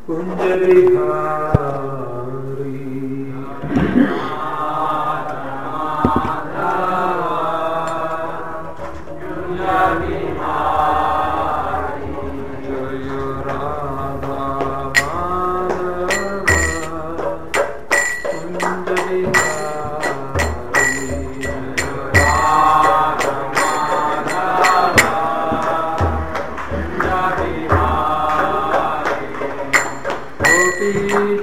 कुञ्ज बिहारी जय राधा माधव कुञ्ज गोपी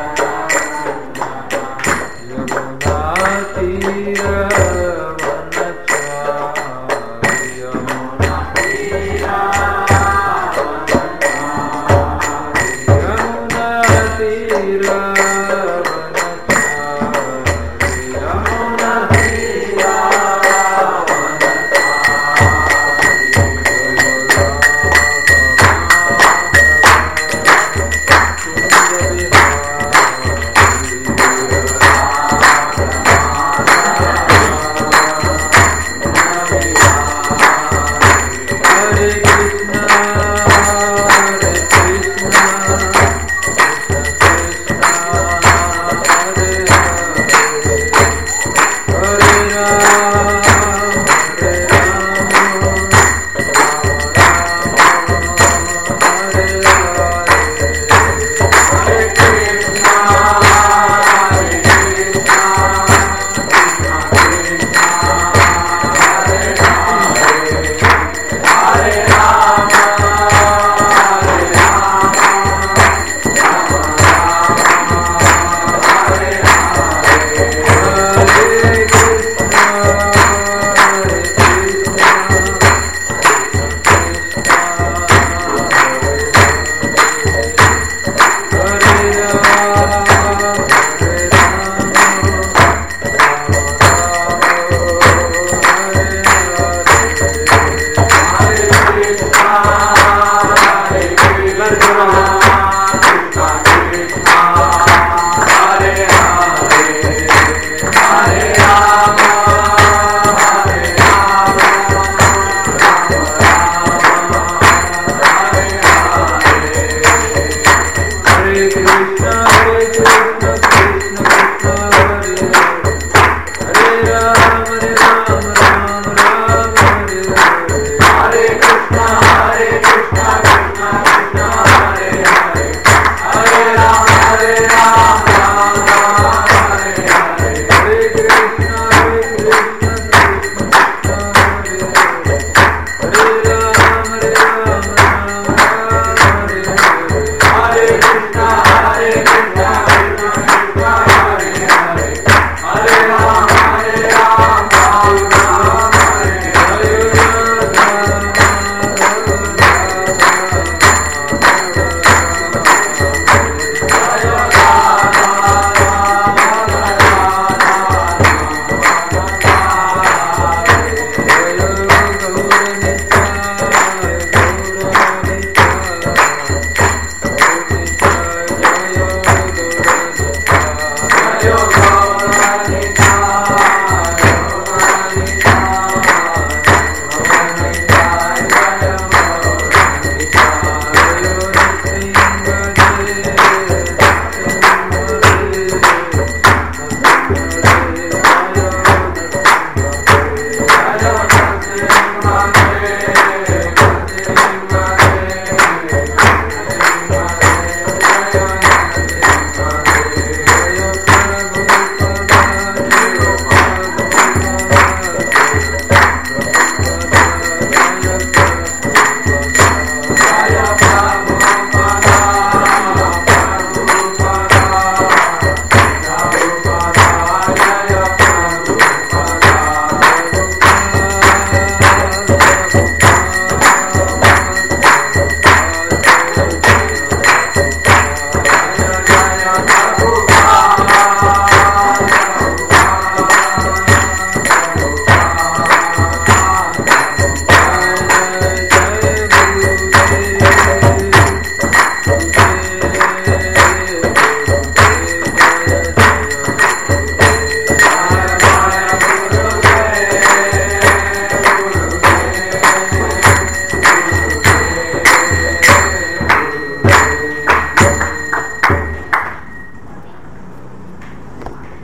यमुना तीर वन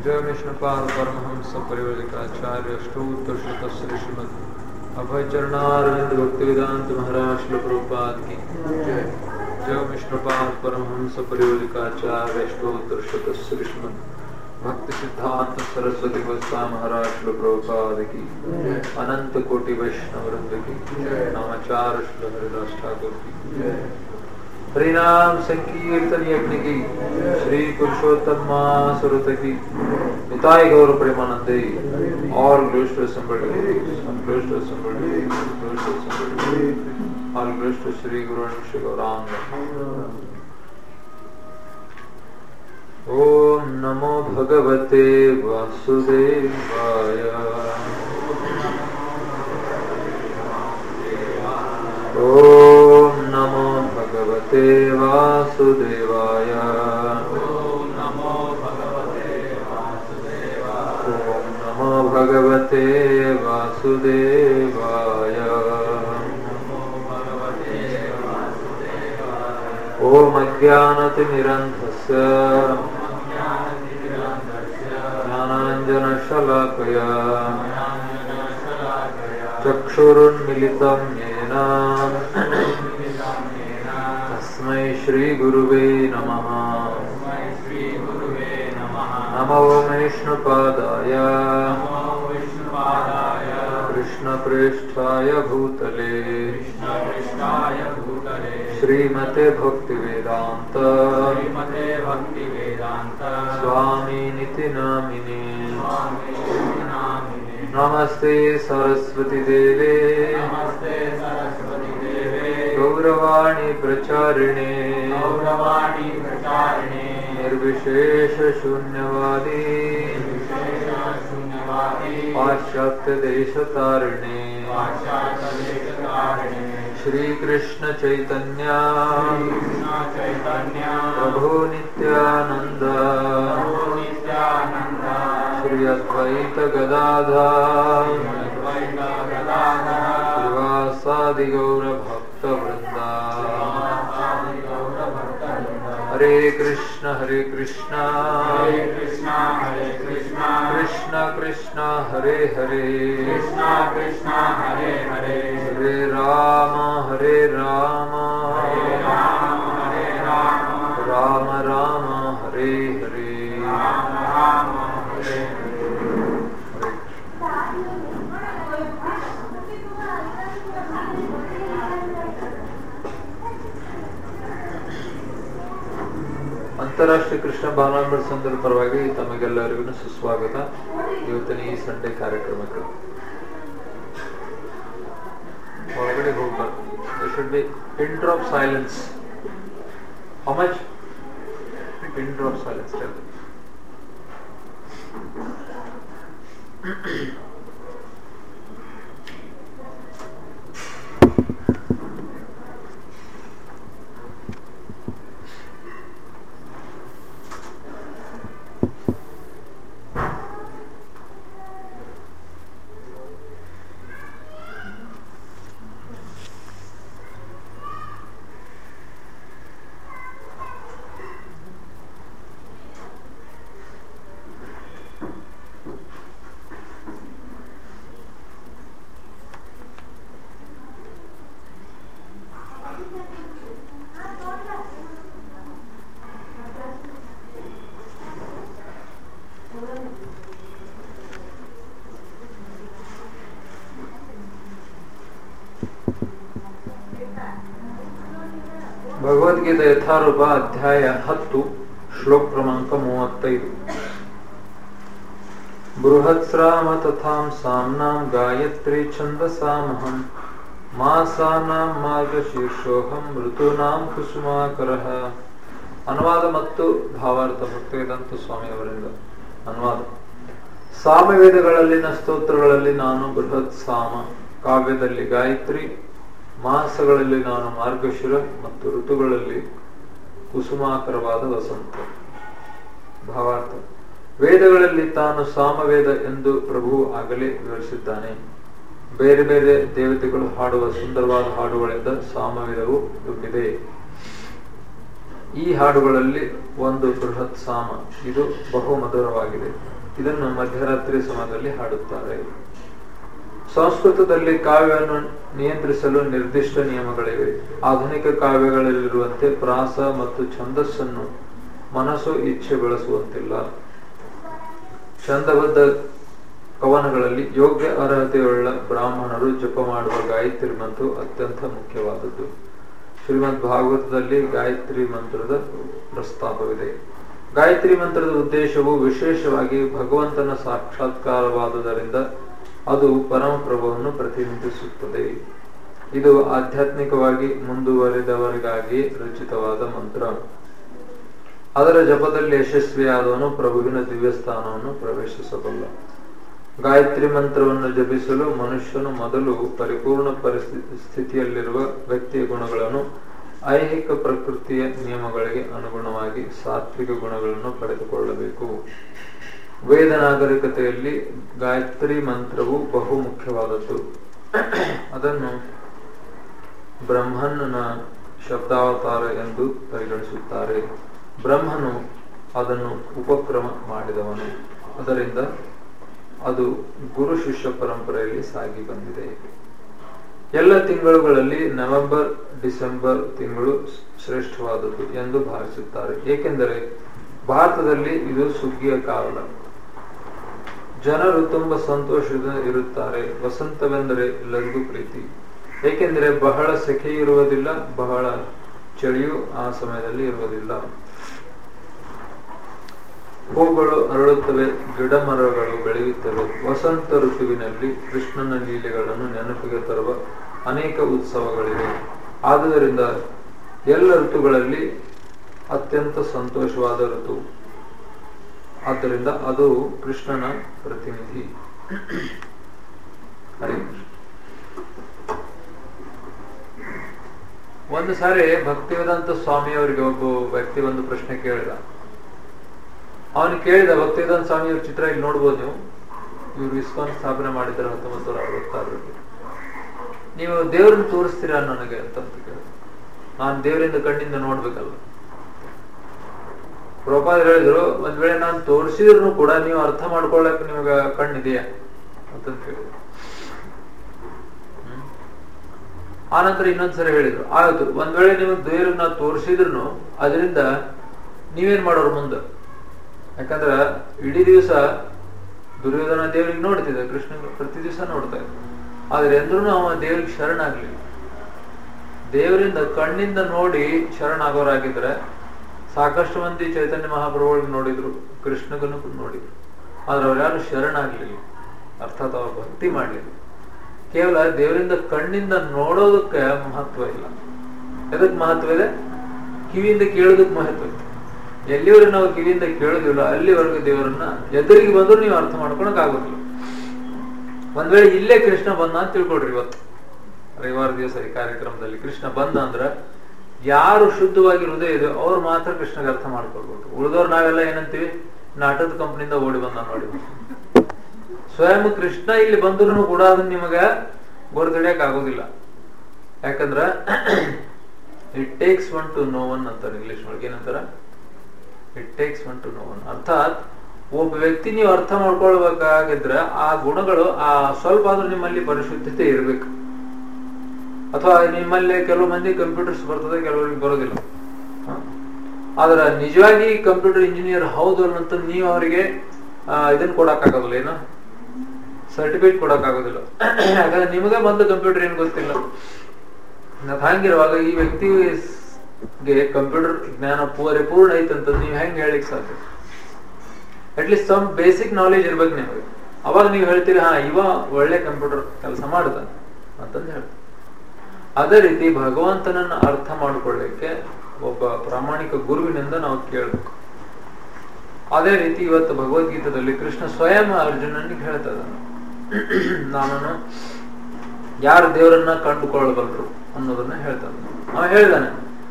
जय विष्णुपाद परमहंस परिवलिकाचार्य अष्टोत्तर श्री श्रीमद अभय चरणारविंद भक्ति वेदांत महाराज श्री प्रभुपाद की जय विष्णुपाद परमहंस परिवलिकाचार्य अष्टोत्तर श्री श्रीमद भक्ति सिद्धांत सरस्वती गोस्वामी महाराज श्री प्रभुपाद की अनंत कोटि वैष्णव वृंद की नामाचार श्री हरिदास ठाकुर की हरिनाम संकीर्तन यज्ञ की श्री पुरुषोत्तम स्वरूप की निताय गौर प्रेमानंदे और ग्लोस्ट संबड़ी ग्लोस्ट संबड़ी ग्लोस्ट संबड़ी और ग्लोस्ट श्री गुरु श्री गौरांग ओम नमो भगवते वासुदेवाय ओम नमो भगवते वासुदेवाय ॐ नमो भगवते वासुदेवाय ॐ नमो भगवते वासुदेवाय नमो भगवते वासुदेवाय ॐ अज्ञानतिमिरन्धस्य ज्ञानतिमिरन्धस्य ज्ञानाञ्जनशलाकया ज्ञानाञ्जनशलाकया चक्षुरुन्मिलितं येन चक्षुरुन्मिलितं येन तस्मै श्रीगुरुवे नमः तस्मै श्रीगुरुवे नमः नमो विष्णुपादाय नमो विष्णुपादाय कृष्णप्रेष्ठाय भूतले कृष्णकृष्णाय भूतले श्रीमते भक्तिवेदान्त श्रीमते भक्तिवेदान्त स्वामिनिति नामिने स्वामिने नामिने नमस्ते सरस्वती देवे नमस्ते सरस्वती देवे गौरवाणी प्रचारिणे गौरवाणी प्रचारिणे निर्विशेष शून्यवादी विशेषशून्यवादी पाश्चात्य देशतारिणे पाश्चात्यदेशकारिणे श्रीकृष्ण चैतन्य कृष्ण चैतन्य प्रभु नित्यानन्द प्रभु नित्यानन्द श्री अद्वैत गदाधर अद्वैत गदाधर श्रीवासादि गौर भक्त वृंदा श्रीवासादि गौरभक्तवृन्द हरे कृष्ण हरे कृष्ण हरे कृष्ण हरे कृष्ण कृष्ण कृष्ण हरे हरे कृष्ण कृष्ण हरे हरे हरे राम हरे राम हरे राम हरे राम राम राम हरे हरे राम राम हरे हरे ಅಂತಾರಾಷ್ಟ್ರೀಯ ಕೃಷ್ಣ ಬಾಲಾಂಬೆಡ್ ಸಂಘದ ಪರವಾಗಿ ತಮಗೆಲ್ಲರಿಗೂ ಸುಸ್ವಾಗತ ಇವತ್ತಿನ ಈ ಸಂಡೆ ಕಾರ್ಯಕ್ರಮಕ್ಕೆ ಒಳಗಡೆ ಹೋಗ್ಬಾರ್ದು should be pin drop silence how much pin drop silence Bhagavadgita ಯಥಾರೂಪ ಅಧ್ಯಾಯ ಹತ್ತು ಶ್ಲೋಕ ಕ್ರಮಾಂಕ ಮೂವತ್ತೈದು ಬೃಹತ್ಸ್ರಾಮ ತಥಾಂ ಸಾಮ್ನಾಂ ಗಾಯತ್ರಿ ಛಂದಸಾಮಹಂ ಮಾಸಾನಾಂ ಮಾರ್ಗಶೀರ್ಷೋಹಂ ಋತೂನಾಂ ಕುಸುಮಾಕರಃ ಅನುವಾದ ಮತ್ತು ಭಾವಾರ್ಥ ಭಕ್ತಿವೇದಾಂತ ಸ್ವಾಮಿಯವರಿಂದ ಅನುವಾದ ಸಾಮವೇದಗಳಲ್ಲಿನ ಸ್ತೋತ್ರಗಳಲ್ಲಿ ನಾನು ಬೃಹತ್ ಸಾಮ ಕಾವ್ಯದಲ್ಲಿ ಗಾಯತ್ರಿ ಮಾಸಗಳಲ್ಲಿ ನಾನು ಮಾರ್ಗಶಿರ ಮತ್ತು ಋತುಗಳಲ್ಲಿ ಕುಸುಮಾಕರವಾದ ವಸಂತ ಭಾವಾರ್ಥ ವೇದಗಳಲ್ಲಿ ತಾನು ಸಾಮವೇದ ಎಂದು ಪ್ರಭು ಆಗಲೇ ವಿವರಿಸಿದ್ದಾನೆ ಬೇರೆ ಬೇರೆ ದೇವತೆಗಳು ಹಾಡುವ ಸುಂದರವಾದ ಹಾಡುಗಳಿಂದ ಸಾಮವೇದವು ತುಂಬಿದೆ ಈ ಹಾಡುಗಳಲ್ಲಿ ಒಂದು ಬೃಹತ್ ಸಾಮ ಇದು ಬಹು ಮಧುರವಾಗಿದೆ ಇದನ್ನು ಮಧ್ಯರಾತ್ರಿ ಸಮಯದಲ್ಲಿ ಹಾಡುತ್ತಾರೆ ಸಂಸ್ಕೃತದಲ್ಲಿ ಕಾವ್ಯವನ್ನು ನಿಯಂತ್ರಿಸಲು ನಿರ್ದಿಷ್ಟ ನಿಯಮಗಳಿವೆ ಆಧುನಿಕ ಕಾವ್ಯಗಳಲ್ಲಿರುವಂತೆ ಪ್ರಾಸ ಮತ್ತು ಛಂದಸ್ಸನ್ನು ಮನಸ್ಸು ಇಚ್ಛೆ ಬೆಳೆಸುವಂತಿಲ್ಲ ಛಂದಬದ್ಧ ಕವನಗಳಲ್ಲಿ ಯೋಗ್ಯ ಅರ್ಹತೆಯುಳ್ಳ ಬ್ರಾಹ್ಮಣರು ಜಪ ಮಾಡುವ ಗಾಯತ್ರಿ ಮಂತ್ರ ಅತ್ಯಂತ ಮುಖ್ಯವಾದದ್ದು ಶ್ರೀಮದ್ ಭಾಗವತದಲ್ಲಿ ಗಾಯತ್ರಿ ಮಂತ್ರದ ಪ್ರಸ್ತಾಪವಿದೆ ಗಾಯತ್ರಿ ಮಂತ್ರದ ಉದ್ದೇಶವು ವಿಶೇಷವಾಗಿ ಭಗವಂತನ ಸಾಕ್ಷಾತ್ಕಾರವಾದುದರಿಂದ ಅದು ಪರಮಪ್ರಭುವನ್ನು ಪ್ರತಿನಿಧಿಸುತ್ತದೆ ಇದು ಆಧ್ಯಾತ್ಮಿಕವಾಗಿ ಮುಂದುವರಿದವರಿಗಾಗಿ ರಚಿತವಾದ ಮಂತ್ರ ಅದರ ಜಪದಲ್ಲಿ ಯಶಸ್ವಿಯಾದವನು ಪ್ರಭುವಿನ ದಿವ್ಯ ಸ್ಥಾನವನ್ನು ಪ್ರವೇಶಿಸಬಲ್ಲ ಗಾಯತ್ರಿ ಮಂತ್ರವನ್ನು ಜಪಿಸಲು ಮನುಷ್ಯನು ಮೊದಲು ಪರಿಪೂರ್ಣ ಪರಿಸ್ಥಿತಿ ಸ್ಥಿತಿಯಲ್ಲಿರುವ ವ್ಯಕ್ತಿಯ ಗುಣಗಳನ್ನು ಐಹಿಕ ಪ್ರಕೃತಿಯ ನಿಯಮಗಳಿಗೆ ಅನುಗುಣವಾಗಿ ಸಾತ್ವಿಕ ಗುಣಗಳನ್ನು ಪಡೆದುಕೊಳ್ಳಬೇಕು ವೇದ ನಾಗರಿಕತೆಯಲ್ಲಿ ಗಾಯತ್ರಿ ಮಂತ್ರವು ಬಹು ಮುಖ್ಯವಾದದ್ದು ಅದನ್ನು ಬ್ರಹ್ಮನ್ನ ಶಬ್ದಾವತಾರ ಎಂದು ಪರಿಗಣಿಸುತ್ತಾರೆ ಬ್ರಹ್ಮನು ಅದನ್ನು ಉಪಕ್ರಮ ಮಾಡಿದವನು ಅದರಿಂದ ಅದು ಗುರು ಶಿಷ್ಯ ಪರಂಪರೆಯಲ್ಲಿ ಸಾಗಿ ಬಂದಿದೆ ಎಲ್ಲ ತಿಂಗಳುಗಳಲ್ಲಿ ನವೆಂಬರ್ ಡಿಸೆಂಬರ್ ತಿಂಗಳು ಶ್ರೇಷ್ಠವಾದದ್ದು ಎಂದು ಭಾವಿಸುತ್ತಾರೆ ಏಕೆಂದರೆ ಭಾರತದಲ್ಲಿ ಇದು ಸುಗ್ಗಿಯ ಕಾಲ ಜನರು ತುಂಬಾ ಸಂತೋಷದಿಂದ ಇರುತ್ತಾರೆ ವಸಂತವೆಂದರೆ ಎಲ್ಲರಿಗೂ ಪ್ರೀತಿ ಏಕೆಂದರೆ ಬಹಳ ಸೆಕೆ ಇರುವುದಿಲ್ಲ ಬಹಳ ಚಳಿಯೂ ಆ ಸಮಯದಲ್ಲಿ ಇರುವುದಿಲ್ಲ ಹೂಗಳು ಅರಳುತ್ತವೆ ಗಿಡ ಮರಗಳು ಬೆಳೆಯುತ್ತವೆ ವಸಂತ ಋತುವಿನಲ್ಲಿ ಕೃಷ್ಣನ ಲೀಲೆಗಳನ್ನು ನೆನಪಿಗೆ ತರುವ ಅನೇಕ ಉತ್ಸವಗಳಿವೆ ಆದುದರಿಂದ ಎಲ್ಲ ಋತುಗಳಲ್ಲಿ ಅತ್ಯಂತ ಸಂತೋಷವಾದ ಋತು ಆದ್ದರಿಂದ ಅದು ಕೃಷ್ಣನ ಪ್ರತಿನಿಧಿ ಹರೇ ಕೃಷ್ಣ ಒಂದು ಸಾರಿ ಭಕ್ತಿವೇದಾಂತ ಸ್ವಾಮಿಯವರಿಗೆ ಒಬ್ಬ ವ್ಯಕ್ತಿ ಒಂದು ಪ್ರಶ್ನೆ ಕೇಳಿದ ಅವನು ಕೇಳಿದ ಭಕ್ತಿವೇದಾಂತ ಸ್ವಾಮಿಯವ್ರ ಚಿತ್ರ ಇಲ್ಲಿ ನೋಡ್ಬೋದು ನೀವು ಇವರು ಇಸ್ಕಾನ್ ಸ್ಥಾಪನೆ ಮಾಡಿದ್ದಾರೆ ಹತ್ತೊಂಬತ್ತು ನೂರ ಅರವತ್ತಾರರಲ್ಲಿ ನೀವು ದೇವ್ರನ್ನ ತೋರಿಸ್ತೀರಾ ನನಗೆ ಅಂತ ಕೇಳಿದ ನಾನು ದೇವರಿಂದ ಕಣ್ಣಿಂದ ನೋಡ್ಬೇಕಲ್ಲ ಪ್ರಭಾದ್ ಹೇಳಿದ್ರು ಒಂದ್ ವೇಳೆ ನಾನು ತೋರಿಸಿದ್ರು ಕೂಡ ನೀವು ಅರ್ಥ ಮಾಡ್ಕೊಳ್ಳಕ್ ನಿಮಗೆ ಕಣ್ಣಿದೆಯಾ ಅಂತ ಕೇಳಿದ್ರು ಆನಂತರ ಇನ್ನೊಂದ್ಸರಿ ಹೇಳಿದ್ರು ಆಯ್ತು ಒಂದ್ ವೇಳೆ ನಿಮಗೆ ದೇವ್ರನ್ನ ತೋರಿಸಿದ್ರು ಅದರಿಂದ ನೀವೇನ್ ಮಾಡೋರು ಮುಂದೆ ಯಾಕಂದ್ರ ಇಡೀ ದಿವಸ ದುರ್ಯೋಧನ ದೇವರಿಗೆ ನೋಡ್ತಿದ್ದ ಕೃಷ್ಣ ಪ್ರತಿ ದಿವಸ ನೋಡ್ತಾ ಇದ್ದ ಆದ್ರೆ ಎಂದ್ರೂ ಅವ ದೇವರಿಗೆ ಶರಣಾಗ್ಲಿಲ್ಲ ದೇವರಿಂದ ಕಣ್ಣಿಂದ ನೋಡಿ ಶರಣಾಗೋರಾಗಿದ್ರೆ ಸಾಕಷ್ಟು ಮಂದಿ ಚೈತನ್ಯ ಮಹಾಪ್ರಭುಗಳಿಗೆ ನೋಡಿದ್ರು ಕೃಷ್ಣಗನು ನೋಡಿದ್ರು ಆದ್ರೆ ಅವ್ರು ಯಾರು ಶರಣಾಗ್ಲಿಲ್ಲ ಅರ್ಥಾತ್ ಅವ್ರ ಭಕ್ತಿ ಮಾಡ್ಲಿಲ್ಲ ಕೇವಲ ದೇವರಿಂದ ಕಣ್ಣಿಂದ ನೋಡೋದಕ್ಕೆ ಮಹತ್ವ ಇಲ್ಲ ಎದಕ್ ಮಹತ್ವ ಇದೆ ಕಿವಿಯಿಂದ ಕೇಳೋದಕ್ ಮಹತ್ವ ಇದೆ ಎಲ್ಲಿವರೆಗೆ ನಾವು ಕಿವಿಯಿಂದ ಕೇಳೋದಿಲ್ಲ ಅಲ್ಲಿವರೆಗೂ ದೇವರನ್ನ ಎದುರಿಗೆ ಬಂದ್ರು ನೀವು ಅರ್ಥ ಮಾಡ್ಕೊಳಕ್ ಆಗೋದಿಲ್ಲ ಒಂದ್ ವೇಳೆ ಇಲ್ಲೇ ಕೃಷ್ಣ ಬಂದ ಅಂತ ತಿಳ್ಕೊಡ್ರಿ ಇವತ್ತು ರವಿವಾರ ದಿವಸ ಈ ಕಾರ್ಯಕ್ರಮದಲ್ಲಿ ಕೃಷ್ಣ ಬಂದ ಅಂದ್ರ ಯಾರು ಶುದ್ಧವಾಗಿ ಹೃದಯ ಇದೆ ಅವ್ರು ಮಾತ್ರ ಕೃಷ್ಣಗೆ ಅರ್ಥ ಮಾಡ್ಕೊಳ್ಬೇಕು ಉಳಿದವ್ರು ನಾವೆಲ್ಲ ಏನಂತೀವಿ ನಾಟಕದ ಕಂಪನಿಯಿಂದ ಓಡಿ ಬಂದ ನೋಡಿ ಸ್ವಯಂ ಕೃಷ್ಣ ಇಲ್ಲಿ ಬಂದ್ರು ಕೂಡ ಅದನ್ನ ನಿಮಗ ಗೊರತಡಿಯಕ್ ಆಗೋದಿಲ್ಲ ಯಾಕಂದ್ರ it takes one to know one ಅಂತಾರೆ ಇಂಗ್ಲಿಷ್ ಒಳಗೆ ಏನಂತಾರ it takes one to know one ಅರ್ಥಾತ್ ಒಬ್ಬ ವ್ಯಕ್ತಿ ನೀವು ಅರ್ಥ ಮಾಡ್ಕೊಳ್ಬೇಕಾಗಿದ್ರೆ ಆ ಗುಣಗಳು ಆ ಸ್ವಲ್ಪ ಆದ್ರೂ ನಿಮ್ಮಲ್ಲಿ ಪರಿಶುದ್ಧತೆ ಇರಬೇಕು ಅಥವಾ ನಿಮ್ಮಲ್ಲಿ ಕೆಲವು ಮಂದಿ ಕಂಪ್ಯೂಟರ್ಸ್ ಬರ್ತದೆ ಕೆಲವರಿಗೆ ಬರೋದಿಲ್ಲ ಆದ್ರೆ ನಿಜವಾಗಿ ಕಂಪ್ಯೂಟರ್ ಇಂಜಿನಿಯರ್ ಹೌದು ಅಂತ ನೀವು ಅವರಿಗೆ ಇದನ್ನ ಕೊಡಕ್ ಆಗೋದಿಲ್ಲ ಏನು ಸರ್ಟಿಫಿಕೇಟ್ ಕೊಡಕ್ ಆಗೋದಿಲ್ಲ ಯಾಕಂದ್ರೆ ನಿಮಗೆ ಬಂದ ಕಂಪ್ಯೂಟರ್ ಏನ್ ಗೊತ್ತಿಲ್ಲ ಹಂಗಿರುವಾಗ ಈ ವ್ಯಕ್ತಿಗೆ ಕಂಪ್ಯೂಟರ್ ಜ್ಞಾನ ಪರಿಪೂರ್ಣ ಐತಂತ ನೀವ್ ಹೆಂಗ್ ಹೇಳಿಕ್ ಸಾಧ್ಯ ಅಟ್ಲೀಸ್ಟ್ ಸಮ್ ಬೇಸಿಕ್ ನಾಲೆಜ್ ಇರ್ಬೇಕು ನಿಮಗೆ ಅವಾಗ ನೀವು ಹೇಳ್ತೀರಿ ಹಾ ಇವ ಒಳ್ಳೆ ಕಂಪ್ಯೂಟರ್ ಕೆಲಸ ಮಾಡ್ತಾನೆ ಅಂತಂದು ಹೇಳ್ತಾರೆ ಅದೇ ರೀತಿ ಭಗವಂತನನ್ನ ಅರ್ಥ ಮಾಡಿಕೊಳ್ಳಿಕ್ಕೆ ಒಬ್ಬ ಪ್ರಾಮಾಣಿಕ ಗುರುವಿನಿಂದ ನಾವು ಕೇಳಬೇಕು ಅದೇ ರೀತಿ ಇವತ್ತು ಭಗವದ್ಗೀತದಲ್ಲಿ ಕೃಷ್ಣ ಸ್ವಯಂ ಅರ್ಜುನನಿಗೆ ಹೇಳ್ತಾ ಇದ್ದಾನೆ ನಾನು ಯಾರು ದೇವರನ್ನ ಕಂಡುಕೊಳ್ಳಬಲ್ರು ಅನ್ನೋದನ್ನ ಹೇಳ್ತಾ ಇದ್ದಾನೆ ಅವ ಹೇಳಿದಾನೆ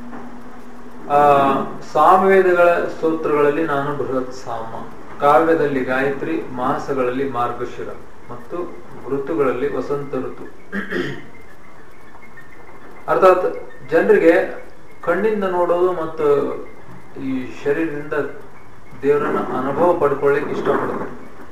ಆ ಸಾಮವೇದಗಳ ಸ್ತೋತ್ರಗಳಲ್ಲಿ ನಾನು ಬೃಹತ್ ಸಾಮ ಕಾವ್ಯದಲ್ಲಿ ಗಾಯತ್ರಿ ಮಾಸಗಳಲ್ಲಿ ಮಾರ್ಗಶಿರ ಮತ್ತು ಋತುಗಳಲ್ಲಿ ವಸಂತ ಋತು ಅರ್ಥಾತ್ ಜನರಿಗೆ ಕಣ್ಣಿಂದ ನೋಡೋದು ಮತ್ತು ಈ ಶರೀರದಿಂದ ದೇವರನ್ನ ಅನುಭವ ಪಡ್ಕೊಳ್ಳಿಕ್ಕೆ ಇಷ್ಟಪಡ್ತಾರೆ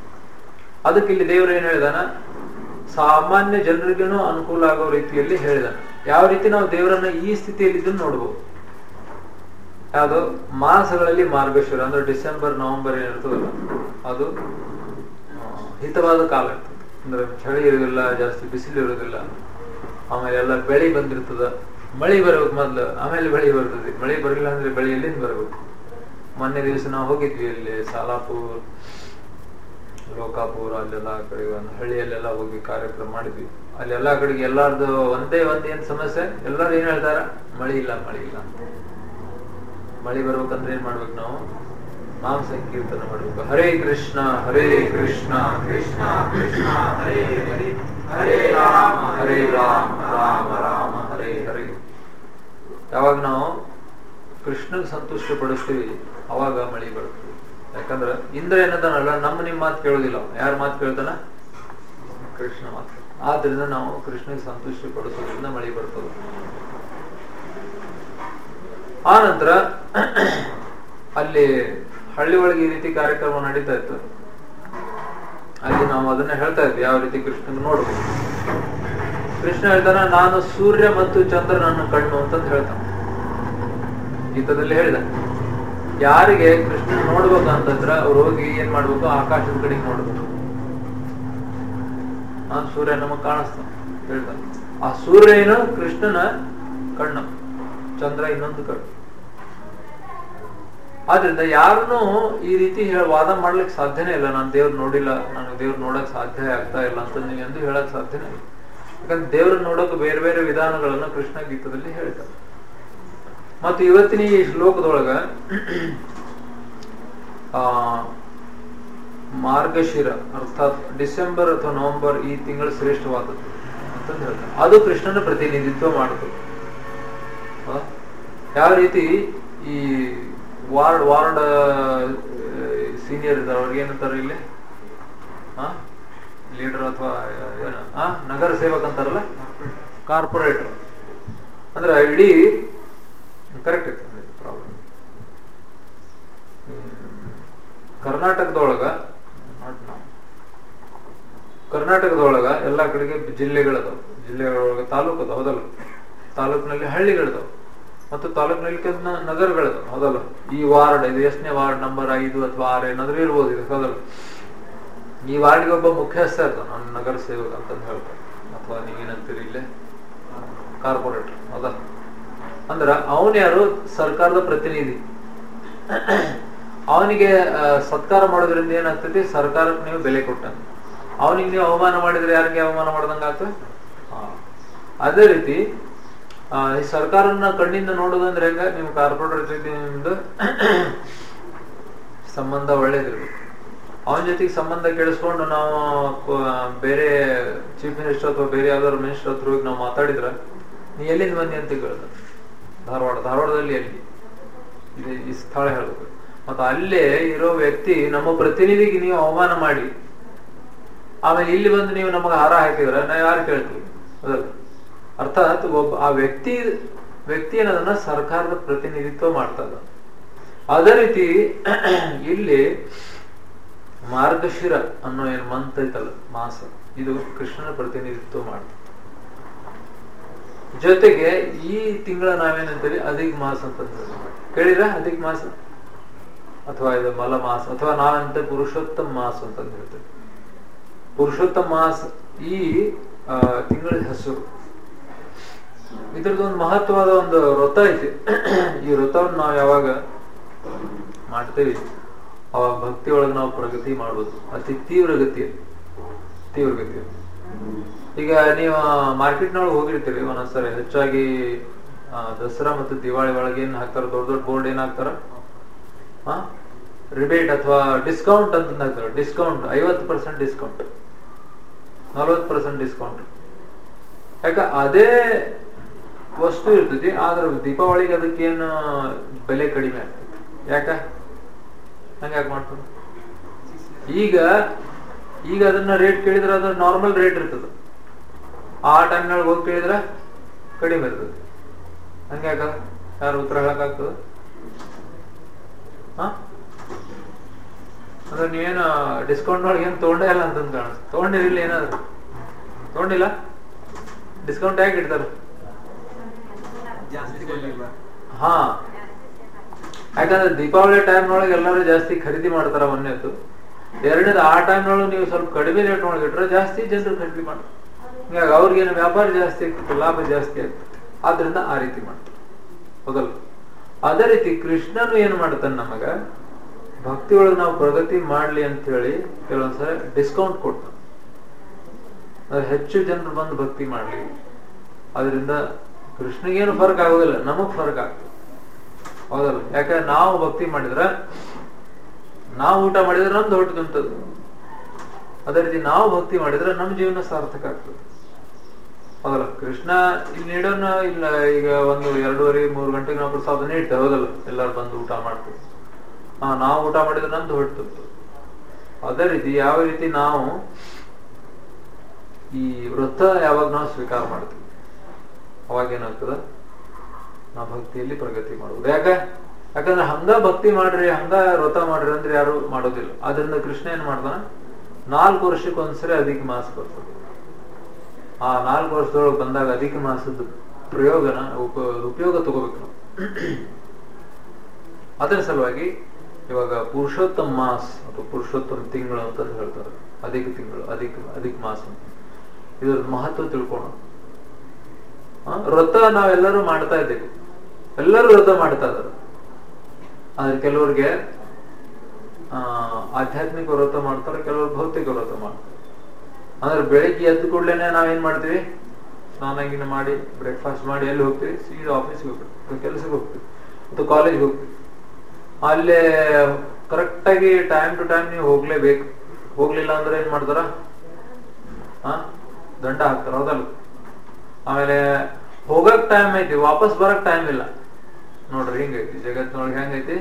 ಅದಕ್ಕೆ ಇಲ್ಲಿ ದೇವರು ಏನ್ ಹೇಳಿದಾನ ಸಾಮಾನ್ಯ ಜನರಿಗೂ ಅನುಕೂಲ ಆಗೋ ರೀತಿಯಲ್ಲಿ ಹೇಳಿದಾನ ಯಾವ ರೀತಿ ನಾವು ದೇವರನ್ನ ಈ ಸ್ಥಿತಿಯಲ್ಲಿ ಇದನ್ನು ನೋಡ್ಬೋದು ಯಾವುದು ಮಾಸಗಳಲ್ಲಿ ಮಾರ್ಗಶಿರ ಅಂದ್ರೆ ಡಿಸೆಂಬರ್ ನವೆಂಬರ್ ಏನಿರ್ತದಲ್ಲ ಅದು ಆ, ಹಿತವಾದ ಕಾಲ ಇರ್ತದೆ ಅಂದ್ರೆ ಚಳಿ ಇರೋದಿಲ್ಲ ಜಾಸ್ತಿ ಬಿಸಿಲು ಇರೋದಿಲ್ಲ ಆಮೇಲೆ ಎಲ್ಲ ಬೆಳೆ ಬಂದಿರ್ತದ ಮಳೆ ಬರ್ಬೇಕು ಮೊದ್ಲು ಆಮೇಲೆ ಬೆಳೆ ಬರ್ತದೆ ಮಳೆ ಬರಲಿಲ್ಲ ಅಂದ್ರೆ ಬೆಳೆ ಎಲ್ಲಿಂದ ಬರ್ಬೇಕು ಮೊನ್ನೆ ದಿವಸ ನಾವು ಹೋಗಿದ್ವಿ ಅಲ್ಲಿ ಸಾಲಾಪುರ್ ಲೋಕಾಪುರ ಅಲ್ಲೆಲ್ಲ ಆ ಕಡೆ ಒಂದು ಹಳ್ಳಿಯಲ್ಲೆಲ್ಲ ಹೋಗಿ ಕಾರ್ಯಕ್ರಮ ಮಾಡಿದ್ವಿ ಅಲ್ಲಿ ಎಲ್ಲಾ ಕಡೆಗೆ ಎಲ್ಲಾರ್ದು ಒಂದೇ ಒಂದ್ ಏನ್ ಸಮಸ್ಯೆ ಎಲ್ಲರೂ ಏನ್ ಹೇಳ್ತಾರ ಮಳಿ ಇಲ್ಲ ಮಳಿ ಇಲ್ಲ ಅಂತ. ಮಳಿ ಬರ್ಬೇಕಂದ್ರೆ ಏನ್ ಮಾಡ್ಬೇಕು ನಾವು ನಾಮ ಸಂಕೀರ್ತನ ಮಾಡ್ಬೇಕು ಹರೇ ಕೃಷ್ಣ ಹರೇ ಕೃಷ್ಣ ಕೃಷ್ಣ ಕೃಷ್ಣ ಹರೇ ಹರೇ ಹರೇ ರಾಮ ಹರೇ ರಾಮ ರಾಮ ರಾಮ ಹರೇ ಹರೇ ಯಾವಾಗ ನಾವು ಕೃಷ್ಣಗ್ ಸಂತುಷ್ಟ ಪಡಿಸ್ತೀವಿ ಅವಾಗ ಮಳಿ ಬರ್ತದೆ ಯಾಕಂದ್ರ ಇಂದ್ರ ಏನದಾನಲ್ಲ ನಮ್ಮ ನಿಮ್ ಮಾತು ಕೇಳೋದಿಲ್ಲ ಯಾರ ಮಾತು ಕೇಳ್ತಾನ ಕೃಷ್ಣ ಮಾತು ಆದ್ರಿಂದ ನಾವು ಕೃಷ್ಣಗೆ ಸಂತುಷ್ಟಿ ಪಡಿಸೋದ್ರಿಂದ ಮಳಿ ಬರ್ತದೆ ಆ ನಂತರ ಅಲ್ಲಿ ಹಳ್ಳಿ ಒಳಗೆ ಈ ರೀತಿ ಕಾರ್ಯಕ್ರಮ ನಡೀತಾ ಇತ್ತು ಅಲ್ಲಿ ನಾವು ಅದನ್ನ ಹೇಳ್ತಾ ಇದ್ವಿ ಯಾವ ರೀತಿ ಕೃಷ್ಣನ್ ನೋಡ್ಬೋದು ಕೃಷ್ಣ ಹೇಳ್ತಾನ ನಾನು ಸೂರ್ಯ ಮತ್ತು ಚಂದ್ರನನ್ನು ಕಣ್ಣು ಅಂತಂದು ಹೇಳ್ತಾನೆ ಗೀತದಲ್ಲಿ ಹೇಳಿದ ಯಾರಿಗೆ ಕೃಷ್ಣನ್ ನೋಡ್ಬೇಕಂತಂದ್ರ ಅವ್ರು ಹೋಗಿ ಏನ್ ಮಾಡ್ಬೇಕು ಆಕಾಶದ ಕಡೆಗೆ ನೋಡ್ಬೇಕು ಆ ಸೂರ್ಯ ನಮಗ್ ಕಾಣಿಸ್ತಾನೆ ಹೇಳ್ತಾನೆ ಆ ಸೂರ್ಯ ಏನು ಕೃಷ್ಣನ ಕಣ್ಣು ಚಂದ್ರ ಇನ್ನೊಂದು ಕಣ್ಣು ಆದ್ರಿಂದ ಯಾರನ್ನು ಈ ರೀತಿ ಹೇಳ- ವಾದ ಮಾಡ್ಲಿಕ್ಕೆ ಸಾಧ್ಯನೇ ಇಲ್ಲ ನಾನು ದೇವ್ರ ನೋಡಿಲ್ಲ ನಾನು ದೇವ್ರ ನೋಡಕ್ ಸಾಧ್ಯ ಆಗ್ತಾ ಇಲ್ಲ ಅಂತ ನೀವು ಎಂದು ಹೇಳಕ್ ಸಾಧ್ಯನೇ ಇಲ್ಲ ಯಾಕಂದ್ರೆ ದೇವ್ರ ನೋಡೋಕೆ ಬೇರೆ ಬೇರೆ ವಿಧಾನಗಳನ್ನ ಕೃಷ್ಣ ಗೀತದಲ್ಲಿ ಹೇಳ್ತಾರೆ ಮತ್ತು ಇವತ್ತಿನ ಈ ಶ್ಲೋಕದೊಳಗ ಆ ಮಾರ್ಗಶಿರ ಅರ್ಥಾತ್ ಡಿಸೆಂಬರ್ ಅಥವಾ ನವೆಂಬರ್ ಈ ತಿಂಗಳು ಶ್ರೇಷ್ಠವಾದದ್ದು ಅಂತಂದು ಹೇಳ್ತಾರೆ ಅದು ಕೃಷ್ಣನ ಪ್ರತಿನಿಧಿತ್ವ ಮಾಡುತ್ತದೆ ಆ? ಯಾವ ರೀತಿ ಈ ವಾರ್ಡ್ ವಾರ್ಡ್ ಸೀನಿಯರ್ ಇದ್ದಾರೆ ಅವ್ರಿಗೆ ಏನಂತಾರೆ ಇಲ್ಲಿ ಲೀಡರ್ ಅಥವಾ ಏನು ಆ ನಗರ ಸೇವಕ ಅಂತಾರಲ್ಲ ಕಾರ್ಪೊರೇಟರ್ ಅಂದ್ರೆ ಇಡೀ ಕರೆಕ್ಟ್ ಐತೆ ಪ್ರಾಬ್ಲಮ್ ಕರ್ನಾಟಕದೊಳಗ not now. ಕರ್ನಾಟಕದೊಳಗ ಎಲ್ಲಾ ಕಡೆಗೆ ಜಿಲ್ಲೆಗಳದಾವ ಜಿಲ್ಲೆಗಳೊಳಗ ತಾಲೂಕು ಅದಾವ ಹೌದಲ್ಲ ತಾಲೂಕಿನಲ್ಲಿ ಹಳ್ಳಿಗಳದಾವ ಮತ್ತು ತಾಲೂಕಿನಲ್ಲಿ ಕೆಲವು ನಗರಗಳದಾವ ಹೌದಲ್ಲ ಈ ವಾರ್ಡ್ ಇದು ಎಷ್ಟನೇ ವಾರ್ಡ್ ನಂಬರ್ ಐದು ಅಥವಾ ಆರು ಏನಾದ್ರೂ ಇರ್ಬೋದು ಇದು ಹೌದಲ್ಲ ಈ ವಾರ್ಡ್ಗೆ ಒಬ್ಬ ಮುಖ್ಯಸ್ಥ ಇರ್ತಾನ ಅವ್ನು ನಗರ ಸೇವಕ ಅಂತಂದು ಹೇಳ್ತಾರೆ ಅಥವಾ ನೀವೇನಂತೀರಿ ಇಲ್ಲೇ ಕಾರ್ಪೊರೇಟರ್ ಹೌದಾ ಅಂದ್ರ ಅವನ್ ಯಾರು ಸರ್ಕಾರದ ಪ್ರತಿನಿಧಿ ಅವನಿಗೆ ಸತ್ಕಾರ ಮಾಡೋದ್ರಿಂದ ಏನಾಗ್ತೈತಿ ಸರ್ಕಾರಕ್ಕೆ ನೀವು ಬೆಲೆ ಕೊಟ್ಟಂಗ ಅವನಿಗೆ ನೀವು ಅವಮಾನ ಮಾಡಿದ್ರೆ ಯಾರಿಗೆ ಅವಮಾನ ಮಾಡ್ದಂಗ ಆತ ಅದೇ ರೀತಿ ಆ, ಈ ಸರ್ಕಾರನ ಕಣ್ಣಿಂದ ನೋಡೋದಂದ್ರೆ ಹೆಂಗ ನೀವು ಕಾರ್ಪೊರೇಟರ್ ಜೊತೆ ನಿಮ್ದು ಸಂಬಂಧ ಒಳ್ಳೇದಿರ್ಬೇಕು ಅವನ ಜೊತೆಗೆ ಸಂಬಂಧ ಕೆಡಿಸ್ಕೊಂಡು ನಾವು ಕ- ಬೇರೆ ಚೀಫ್ ಮಿನಿಸ್ಟರ್ ಅಥವಾ ಬೇರೆ ಯಾವ್ದಾದ್ರು ಮಿನಿಸ್ಟರ್ ಹತ್ರ ಹೋಗಿ ನಾವು ಮಾತಾಡಿದ್ರ ನೀ ಎಲ್ಲಿಂದ ಬಂದಿ ಅಂತ ಕೇಳ್ದ ಧಾರವಾಡ ಧಾರವಾಡದಲ್ಲಿ ಎಲ್ಲಿ ಇದು ಈ ಸ್ಥಳ ಹೇಳ್ಬೇಕು ಮತ್ತ ಅಲ್ಲೇ ಇರೋ ವ್ಯಕ್ತಿ ನಮ್ಮ ಪ್ರತಿನಿಧಿಗೆ ನೀವು ಅವಮಾನ ಮಾಡಿ ಆಮೇಲೆ ಇಲ್ಲಿ ಬಂದು ನೀವು ನಮಗೆ ಹಾರ ಹಾಕಿದ್ರೆ ನಾವು ಯಾರು ಕೇಳ್ತೀವಿ ಅದಲ್ಲ ಅರ್ಥಾತ್ ಒಬ್ಬ ಆ ವ್ಯಕ್ತಿ ವ್ಯಕ್ತಿ ಅನ್ನೋದನ್ನ ಸರ್ಕಾರದ ಪ್ರತಿನಿಧಿತ್ವ ಮಾಡ್ತಾ ಇದ್ದಾನೆ ಅದೇ ರೀತಿ ಇಲ್ಲಿ ಮಾರ್ಗಶಿರ ಅನ್ನೋ ಏನ್ ಮಂತ್ ಐತಲ್ಲ ಮಾಸ ಇದು ಕೃಷ್ಣನ ಪ್ರತಿನಿಧಿತ್ವ ಮಾಡ್ತದೆ ಜೊತೆಗೆ ಈ ತಿಂಗಳ ನಾವೇನಂತೀವಿ ಅಧಿಕ ಮಾಸ ಅಂತ ಕೇಳಿದ್ರ ಅಧಿಕ ಮಾಸ ಅಥವಾ ಇದು ಮಲ ಮಾಸ ಅಥವಾ ನಾವಂತ ಪುರುಷೋತ್ತಮ ಮಾಸ ಅಂತ ಹೇಳ್ತೇವೆ ಪುರುಷೋತ್ತಮ ಮಾಸ ಈ ಆ, ತಿಂಗಳ ಹೆಸರು ಇದ್ರದ್ದು ಒಂದು ಮಹತ್ವವಾದ ಒಂದು ವ್ರತ ಐತಿ ಈ ವ್ರತವನ್ನು ನಾವು ಯಾವಾಗ ಮಾಡ್ತೇವೆ ಅವಾಗ ಭಕ್ತಿ ಒಳಗೆ ನಾವು ಪ್ರಗತಿ ಮಾಡ್ಬೋದು ಅತಿ ತೀವ್ರ ಗತಿಯಲ್ಲಿ ತೀವ್ರ ಗತಿಯಲ್ಲಿ ಈಗ ನೀವು ಮಾರ್ಕೆಟ್ನೊಳಗೆ ಹೋಗಿರ್ತೀರಿ ಒಂದೊಂದ್ಸರಿ ಹೆಚ್ಚಾಗಿ ಆ, ದಸರಾ ಮತ್ತು ದಿವಾಳಿ ಒಳಗೆ ಏನ್ ಹಾಕ್ತಾರ ದೊಡ್ಡ ದೊಡ್ಡ ಬೋರ್ಡ್ ಏನ್ ಹಾಕ್ತಾರ ರಿಬೇಟ್ ಅಥವಾ ಡಿಸ್ಕೌಂಟ್ ಅಂತ ಹಾಕ್ತಾರೆ ಡಿಸ್ಕೌಂಟ್ ಐವತ್ತು ಪರ್ಸೆಂಟ್ ಡಿಸ್ಕೌಂಟ್ ನಲ್ವತ್ತು ಪರ್ಸೆಂಟ್ ಡಿಸ್ಕೌಂಟ್ ಯಾಕ ಅದೇ ವಸ್ತು ಇರ್ತೈತಿ ಆದ್ರೆ ದೀಪಾವಳಿಗೆ ಅದಕ್ಕೇನು ಬೆಲೆ ಕಡಿಮೆ ಆಗ್ತೈತಿ ಯಾಕ ಹಂಗ ಯಾಕೆ ಮಾಡ್ತಾರೆ ಈಗ ಈಗ ಅದನ್ನ ರೇಟ್ ಕೇಳಿದ್ರೆ ಅದು ನಾರ್ಮಲ್ ರೇಟ್ ಇರ್ತದ ಆ ಟೈಮ್ನೊಳಗೆ ಹೋಗಿ ಕೇಳಿದ್ರೆ ಕಡಿಮೆ ಇರ್ತದೆ ಹಂಗೆ ಯಾಕ ಯಾರು ಉತ್ತರ ಹೇಳಕ್ಕಾಗ್ತದ ಹ? ಹ? ಅಂದ್ರೆ ನೀವೇನು ಡಿಸ್ಕೌಂಟ್ ಒಳಗೆ ಏನು ತೊಗೊಂಡೇ ಇಲ್ಲ ಅಂತ ಕಾಣಿಸ್ತು ತೊಗೊಂಡಿರಲಿಲ್ಲ ಏನಾದ್ರು ತೊಗೊಂಡಿಲ್ಲ ಡಿಸ್ಕೌಂಟ್ ಯಾಕೆ ಇಡ್ತಾರೆ ಜಾಸ್ತಿ ಕೊಡ್ಲಿಲ್ಲ ಹಾ ಯಾಕಂದ್ರೆ ದೀಪಾವಳಿ ಟೈಮ್ ಒಳಗೆ ಎಲ್ಲರೂ ಜಾಸ್ತಿ ಖರೀದಿ ಮಾಡ್ತಾರ ಒಂದೇದು ಎರಡನೇದು ಆ ಟೈಮ್ ಒಳಗೆ ನೀವು ಸ್ವಲ್ಪ ಕಡಿಮೆ ರೇಟ್ ಒಳಗೆ ಇಟ್ರೆ ಜಾಸ್ತಿ ಜನರು ಖರೀದಿ ಮಾಡ್ತಾರೆ ಹೀಗಾಗಿ ಅವ್ರಿಗೇನು ವ್ಯಾಪಾರ ಜಾಸ್ತಿ ಆಗ್ತದೆ ಲಾಭ ಜಾಸ್ತಿ ಆಗ್ತದೆ ಆದ್ರಿಂದ ಆ ರೀತಿ ಮಾಡ್ತಾರೆ ಹೌದಲ್ಲ ಅದೇ ರೀತಿ ಕೃಷ್ಣನು ಏನು ಮಾಡ್ತಾನೆ ನಮಗ ಭಕ್ತಿ ಒಳಗೆ ನಾವು ಪ್ರಗತಿ ಮಾಡ್ಲಿ ಅಂತ ಹೇಳಿ ಕೆಲವೊಂದ್ಸಲ ಡಿಸ್ಕೌಂಟ್ ಕೊಡ್ತಾನೆ ಅಂದ್ರೆ ಹೆಚ್ಚು ಜನರು ಬಂದು ಭಕ್ತಿ ಮಾಡ್ಲಿ ಅದರಿಂದ ಕೃಷ್ಣಗೇನು ಫರ್ಕ್ ಆಗೋದಿಲ್ಲ ನಮಗ್ ಫರ್ಕ್ ಆಗ್ತದೆ ಹೌದಲ್ಲ ಯಾಕಂದ್ರೆ ನಾವು ಭಕ್ತಿ ಮಾಡಿದ್ರೆ ನಾವು ಊಟ ಮಾಡಿದ್ರೆ ನಮ್ದು ಹೊಟ್ಟೆ ತುಂಬುತ್ತದೆ ಅದೇ ರೀತಿ ನಾವು ಭಕ್ತಿ ಮಾಡಿದ್ರೆ ನಮ್ಮ ಜೀವನ ಸಾರ್ಥಕ ಆಗ್ತದೆ ಹೌದಲ್ಲ ಕೃಷ್ಣ ಇಲ್ಲಿ ನೀಡೋನ ಇಲ್ಲ ಈಗ ಒಂದು ಎರಡೂವರೆ ಮೂರು ಗಂಟೆಗೆ ನಾವು ಪ್ರಸಾದ ನೀಡ್ತೇವೆ ಹೌದಲ್ಲ ಎಲ್ಲರೂ ಬಂದು ಊಟ ಮಾಡ್ತೀವಿ ಹಾ ನಾವು ಊಟ ಮಾಡಿದ್ರೆ ನಮ್ದು ಹೊಟ್ಟೆ ತುಂಬುತ್ತದೆ ಅದೇ ರೀತಿ ಯಾವ ರೀತಿ ನಾವು ಈ ವೃತ್ತ ಯಾವಾಗ ನಾವು ಸ್ವೀಕಾರ ಮಾಡ್ತೀವಿ ಅವಾಗ ಏನಾಗ್ತದ ನಾವು ಭಕ್ತಿಯಲ್ಲಿ ಪ್ರಗತಿ ಮಾಡುವುದು ಯಾಕೆ ಯಾಕಂದ್ರೆ ಹಂಗ ಭಕ್ತಿ ಮಾಡ್ರಿ ಹಂಗ ವ್ರತ ಮಾಡ್ರಿ ಅಂದ್ರೆ ಯಾರು ಮಾಡೋದಿಲ್ಲ ಅದರಿಂದ ಕೃಷ್ಣ ಏನ್ ಮಾಡ್ತಾನ ನಾಲ್ಕು ವರ್ಷಕ್ಕೆ ಒಂದ್ಸರಿ ಅಧಿಕ ಮಾಸ ಬರ್ತದೆ ಆ ನಾಲ್ಕು ವರ್ಷದೊಳಗೆ ಬಂದಾಗ ಅಧಿಕ ಮಾಸದ ಪ್ರಯೋಗನ ಉಪ- ಉಪಯೋಗ ತಗೋಬೇಕು ನಾವು ಅದರ ಸಲುವಾಗಿ ಇವಾಗ ಪುರುಷೋತ್ತಮ ಮಾಸ್ ಅಥವಾ ಪುರುಷೋತ್ತಮ ತಿಂಗಳು ಅಂತ ಹೇಳ್ತಾರೆ ಅಧಿಕ ತಿಂಗಳು ಅಧಿಕ ಅಧಿಕ ಮಾಸ ಅಂತ. ಇದರ ಮಹತ್ವ ತಿಳ್ಕೊಳ್ಳೋಣ ಆ, ವ್ರತ ನಾವೆಲ್ಲರೂ ಮಾಡ್ತಾ ಇದ್ದೀವಿ ಎಲ್ಲರೂ ವ್ರತ ಮಾಡ್ತಾ ಇದ್ದಾರೆ ಆದ್ರೆ ಕೆಲವ್ರಿಗೆ ಆ ಆಧ್ಯಾತ್ಮಿಕ ವ್ರತ ಮಾಡ್ತಾರೆ ಕೆಲವರು ಭೌತಿಕ ವ್ರತ ಮಾಡ್ತಾರೆ ಅಂದ್ರೆ ಬೆಳಿಗ್ಗೆ ಎದ್ದ ಕೂಡ್ಲೇನೆ ನಾವೇನ್ ಮಾಡ್ತೀವಿ ಸ್ನಾನ ಗೀನ ಮಾಡಿ ಬ್ರೇಕ್ಫಾಸ್ಟ್ ಮಾಡಿ ಎಲ್ಲಿ ಹೋಗ್ತೀವಿ ಸೀದಾ ಆಫೀಸ್ಗೆ ಹೋಗ್ತೀವಿ ಕೆಲಸಕ್ಕೆ ಹೋಗ್ತೀವಿ ಅಥವಾ ಕಾಲೇಜ್ಗೆ ಹೋಗ್ತೀವಿ ಅಲ್ಲೇ ಕರೆಕ್ಟ್ ಆಗಿ ಟೈಮ್ ಟು ಟೈಮ್ ನೀವು ಹೋಗ್ಲೇಬೇಕು ಹೋಗ್ಲಿಲ್ಲ ಅಂದ್ರೆ ಏನ್ ಮಾಡ್ತಾರ ಹಾ ದಂಡ ಹಾಕ್ತಾರ ಹೌದಲ್ಲ ಆಮೇಲೆ ಹೋಗಕ್ ಟೈಮ್ ಐತಿ ವಾಪಸ್ ಬರಕ್ ಟೈಮ್ ಇಲ್ಲ ನೋಡ್ರಿ ಹಿಂಗೈತಿ ಜಗತ್ತಿನೊಳಗೆ ಹೆಂಗೈತಿ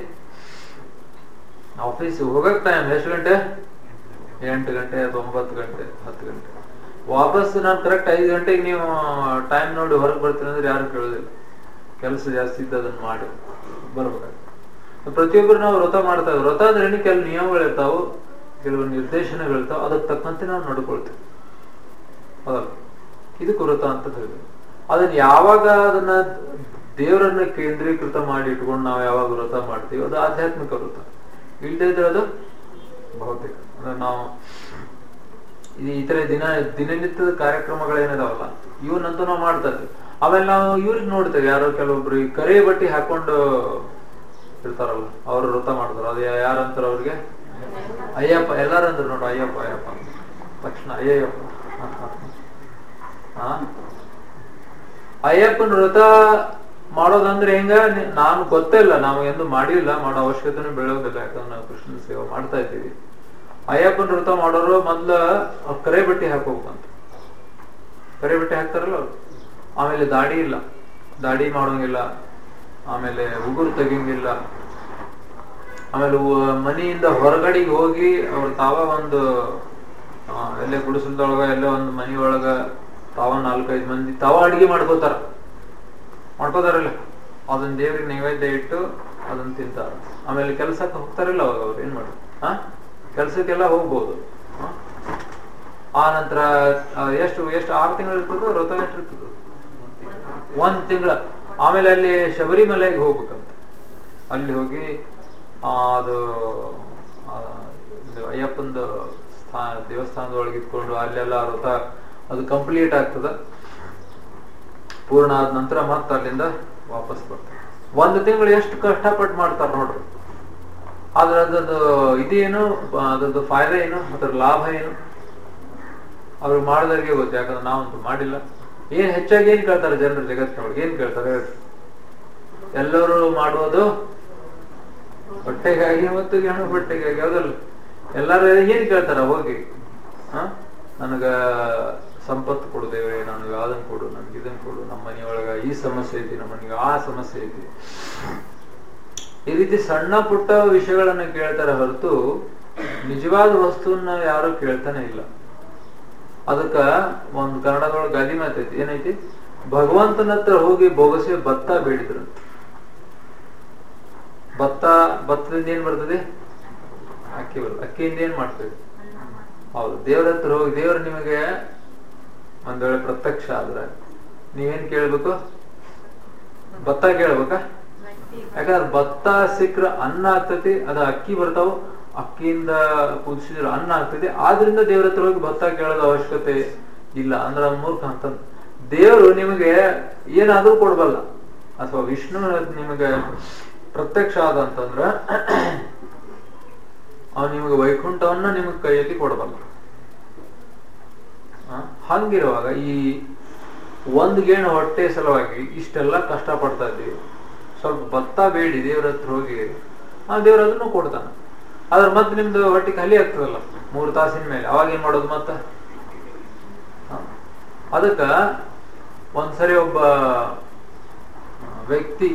ಆಫೀಸ್ ಹೋಗಕ್ ಟೈಮ್ ಎಷ್ಟು ಗಂಟೆ ಎಂಟು ಗಂಟೆ ಅಥವಾ ಒಂಬತ್ತು ಗಂಟೆ ಹತ್ತು ಗಂಟೆ ವಾಪಸ್ ನಾನು ಕರೆಕ್ಟ್ ಐದು ಗಂಟೆಗೆ ನೀವು ಟೈಮ್ ನೋಡಿ ಹೊರಗೆ ಬರ್ತೀನಿ ಅಂದ್ರೆ ಯಾರು ಕೇಳೋದಿಲ್ಲ ಕೆಲಸ ಜಾಸ್ತಿ ಇದ್ದ ಅದನ್ನ ಮಾಡಿ ಬರ್ಬೇಕಾಗ್ತದೆ ಪ್ರತಿಯೊಬ್ಬರು ನಾವು ವ್ರತ ಮಾಡ್ತಾ ಇದ್ದೀವಿ ವ್ರತ ಅಂದ್ರೆ ಏನು ಕೆಲವು ನಿಯಮಗಳು ಇರ್ತಾವು ಕೆಲವು ನಿರ್ದೇಶನಗಳು ಇರ್ತಾವ ಅದಕ್ಕೆ ತಕ್ಕಂತೆ ನಾವು ನಡ್ಕೊಳ್ತೀವಿ ಹೌದಲ್ಲ ಇದಕ್ಕೆ ವ್ರತ ಅಂತ ಹೇಳಿದ್ರು ಅದನ್ನ ಯಾವಾಗ ಅದನ್ನ ದೇವರನ್ನ ಕೇಂದ್ರೀಕೃತ ಮಾಡಿ ಇಟ್ಕೊಂಡು ನಾವು ಯಾವಾಗ ವ್ರತ ಮಾಡ್ತೀವಿ ಅದು ಆಧ್ಯಾತ್ಮಿಕ ವ್ರತ ಇಲ್ದೇ ಇದ್ರೆ ಅದು ಭೌತಿಕ ಅಂದ್ರೆ ನಾವು ಇದು ಈ ತರ ದಿನ ದಿನನಿತ್ಯದ ಕಾರ್ಯಕ್ರಮಗಳೇನಿದಾವಲ್ಲ ಇವನ್ನಂತೂ ನಾವು ಮಾಡ್ತಾ ಇದ್ದೀವಿ ಆಮೇಲೆ ನಾವು ಇವ್ರಿಗೆ ನೋಡ್ತೇವೆ ಯಾರೋ ಕೆಲವೊಬ್ರು ಈ ಕರೆ ಬಟ್ಟಿ ಹಾಕೊಂಡು ಇರ್ತಾರಲ್ಲ ಅವ್ರು ವ್ರತ ಮಾಡ್ತಾರ ಅದು ಯಾರಂತಾರ ಅವ್ರಿಗೆ ಅಯ್ಯಪ್ಪ ಎಲ್ಲಾರು ಅಂದ್ರು ನೋಡು ಅಯ್ಯಪ್ಪ ಅಯ್ಯಪ್ಪ ಅಂತ. ತಕ್ಷಣ ಅಯ್ಯಯ್ಯಪ್ಪ ಹಾ ಅಯ್ಯಪ್ಪನ ವ್ರತ ಮಾಡೋದಂದ್ರೆ ಹೆಂಗ ನಿ- ನಾನು ಗೊತ್ತೇ ಇಲ್ಲ ನಾವು ಎಂದು ಮಾಡಿಲ್ಲ ಮಾಡೋ ಅವಶ್ಯಕತೆನೂ ಬೀಳೋದಿಲ್ಲ ಯಾಕಂದ್ರೆ ನಾವು ಕೃಷ್ಣನ ಸೇವೆ ಮಾಡ್ತಾ ಇದ್ದೀವಿ ಅಯ್ಯಪ್ಪನ ವ್ರತ ಮಾಡೋರು ಮೊದ್ಲ ಅವ್ರ್ ಕರೆ ಬಟ್ಟೆ ಹಾಕೋಬೇಕಂತ ಕರೆ ಬಟ್ಟೆ ಹಾಕ್ತಾರಲ್ಲ ಅವ್ರು ಆಮೇಲೆ ದಾಡಿ ಇಲ್ಲ ದಾಡಿ ಮಾಡೋಂಗಿಲ್ಲ ಆಮೇಲೆ ಉಗುರು ತೆಗಿಯಂಗಿಲ್ಲ ಆಮೇಲೆ ಉ- ಮನೆಯಿಂದ ಹೊರಗಡೆಗೆ ಹೋಗಿ ಅವ್ರು ತಾವ ಒಂದು ಆ, ಎಲ್ಲೇ ಗುಡಿಸಲ್ದೊಳಗ ಎಲ್ಲೇ ಒಂದು ಮನೆಯೊಳಗ ತಾವ ನಾಲ್ಕೈದು ಮಂದಿ ತಾವ ಅಡಿಗೆ ಮಾಡ್ಕೋತಾರ ಮಾಡ್ಕೋತಾರಲ್ಲ ಅದನ್ನ ದೇವ್ರಿಗೆ ನೈವೇದ್ಯ ಇಟ್ಟು ಅದನ್ನ ತಿಂತಾರ ಆಮೇಲೆ ಕೆಲ್ಸಕ್ಕೆ ಹೋಗ್ತಾರಲ್ಲ ಅವಾಗ ಅವ್ರು ಏನ್ ಮಾಡೋದು ಹಾ ಕೆಲ್ಸಕ್ಕೆಲ್ಲ ಹೋಗ್ಬೋದು ಹ? ಆ ನಂತರ ಆ, ಎಷ್ಟು ಎಷ್ಟು ಆರು ತಿಂಗಳು ಇರ್ತದೋ ವ್ರತ ಎಷ್ಟು ಇರ್ತದೋ ಒಂದ್ ತಿಂಗಳ ಆಮೇಲೆ ಅಲ್ಲಿ ಶಬರಿಮಲೆಗೆ ಹೋಗ್ಬೇಕಂತ ಅಲ್ಲಿ ಹೋಗಿ ಆ, ಅದು ಆ, ಇದು ಅಯ್ಯಪ್ಪಂದು ಸ್ಥಾ ದೇವಸ್ಥಾನದೊಳಗೆ ಇದ್ಕೊಂಡು ಅಲ್ಲೆಲ್ಲ ವ್ರತ ಅದು ಕಂಪ್ಲೀಟ್ ಆಗ್ತದ ಪೂರ್ಣ ಆದ ನಂತರ ಮತ್ತೆ ಅಲ್ಲಿಂದ ವಾಪಸ್ ಬರ್ತಾರೆ ಒಂದು ತಿಂಗಳು ಎಷ್ಟು ಕಷ್ಟಪಟ್ಟು ಮಾಡ್ತಾರ ನೋಡ್ರಿ ಆದ್ರೆ ಅದದ್ದು ಇದೇನು ಅದ್ರದ್ದು ಫಾಯ್ದೆ ಏನು ಅದ್ರ ಲಾಭ ಏನು ಅವ್ರು ಮಾಡಿದವ್ರಿಗೆ ಗೊತ್ತು ಯಾಕಂದ್ರೆ ನಾವಂತೂ ಮಾಡಿಲ್ಲ ಏನ್ ಹೆಚ್ಚಾಗಿ ಏನ್ ಕೇಳ್ತಾರೆ ಜನರು ಜಗತ್ತಿನೊಳಗೆ ಏನ್ ಕೇಳ್ತಾರೆ ಹೇಳ್ರಿ ಎಲ್ಲರೂ ಮಾಡುವುದು ಹೊಟ್ಟೆಗಾಗಿ ಮತ್ತು ಹೆಣ್ಣು ಬಟ್ಟೆಗಾಗಿ ಯಾವ್ದಲ್ಲ ಎಲ್ಲಾರು ಏನ್ ಕೇಳ್ತಾರ ಹೋಗಿ ಹ ನನಗ ಸಂಪತ್ತು ಕೊಡು ದೇವ್ರೆ ನನಗೆ ಅದನ್ನ ಕೊಡು ನನ್ಗೆ ಇದನ್ನ ಕೊಡು ನಮ್ಮ ಮನೆಯೊಳಗ ಈ ಸಮಸ್ಯೆ ಐತಿ ನಮ್ಮ ಮನೆಗೆ ಆ ಸಮಸ್ಯೆ ಐತಿ ಈ ರೀತಿ ಸಣ್ಣ ಪುಟ್ಟ ವಿಷಯಗಳನ್ನ ಕೇಳ್ತಾರೆ ಹೊರತು ನಿಜವಾದ ವಸ್ತುವನ್ನ ಯಾರು ಕೇಳ್ತಾನೆ ಇಲ್ಲ ಅದಕ್ಕ ಒಂದ್ ಕನ್ನಡದೊಳಗೆ ಗಾದಿ ಮಾತೈತಿ ಏನೈತಿ ಭಗವಂತನ ಹತ್ರ ಹೋಗಿ ಬೊಗಸೆ ಭತ್ತ ಬೇಡಿದ್ರಂತ ಭತ್ತ ಭತ್ತದಿಂದ ಏನ್ ಬರ್ತದೆ ಅಕ್ಕಿ ಬರಲ್ಲ ಅಕ್ಕಿಯಿಂದ ಏನ್ ಮಾಡ್ತೀವಿ ಹೌದು ದೇವ್ರ ಹತ್ರ ಹೋಗಿ ದೇವ್ರು ನಿಮಗೆ ಒಂದ್ ವೇಳೆ ಪ್ರತ್ಯಕ್ಷ ಆದ್ರೆ ನೀವೇನ್ ಕೇಳ್ಬೇಕು ಭತ್ತ ಕೇಳ್ಬೇಕಾ ಯಾಕಂದ್ರೆ ಭತ್ತ ಸಿಕ್ಕ್ರ ಅನ್ನ ಆಗ್ತತಿ ಅದ ಅಕ್ಕಿ ಬರ್ತಾವ ಅಕ್ಕಿಯಿಂದ ಕುದಿಸಿದ್ರೆ ಅನ್ನ ಆಗ್ತದೆ ಆದ್ರಿಂದ ದೇವ್ರ ಹತ್ರ ಹೋಗಿ ಭತ್ತ ಕೇಳೋದು ಅವಶ್ಯಕತೆ ಇಲ್ಲ ಅಂದ್ರೆ ಅವ್ನ್ ಮೂರ್ಖ ಅಂತ ದೇವರು ನಿಮಗೆ ಏನಾದ್ರೂ ಕೊಡ್ಬಲ್ಲ ಅಥವಾ ವಿಷ್ಣು ನಿಮಗೆ ಪ್ರತ್ಯಕ್ಷ ಆದ ಅಂತಂದ್ರ ಅವ್ ನಿಮಗೆ ವೈಕುಂಠವನ್ನ ನಿಮಗೆ ಕೈಯಲ್ಲಿ ಕೊಡಬಲ್ಲ ಆ, ಹಂಗಿರುವಾಗ ಈ ಒಂದ್ ಗೇಣು ಹೊಟ್ಟೆ ಸಲುವಾಗಿ ಇಷ್ಟೆಲ್ಲ ಕಷ್ಟ ಪಡ್ತಾ ಇದ್ದೀವಿ ಸ್ವಲ್ಪ ಭತ್ತ ಬೇಡಿ ದೇವ್ರ ಹತ್ರ ಹೋಗಿ ಆ ದೇವ್ರ ಅದನ್ನು ಕೊಡ್ತಾನ ಅದ್ರ ಮತ್ತೆ ನಿಮ್ದು ಹೊಟ್ಟೆ ಖಾಲಿ ಆಗ್ತದಲ್ಲ ಮೂರು ತಾಸಿನ ಮೇಲೆ ಅವಾಗ ಏನ್ ಮಾಡೋದು ಮತ್ತ ಆ, ಅದಕ್ಕ ಒಂದ್ಸರಿ ಒಬ್ಬ ಆ, ವ್ಯಕ್ತಿ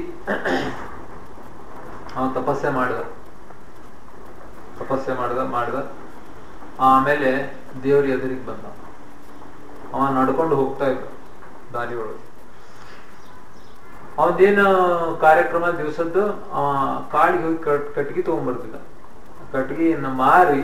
ಅವ ತಪಸ್ಸೆ ಮಾಡಿದ ತಪಸ್ಸೆ ಮಾಡಿದ ಮಾಡಿದ ಆಮೇಲೆ ದೇವ್ರ ಎದುರಿಗೆ ಬಂದ ಅವ ನಡ್ಕೊಂಡು ಹೋಗ್ತಾ ಇದ್ದ ದಾರಿ ಒಳಗೆ ಅವನದೇನು ಕಾರ್ಯಕ್ರಮ ದಿವಸದ್ದು ಅವ ಕಾಡಿಗೆ ಹೋಗಿ ಕಟ್ ಕಟ್ಗಿ ತಗೊಂಡ್ಬರ್ತಿದ್ದ ಕಟ್ಗಿಯನ್ನ ಮಾರಿ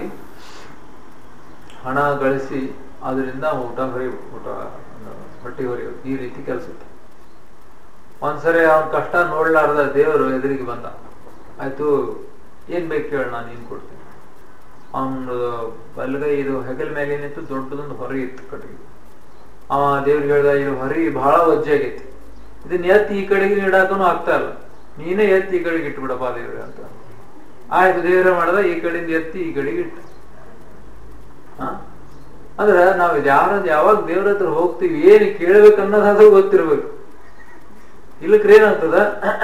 ಹಣ ಗಳಿಸಿ ಅದರಿಂದ ಊಟ ಹೊರಿ ಊಟ ಹೊಟ್ಟಿ ಹೊರೆಯೋದು ಈ ರೀತಿ ಕೆಲಸ ಇತ್ತು ಒಂದ್ಸರಿ ಅವನ್ ಕಷ್ಟ ನೋಡ್ಲಾರ್ದ ದೇವರು ಎದುರಿಗೆ ಬಂದ ಆಯ್ತು ಏನ್ ಬೇಕು ಹೇಳ ನಾನು ಏನ್ ಕೊಡ್ತೀನಿ ಅವನು ಬಲಗೈ ಇದು ಹೆಗಲ ಮೇಲೆ ಏನಿತ್ತು ದೊಡ್ಡದೊಂದು ಹೊರೆ ಇತ್ತು ಕಟ್ಟಿಗೆ ಅವ ದೇವ್ರಿಗೆ ಹೇಳ್ದ ಇದು ಹೊರಿ ಬಹಳ ವಜ್ಜೆ ಆಗೈತಿ ಇದನ್ನ ಎತ್ತಿ ಈ ಕಡೆಗೆ ಇಡಾಕನು ಆಗ್ತಾ ಇಲ್ಲ ನೀನೇ ಎತ್ತಿ ಈ ಕಡೆಗೆ ಇಟ್ಬಿಡಪ್ಪ ದೇವ್ರೆ ಅಂತ ಆಯ್ತು ದೇವ್ರ ಮಾಡ್ದ ಈ ಕಡೆಯಿಂದ ಎತ್ತಿ ಈ ಕಡೆಗೆ ಇಟ್ಟು ಹ? ಅಂದ್ರ ನಾವ್ ಯಾರ ಯಾವಾಗ ದೇವ್ರ ಹತ್ರ ಹೋಗ್ತೀವಿ ಏನ್ ಕೇಳ್ಬೇಕು ಅನ್ನೋದಾದ್ರೂ ಗೊತ್ತಿರ್ಬೇಕು ಇಲ್ಲಕ್ರ ಏನಾಗ್ತದ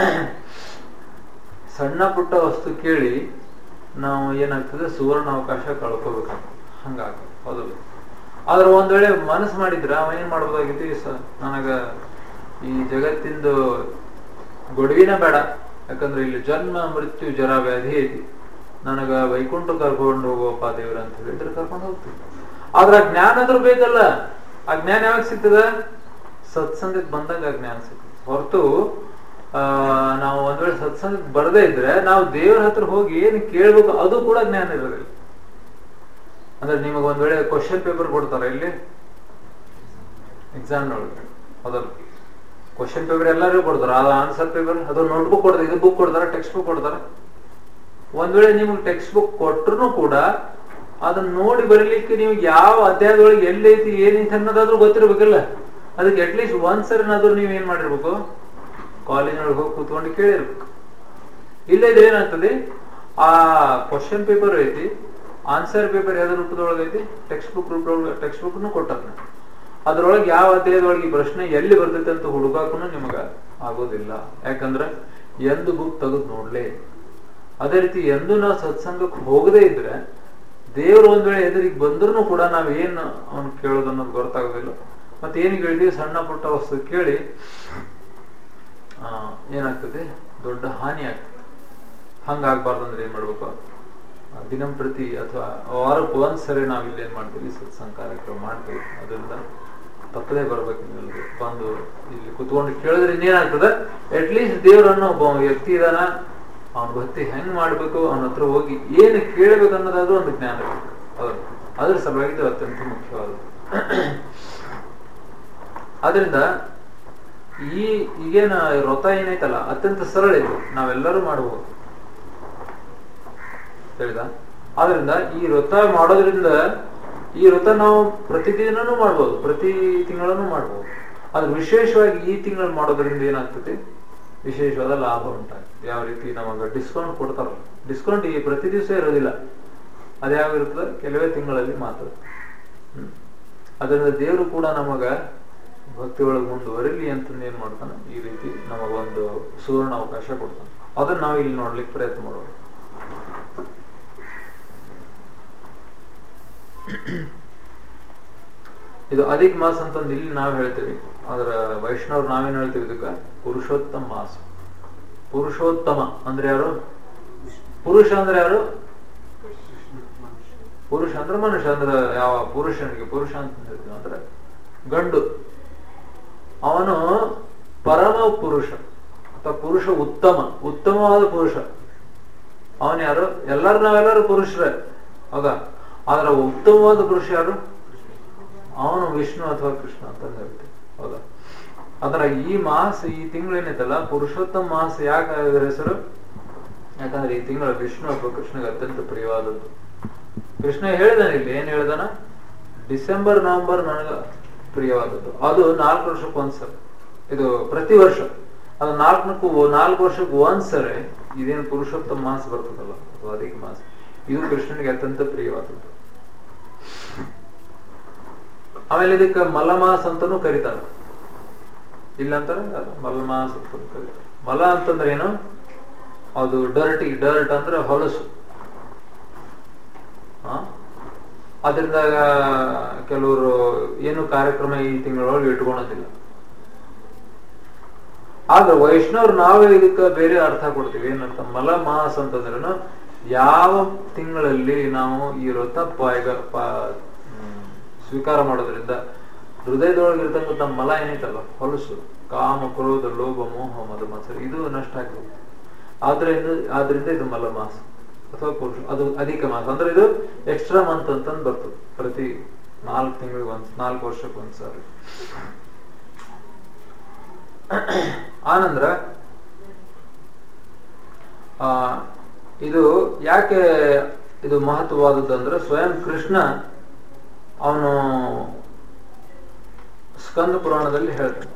ಸಣ್ಣ ಪುಟ್ಟ ವಸ್ತು ಕೇಳಿ ನಾವು ಏನಾಗ್ತದೆ ಸುವರ್ಣ ಅವಕಾಶ ಕಳ್ಕೋಬೇಕಂತ ಹಂಗಾಗ ಹೌದಲ್ಲ ಆದ್ರೆ ಒಂದ್ ವೇಳೆ ಮನಸ್ಸು ಮಾಡಿದ್ರ ಅವ ಏನ್ ಮಾಡ್ಬೋದಾಗಿತ್ತು ಈ ಸ- ನನಗ ಈ ಜಗತ್ತಿಂದು ಗೊಡವಿನ ಬೇಡ ಯಾಕಂದ್ರೆ ಇಲ್ಲಿ ಜನ್ಮ ಮೃತ್ಯು ಜರ ವ್ಯಾಧಿ ಐತಿ ನನಗ ವೈಕುಂಠ ಕರ್ಕೊಂಡು ಹೋಗುವಪ್ಪ ದೇವ್ರ ಅಂತ ಹೇಳಿದ್ರೆ ಕರ್ಕೊಂಡು ಹೋಗ್ತೀವಿ ಆದ್ರ ಆ ಜ್ಞಾನ ಆದ್ರೂ ಬೇಕಲ್ಲ ಆ ಜ್ಞಾನ ಯಾವಾಗ ಸಿಗ್ತದ ಸತ್ಸಂಗಕ್ಕೆ ಬಂದಾಗ ಆ ಜ್ಞಾನ ಸಿಗ್ತದೆ ಹೊರತು ಆ ನಾವು ಒಂದ್ ವೇಳೆ ಸತ್ಸಂಗಕ್ಕೆ ಬರದೇ ಇದ್ರೆ ನಾವು ದೇವ್ರ ಹತ್ರ ಹೋಗಿ ಏನ್ ಕೇಳ್ಬೇಕು ಅದು ಕೂಡ ಜ್ಞಾನ ಇರೋದಿಲ್ಲ ಅಂದ್ರೆ ನಿಮಗೆ ಒಂದ್ ವೇಳೆ ಕ್ವಶನ್ ಪೇಪರ್ ಕೊಡ್ತಾರ ಇಲ್ಲಿ ಎಕ್ಸಾಮ್ ಒಳಗೆ ಹೌದಲ್ಲ ಕ್ವಶನ್ ಪೇಪರ್ ಎಲ್ಲರಿಗೂ ಕೊಡ್ತಾರ ಅದು ಆನ್ಸರ್ ಪೇಪರ್ ಅದು ನೋಟ್ಬುಕ್ ಕೊಡ್ತಾರೆ ಇದು ಬುಕ್ ಕೊಡ್ತಾರ ಟೆಕ್ಸ್ಟ್ ಬುಕ್ ಕೊಡ್ತಾರ ಒಂದ್ ವೇಳೆ ನಿಮ್ಗೆ ಟೆಕ್ಸ್ಟ್ ಬುಕ್ ಕೊಟ್ರು ಕೂಡ ಅದನ್ನ ನೋಡಿ ಬರೀಲಿಕ್ಕೆ ನೀವು ಯಾವ ಅಧ್ಯಾಯದೊಳಗೆ ಎಲ್ಲೈತಿ ಏನೈತಿ ಅನ್ನೋದಾದ್ರೂ ಗೊತ್ತಿರ್ಬೇಕಲ್ಲ ಅದಕ್ಕೆ ಅಟ್ಲೀಸ್ಟ್ ಒಂದ್ ಸರಿನಾದ್ರೂ ನೀವ್ ಏನ್ ಮಾಡಿರ್ಬೇಕು ಕಾಲೇಜಿನೊಳಗೆ ಹೋಗಿ ಕೂತ್ಕೊಂಡು ಕೇಳಿರ್ಬೇಕು ಇಲ್ಲ ಇದ್ರೆ ಏನಾಗ್ತದೆ ಆ ಕ್ವಶನ್ ಪೇಪರ್ ಐತಿ ಆನ್ಸರ್ ಪೇಪರ್ ಯಾವ್ದು ರೂಪದೊಳಗೆ ಐತಿ ಟೆಕ್ಸ್ಟ್ ಬುಕ್ ರೂಪದೊಳಗೆ ಟೆಕ್ಸ್ಟ್ ಬುಕ್ ಕೊಟ್ಟಾರ ಅದ್ರೊಳಗೆ ಯಾವ ಅಧ್ಯಾಯದೊಳಗೆ ಈ ಪ್ರಶ್ನೆ ಎಲ್ಲಿ ಬರ್ತೈತೆ ಅಂತ ಹುಡುಕಾಕು ನಿಮಗ ಆಗೋದಿಲ್ಲ ಯಾಕಂದ್ರೆ ಎಂದು ಬುಕ್ ತೆಗೆದು ನೋಡ್ಲೇ ಅದೇ ರೀತಿ ಎಂದು ನಾವು ಸತ್ಸಂಗಕ್ಕೆ ಹೋಗದೇ ಇದ್ರೆ ದೇವ್ರು ಒಂದ್ ವೇಳೆ ಎದುರಿಗೆ ಬಂದ್ರು ಕೂಡ ನಾವ್ ಏನ್ ಅವ್ನು ಕೇಳೋದು ಅನ್ನೋದು ಗೊತ್ತಾಗೋದಿಲ್ಲ ಮತ್ತೆ ಏನ್ ಕೇಳಿದೀವಿ ಸಣ್ಣ ಪುಟ್ಟ ವಸ್ತು ಕೇಳಿ ಆ, ಏನಾಗ್ತದೆ ದೊಡ್ಡ ಹಾನಿ ಆಗ್ತದೆ ಹಂಗಾಗ್ಬಾರ್ದು ಅಂದ್ರೆ ಏನ್ ಮಾಡ್ಬೇಕು ಆ, ದಿನಂಪ್ರತಿ ಅಥವಾ ವಾರಕ್ಕೆ ಒಂದ್ಸರಿ ನಾವ್ ಇಲ್ಲಿ ಏನ್ ಮಾಡ್ತೀವಿ ಸತ್ಸಂಗ ಕಾರ್ಯಕ್ರಮ ಮಾಡ್ತೀವಿ ಅದರಿಂದ ತಪ್ಪದೇ ಬರ್ಬೇಕು ನಿಮಗೆ ಬಂದು ಇಲ್ಲಿ ಕುತ್ಕೊಂಡು ಕೇಳಿದ್ರೆ ಇನ್ನೇನಾಗ್ತದೆ ಅಟ್ ಲೀಸ್ಟ್ ದೇವರನ್ನ ಒಬ್ಬ ವ್ಯಕ್ತಿ ಇದಾನ ಅವನ ಭಕ್ತಿ ಹೆಂಗ್ ಮಾಡ್ಬೇಕು ಅವನ ಹತ್ರ ಹೋಗಿ ಏನು ಕೇಳ್ಬೇಕು ಅನ್ನೋದಾದ್ರೂ ಒಂದು ಜ್ಞಾನ ಇರ್ಬೇಕು ಹೌದು ಅದ್ರ ಸಲುವಾಗಿ ಇದು ಅತ್ಯಂತ ಮುಖ್ಯವಾದ ಆದ್ರಿಂದ ಈ ಈಗೇನ ವ್ರತ ಏನೈತಲ್ಲ ಅತ್ಯಂತ ಸರಳ ಇದು ನಾವೆಲ್ಲರೂ ಮಾಡಬಹುದು ತಿಳಿದ ಆದ್ರಿಂದ ಈ ವ್ರತ ಮಾಡೋದ್ರಿಂದ ಈ ವ್ರತ ನಾವು ಪ್ರತಿದಿನನೂ ಮಾಡ್ಬೋದು ಪ್ರತಿ ತಿಂಗಳೂ ಮಾಡ್ಬೋದು ಆದ್ರೆ ವಿಶೇಷವಾಗಿ ಈ ತಿಂಗಳು ಮಾಡೋದ್ರಿಂದ ಏನಾಗ್ತದೆ ವಿಶೇಷವಾದ ಲಾಭ ಉಂಟಾಗ್ತದೆ ಯಾವ ರೀತಿ ನಮಗ ಡಿಸ್ಕೌಂಟ್ ಕೊಡ್ತಾರಲ್ಲ ಡಿಸ್ಕೌಂಟ್ ಈ ಪ್ರತಿ ದಿವಸ ಇರೋದಿಲ್ಲ ಅದ್ಯಾವಿರ್ತದೆ ಕೆಲವೇ ತಿಂಗಳಲ್ಲಿ ಮಾತ್ರ ಹ್ಮ್. ಅದರಿಂದ ದೇವರು ಕೂಡ ನಮಗ ಭಕ್ತಿ ಒಳಗೆ ಮುಂದುವರಿಲಿ ಅಂತಂದು ಏನ್ ಮಾಡ್ತಾನೆ ಈ ರೀತಿ ನಮಗೊಂದು ಸುವರ್ಣ ಅವಕಾಶ ಕೊಡ್ತಾನೆ ಅದನ್ನ ನಾವು ಇಲ್ಲಿ ನೋಡ್ಲಿಕ್ಕೆ ಪ್ರಯತ್ನ ಮಾಡೋಣ ಇದು ಅಧಿಕ ಮಾಸ ಅಂತಂದು ಇಲ್ಲಿ ನಾವು ಹೇಳ್ತೀವಿ ಅದರ ವೈಷ್ಣವ್ರು ನಾವೇನ್ ಹೇಳ್ತೀವಿ ಇದಕ್ಕ ಪುರುಷೋತ್ತಮ ಮಾಸ ಪುರುಷೋತ್ತಮ ಅಂದ್ರೆ ಯಾರು ಪುರುಷ ಅಂದ್ರೆ ಯಾರು ಪುರುಷ ಅಂದ್ರೆ ಮನುಷ್ಯ ಅಂದ್ರೆ ಯಾವ ಪುರುಷನಿಗೆ ಪುರುಷ ಅಂತ ಹೇಳ್ತೀವಿ ಅಂದ್ರೆ ಗಂಡು ಅವನು ಪರಮ ಪುರುಷ ಅಥವಾ ಪುರುಷ ಉತ್ತಮ ಉತ್ತಮವಾದ ಪುರುಷ ಅವನ್ ಯಾರು ಎಲ್ಲರೂ ನಾವೆಲ್ಲರೂ ಪುರುಷರೇ ಹೌದಾ ಆದ್ರೆ ಉತ್ತಮವಾದ ಪುರುಷ ಯಾರು ಅವನು ವಿಷ್ಣು ಅಥವಾ ಕೃಷ್ಣ ಅಂತ ಹೇಳ್ತೀವಿ ಹೌದಾ ಅದರ ಈ ಮಾಸ ಈ ತಿಂಗಳು ಏನೈತಲ್ಲ ಪುರುಷೋತ್ತಮ ಮಾಸ ಯಾಕೆ ಇದ್ರ ಹೆಸರು ಯಾಕಂದ್ರೆ ಈ ತಿಂಗಳು ವಿಷ್ಣು ಅಥವಾ ಕೃಷ್ಣಗೆ ಅತ್ಯಂತ ಪ್ರಿಯವಾದದ್ದು ಕೃಷ್ಣ ಹೇಳಿದಾನೆ ಇಲ್ಲಿ ಏನ್ ಹೇಳ್ದಾನ ಡಿಸೆಂಬರ್ ನವೆಂಬರ್ ನನಗ ಪ್ರಿಯವಾದದ್ದು ಅದು ನಾಲ್ಕು ವರ್ಷಕ್ಕೆ ಒಂದ್ಸರಿ ಇದು ಪ್ರತಿ ವರ್ಷ ಅದು ನಾಲ್ಕನಕ್ಕೂ ನಾಲ್ಕು ವರ್ಷಕ್ಕೆ ಒಂದ್ಸರಿ ಇದೇನು ಪುರುಷೋತ್ತಮ ಮಾಸ ಬರ್ತದಲ್ಲ ಅಥವಾ ಅಧಿಕ ಮಾಸ ಇದು ಕೃಷ್ಣನಿಗೆ ಅತ್ಯಂತ ಪ್ರಿಯವಾದದ್ದು ಆಮೇಲೆ ಇದಕ್ಕೆ ಮಲಮಾಸ ಅಂತಾನೂ ಕರೀತಾರೆ ಇಲ್ಲ ಅಂತಾರೆ ಅದು ಮಲಮಾಸ ಅಂತ ಕರೀತಾರೆ ಮಲ ಅಂತಂದ್ರೆ ಏನು ಅದು ಡರ್ಟಿ ಡರ್ಟ್ ಅಂದ್ರೆ ಹೊಲಸು ಆ? ಅದರಿಂದ ಕೆಲವರು ಏನು ಕಾರ್ಯಕ್ರಮ ಈ ತಿಂಗಳೊಳಗೆ ಇಟ್ಕೊಳೋದಿಲ್ಲ ಆದ್ರೆ ವೈಷ್ಣವ್ರು ನಾವೇ ಇದಕ್ಕೆ ಬೇರೆ ಅರ್ಥ ಕೊಡ್ತೀವಿ ಏನಂತ ಮಲ ಮಾಸ ಅಂತಂದ್ರೇನು ಯಾವ ತಿಂಗಳಲ್ಲಿ ನಾವು ಈ ವ್ರತ ಪಾಯ್ಗ ಪಾ ಹ್ಮ್, ಸ್ವೀಕಾರ ಮಾಡೋದ್ರಿಂದ ಹೃದಯದೊಳಗಿರ್ತಕ್ಕಂಥ ಮಲ ಏನೈತಲ್ಲ ಹೊಲಸು ಕಾಮ ಕ್ರೋಧ ಲೋಭ ಮೋಹ ಮದ ಮತ್ಸರ ಇದು ನಷ್ಟ ಆಗ್ಬೇಕು ಆದ್ರಿಂದ ಆದ್ರಿಂದ ಇದು ಮಲ ಮಾಸ ಅಥವಾ ಪುರುಷ ಅದು ಅಧಿಕ ಮಾಸ ಅಂದ್ರೆ ಇದು ಎಕ್ಸ್ಟ್ರಾ ಮಂತ್ ಅಂತಂದು ಬರ್ತದೆ ಪ್ರತಿ ನಾಲ್ಕು ತಿಂಗಳಿಗೆ ಒಂದ್ ನಾಲ್ಕು ವರ್ಷಕ್ಕೆ ಒಂದ್ಸಾರಿ ಆನಂದ್ರ ಆ ಇದು ಯಾಕೆ ಇದು ಮಹತ್ವವಾದದ್ದು ಅಂದ್ರೆ ಸ್ವಯಂ ಕೃಷ್ಣ ಅವನು ಸ್ಕಂದ ಪುರಾಣದಲ್ಲಿ ಹೇಳ್ತಾನೆ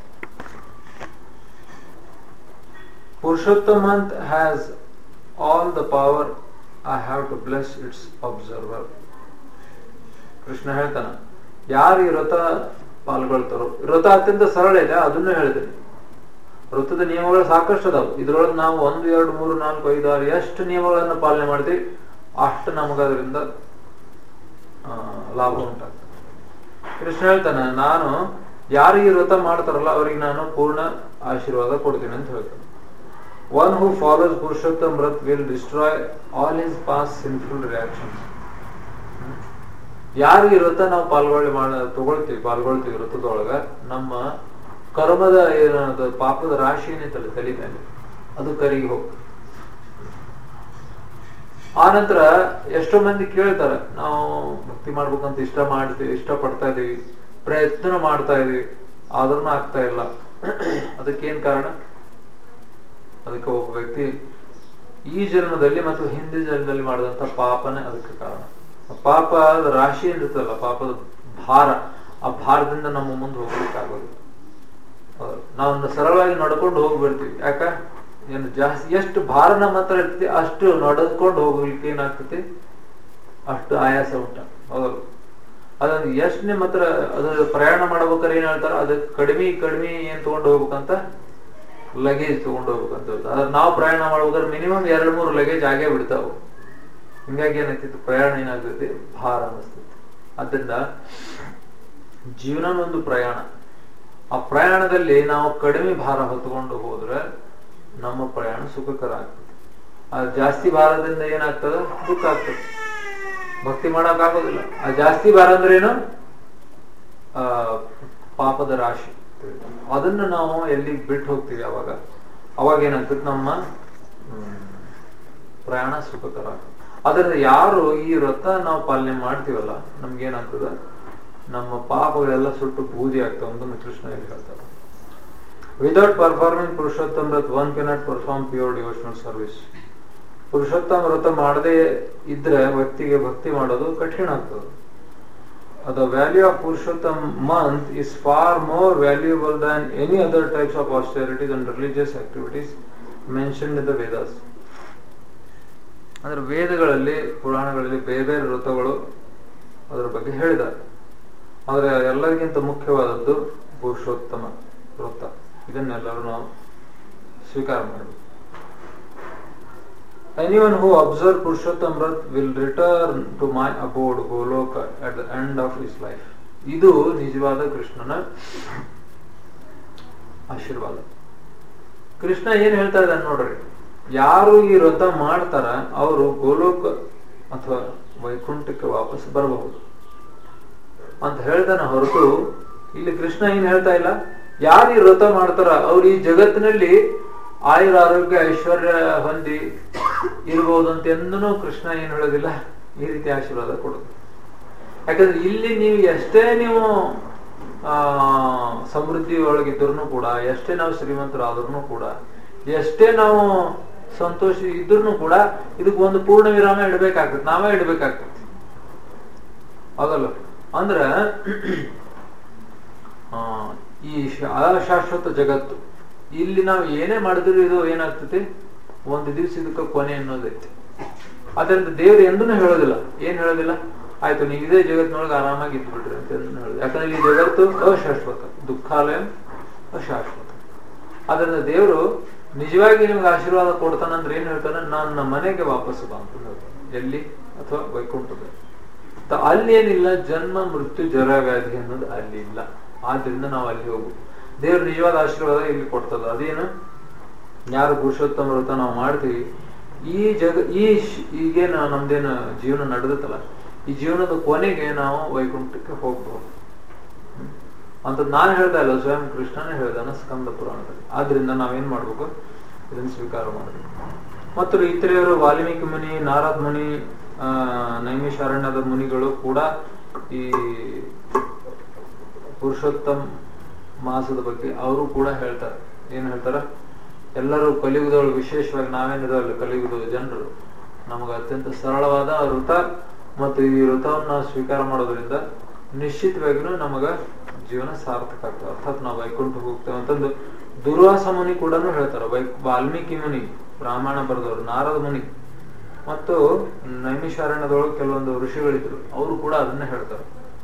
Purushottama month has all the power I have to bless its observer Krishna ಹೇಳ್ತಾನ ಯಾರು ಈ ವ್ರತ ಪಾಲ್ಗೊಳ್ತಾರೋ ವ್ರತ ಅತ್ಯಂತ ಸರಳ ಇದೆ ಅದನ್ನು ಹೇಳ್ತೇನೆ ವೃತ್ತದ ನಿಯಮಗಳು ಸಾಕಷ್ಟು ಅದಾವ ಇದ್ರೊಳಗೆ ನಾವು ಒಂದು ಎರಡು ಮೂರು ನಾಲ್ಕು ಐದು ಆರು ಎಷ್ಟು ನಿಯಮಗಳನ್ನ ಪಾಲನೆ ಮಾಡ್ತೀವಿ ಅಷ್ಟು ನಮಗದರಿಂದ ಆ, ಲಾಭ ಉಂಟಾಗ್ತದೆ ಕೃಷ್ಣ ಹೇಳ್ತಾನೆ ನಾನು ಯಾರು ಈ ವ್ರತ ಮಾಡ್ತಾರಲ್ಲ ಅವರಿಗೆ ನಾನು ಪೂರ್ಣ ಆಶೀರ್ವಾದ ಕೊಡ್ತೀನಿ ಅಂತ ಹೇಳ್ತಾನೆ one who follows Purushottam vrat will destroy all his past sinful reactions ಯಾರು ಈ ವ್ರತ ನಾವು ಪಾಲ್ಗೊಳ್ಳಿ ಮಾಡ ತಗೊಳ್ತೀವಿ ಪಾಲ್ಗೊಳ್ತೀವಿ ವ್ರತದೊಳಗ ನಮ್ಮ ಕರ್ಮದ ಏನದು ಪಾಪದ ರಾಶಿ ಏನೈತಲ್ಲ ತಲೆ ಮೇಲೆ ಅದು ಕರಿಗೆ ಹೋಗ್ತದೆ ಆ ನಂತರ ಎಷ್ಟೋ ಮಂದಿ ಕೇಳ್ತಾರೆ ನಾವು ಭಕ್ತಿ ಮಾಡ್ಬೇಕಂತ ಇಷ್ಟ ಮಾಡ್ತೀವಿ ಇಷ್ಟ ಪಡ್ತಾ ಇದೀವಿ ಪ್ರಯತ್ನ ಮಾಡ್ತಾ ಇದೀವಿ ಆದ್ರೂ ಆಗ್ತಾ ಇಲ್ಲ ಅದಕ್ಕೇನ್ ಕಾರಣ ಅದಕ್ಕೆ ಒಬ್ಬ ವ್ಯಕ್ತಿ ಈ ಜನ್ಮದಲ್ಲಿ ಮತ್ತು ಹಿಂದಿನ ಜನ್ಮದಲ್ಲಿ ಮಾಡಿದಂತ ಪಾಪನೇ ಅದಕ್ಕೆ ಕಾರಣ ಆ ಪಾಪದ ರಾಶಿ ಏನಿರ್ತಲ್ಲ ಪಾಪದ ಭಾರ ಆ ಭಾರದಿಂದ ನಮ್ಮ ಮುಂದೆ ಹೋಗ್ಲಿಕ್ಕೆ ಆಗೋದಿಲ್ಲ ಹೌದು. ನಾವು ಸರಳವಾಗಿ ನಡ್ಕೊಂಡು ಹೋಗ್ಬಿಡ್ತೀವಿ ಯಾಕ ಏನು ಜಾಸ್ತಿ ಎಷ್ಟು ಭಾರ ನಮ್ಮ ಹತ್ರ ಇರ್ತೈತಿ ಅಷ್ಟು ನಡೆದ್ಕೊಂಡು ಹೋಗ್ಲಿಕ್ಕೆ ಏನಾಗ್ತೈತಿ ಅಷ್ಟು ಆಯಾಸ ಉಂಟ ಹೌದಲ್ಲ ಅದೊಂದು ಎಷ್ಟು ನಿಮ್ಮ ಹತ್ರ ಅದ್ರ ಪ್ರಯಾಣ ಮಾಡ್ಬೇಕಾದ್ರೆ ಏನ್ ಹೇಳ್ತಾರ ಅದಕ್ಕೆ ಕಡಿಮೆ ಕಡಿಮೆ ಏನ್ ತಗೊಂಡು ಹೋಗ್ಬೇಕಂತ ಲಗೇಜ್ ತಗೊಂಡು ಹೋಗ್ಬೇಕಂತ ಹೇಳ್ತಾರೆ ಅದ್ರ ನಾವು ಪ್ರಯಾಣ ಮಾಡ್ಬೇಕಾದ್ರೆ ಮಿನಿಮಮ್ ಎರಡ್ ಮೂರು ಲಗೇಜ್ ಆಗೇ ಬಿಡ್ತಾವ ಹಿಂಗಾಗಿ ಏನಾಗ್ತೈತಿ ಪ್ರಯಾಣ ಏನಾಗ್ತೈತಿ ಭಾರ ಅನಿಸ್ತೈತಿ ಅದರಿಂದ ಜೀವನ ಒಂದು ಪ್ರಯಾಣ ಆ ಪ್ರಯಾಣದಲ್ಲಿ ನಾವು ಕಡಿಮೆ ಭಾರ ಹೊತ್ಕೊಂಡು ಹೋದ್ರೆ ನಮ್ಮ ಪ್ರಯಾಣ ಸುಖಕರ ಆಗ್ತದೆ ಆ ಜಾಸ್ತಿ ಭಾರದಿಂದ ಏನಾಗ್ತದ ದುಃಖ ಆಗ್ತದೆ ಭಕ್ತಿ ಮಾಡಕ್ ಆಗೋದಿಲ್ಲ ಆ ಜಾಸ್ತಿ ಭಾರ ಅಂದ್ರೆ ಏನು ಆ ಪಾಪದ ರಾಶಿ ಅದನ್ನ ನಾವು ಎಲ್ಲಿಗೆ ಬಿಟ್ಟು ಹೋಗ್ತೀವಿ ಅವಾಗ ಅವಾಗ ಏನಾಗ್ತದೆ ನಮ್ಮ ಹ್ಮ್, ಪ್ರಯಾಣ ಸುಖಕರ ಆಗ್ತದೆ ಅದರಿಂದ ಯಾರು ಈ ವ್ರತ ನಾವು ಪಾಲನೆ ಮಾಡ್ತೀವಲ್ಲ ನಮ್ಗೆ ಏನಾಗ್ತದ ನಮ್ಮ ಪಾಪಗಳೆಲ್ಲ ಸುಟ್ಟು ಬೂದಿ ಆಗ್ತಾವ ಅಂತ ಕೃಷ್ಣ ಇಲ್ಲಿ ಹೇಳ್ತಾರೆ without performing Purushottama vrat one cannot perform pure devotional service Purushottama ವ್ರತ ಮಾಡದೇ ಇದ್ರೆ ವ್ಯಕ್ತಿಗೆ ಭಕ್ತಿ ಮಾಡೋದು ಕಠಿಣ ಆಗ್ತದೆ the value of Purushottam month is far more valuable than any other types of austerities and religious activities mentioned in the Vedas. ಅಂದ್ರೆ ವೇದಗಳಲ್ಲಿ ಪುರಾಣಗಳಲ್ಲಿ ಬೇರೆ ಬೇರೆ ವ್ರತಗಳು ಅದರ ಬಗ್ಗೆ ಹೇಳಿದ್ದಾರೆ ಆದರೆ ಎಲ್ಲರಿಗಿಂತ ಮುಖ್ಯವಾದದ್ದು ಪುರುಷೋತ್ತಮ ವ್ರತ ಇದನ್ನೆಲ್ಲರೂ ನಾವು ಸ್ವೀಕಾರ ಮಾಡಬೇಕು Anyone who observes Purushottam Vrat will return to my abode Goloka at the end of his life. ಇದು ನಿಜವಾದ ಕೃಷ್ಣನ ಆಶೀರ್ವಾದ ಕೃಷ್ಣ ಏನ್ ಹೇಳ್ತಾ ಇದ್ದಾನೆ ನೋಡ್ರಿ ಯಾರು ಈ ವ್ರತ ಮಾಡ್ತಾರ ಅವರು ಗೋಲೋಕ ಅಥವಾ ವೈಕುಂಠಕ್ಕೆ ವಾಪಸ್ ಬರಬಹುದು ಅಂತ ಹೇಳ್ತಾನೆ ಹೊರತು ಇಲ್ಲಿ ಕೃಷ್ಣ ಏನ್ ಹೇಳ್ತಾ ಇಲ್ಲ ಯಾರು ಈ ವ್ರತ ಮಾಡ್ತಾರ ಅವ್ರು ಈ ಜಗತ್ತಿನಲ್ಲಿ ಆಯುರ ಆರೋಗ್ಯ ಐಶ್ವರ್ಯ ಹೊಂದಿ ಇರಬಹುದು ಅಂತ ಎಂದೂ ಕೃಷ್ಣ ಏನು ಹೇಳೋದಿಲ್ಲ ಈ ರೀತಿ ಆಶೀರ್ವಾದ ಕೊಡೋದು ಯಾಕಂದ್ರೆ ಇಲ್ಲಿ ನೀವು ಎಷ್ಟೇ ನೀವು ಆ ಸಮೃದ್ಧಿ ಒಳಗಿದ್ರು ಕೂಡ ಎಷ್ಟೇ ನಾವು ಶ್ರೀಮಂತರಾದ್ರೂ ಕೂಡ ಎಷ್ಟೇ ನಾವು ಸಂತೋಷ ಇದ್ರೂ ಕೂಡ ಇದಕ್ಕೆ ಒಂದು ಪೂರ್ಣ ವಿರಾಮ ಇಡಬೇಕಾಗ್ತದೆ ನಾವೇ ಇಡಬೇಕಾಗ್ತದೆ ಹೌದಲ್ಲ ಅಂದ್ರ ಆ, ಈ ಶ- ಅಶಾಶ್ವತ ಜಗತ್ತು ಇಲ್ಲಿ ನಾವು ಏನೇ ಮಾಡಿದ್ರು ಇದು ಏನಾಗ್ತದೆ ಒಂದು ದಿವಸ ಇದಕ್ಕೆ ಕೊನೆ ಅನ್ನೋದೈತಿ ಅದರಿಂದ ದೇವ್ರು ಎಂದೂ ಹೇಳೋದಿಲ್ಲ ಏನ್ ಹೇಳೋದಿಲ್ಲ ಆಯ್ತು ನೀವು ಇದೇ ಜಗತ್ತಿನೊಳಗೆ ಆರಾಮಾಗಿ ಇದ್ದು ಬಿಡ್ರಿ ಅಂತ ಎಂದೂ ಹೇಳೋದು ಯಾಕಂದ್ರೆ ಈ ಜಗತ್ತು ಅಶಾಶ್ವತ ದುಃಖಾಲಯ ಅಶಾಶ್ವತ ಅದರಿಂದ ದೇವರು ನಿಜವಾಗಿ ನಿಮ್ಗೆ ಆಶೀರ್ವಾದ ಕೊಡ್ತಾನಂದ್ರೆ ಏನ್ ಹೇಳ್ತಾನೆ ನನ್ನ ಮನೆಗೆ ವಾಪಸ್ ಬಾ ಅಂತ ಹೇಳ್ತಾನೆ ಎಲ್ಲಿ ಅಥವಾ ವೈಕುಂಠದಲ್ಲಿ ತ- ಅಲ್ಲಿ ಏನಿಲ್ಲ ಜನ್ಮ ಮೃತ್ಯು ಜರ ವ್ಯಾಧಿ ಅನ್ನೋದು ಅಲ್ಲಿ ಇಲ್ಲ ಆದ್ರಿಂದ ನಾವು ಅಲ್ಲಿ ಹೋಗುದು ದೇವ್ರ ನಿಜವಾದ ಆಶೀರ್ವಾದ ಇಲ್ಲಿ ಕೊಡ್ತದ ಅದೇನು ಯಾರು ಪುರುಷೋತ್ತಮ ವ್ರತ ನಾವು ಮಾಡ್ತೀವಿ ಈ ಜಗ ಈ ಶ್- ಈಗೇನು ನಮ್ದೇನು ಜೀವನ ನಡೆದತ್ತಲ್ಲ ಈ ಜೀವನದ ಕೊನೆಗೆ ನಾವು ವೈಕುಂಠಕ್ಕೆ ಹೋಗ್ಬಹುದು ಹ್ಮ್. ಅಂತದ್ ನಾನು ಹೇಳ್ತಾ ಇಲ್ಲ ಸ್ವಯಂ ಕೃಷ್ಣನೇ ಹೇಳ್ದಾನ ಸ್ಕಂದ ಪುರಾಣದಲ್ಲಿ ಆದ್ರಿಂದ ನಾವೇನ್ ಮಾಡ್ಬೇಕು ಇದನ್ನ ಸ್ವೀಕಾರ ಮಾಡಬೇಕು ಮತ್ತು ಇತರೆಯವರು ವಾಲ್ಮೀಕಿ ಮುನಿ ನಾರದ್ ಮುನಿ ಆ ನೈಮಿಷಾರಣ್ಯದ ಮುನಿಗಳು ಕೂಡ ಈ ಪುರುಷೋತ್ತಮ್ ಮಾಸದ ಬಗ್ಗೆ ಅವರು ಕೂಡ ಹೇಳ್ತಾರೆ ಏನ್ ಹೇಳ್ತಾರ ಎಲ್ಲರೂ ಕಲಿಯುಗದೊಳಗೆ ವಿಶೇಷವಾಗಿ ನಾವೇನಿದಾವಲ್ಲ ಕಲಿಯುಗದ ಜನರು ನಮಗೆ ಅತ್ಯಂತ ಸರಳವಾದ ವೃತ ಮತ್ತು ಈ ವೃತವನ್ನ ಸ್ವೀಕಾರ ಮಾಡೋದ್ರಿಂದ ನಿಶ್ಚಿತವಾಗಿನೂ ನಮಗ ಜೀವನ ಸಾರ್ಥಕ ಆಗ್ತದೆ ಅರ್ಥಾತ್ ನಾವು ವೈಕುಂಠ ಹೋಗ್ತೇವೆ ಅಂತಂದು ದುರ್ವಾಸ ಮುನಿ ಕೂಡ ಹೇಳ್ತಾರೆ ವೈ ವಾಲ್ಮೀಕಿ ಮುನಿ ಬ್ರಾಹ್ಮಣ ಬರೆದವರು ನಾರದ ಮುನಿ ಮತ್ತು ನೈಮಿಷಾರಣ್ಯದೊಳಗೆ ಕೆಲವೊಂದು ಋಷಿಗಳಿದ್ರು ಅವರು ಕೂಡ ಅದನ್ನೇ ಹೇಳ್ತಾರೆ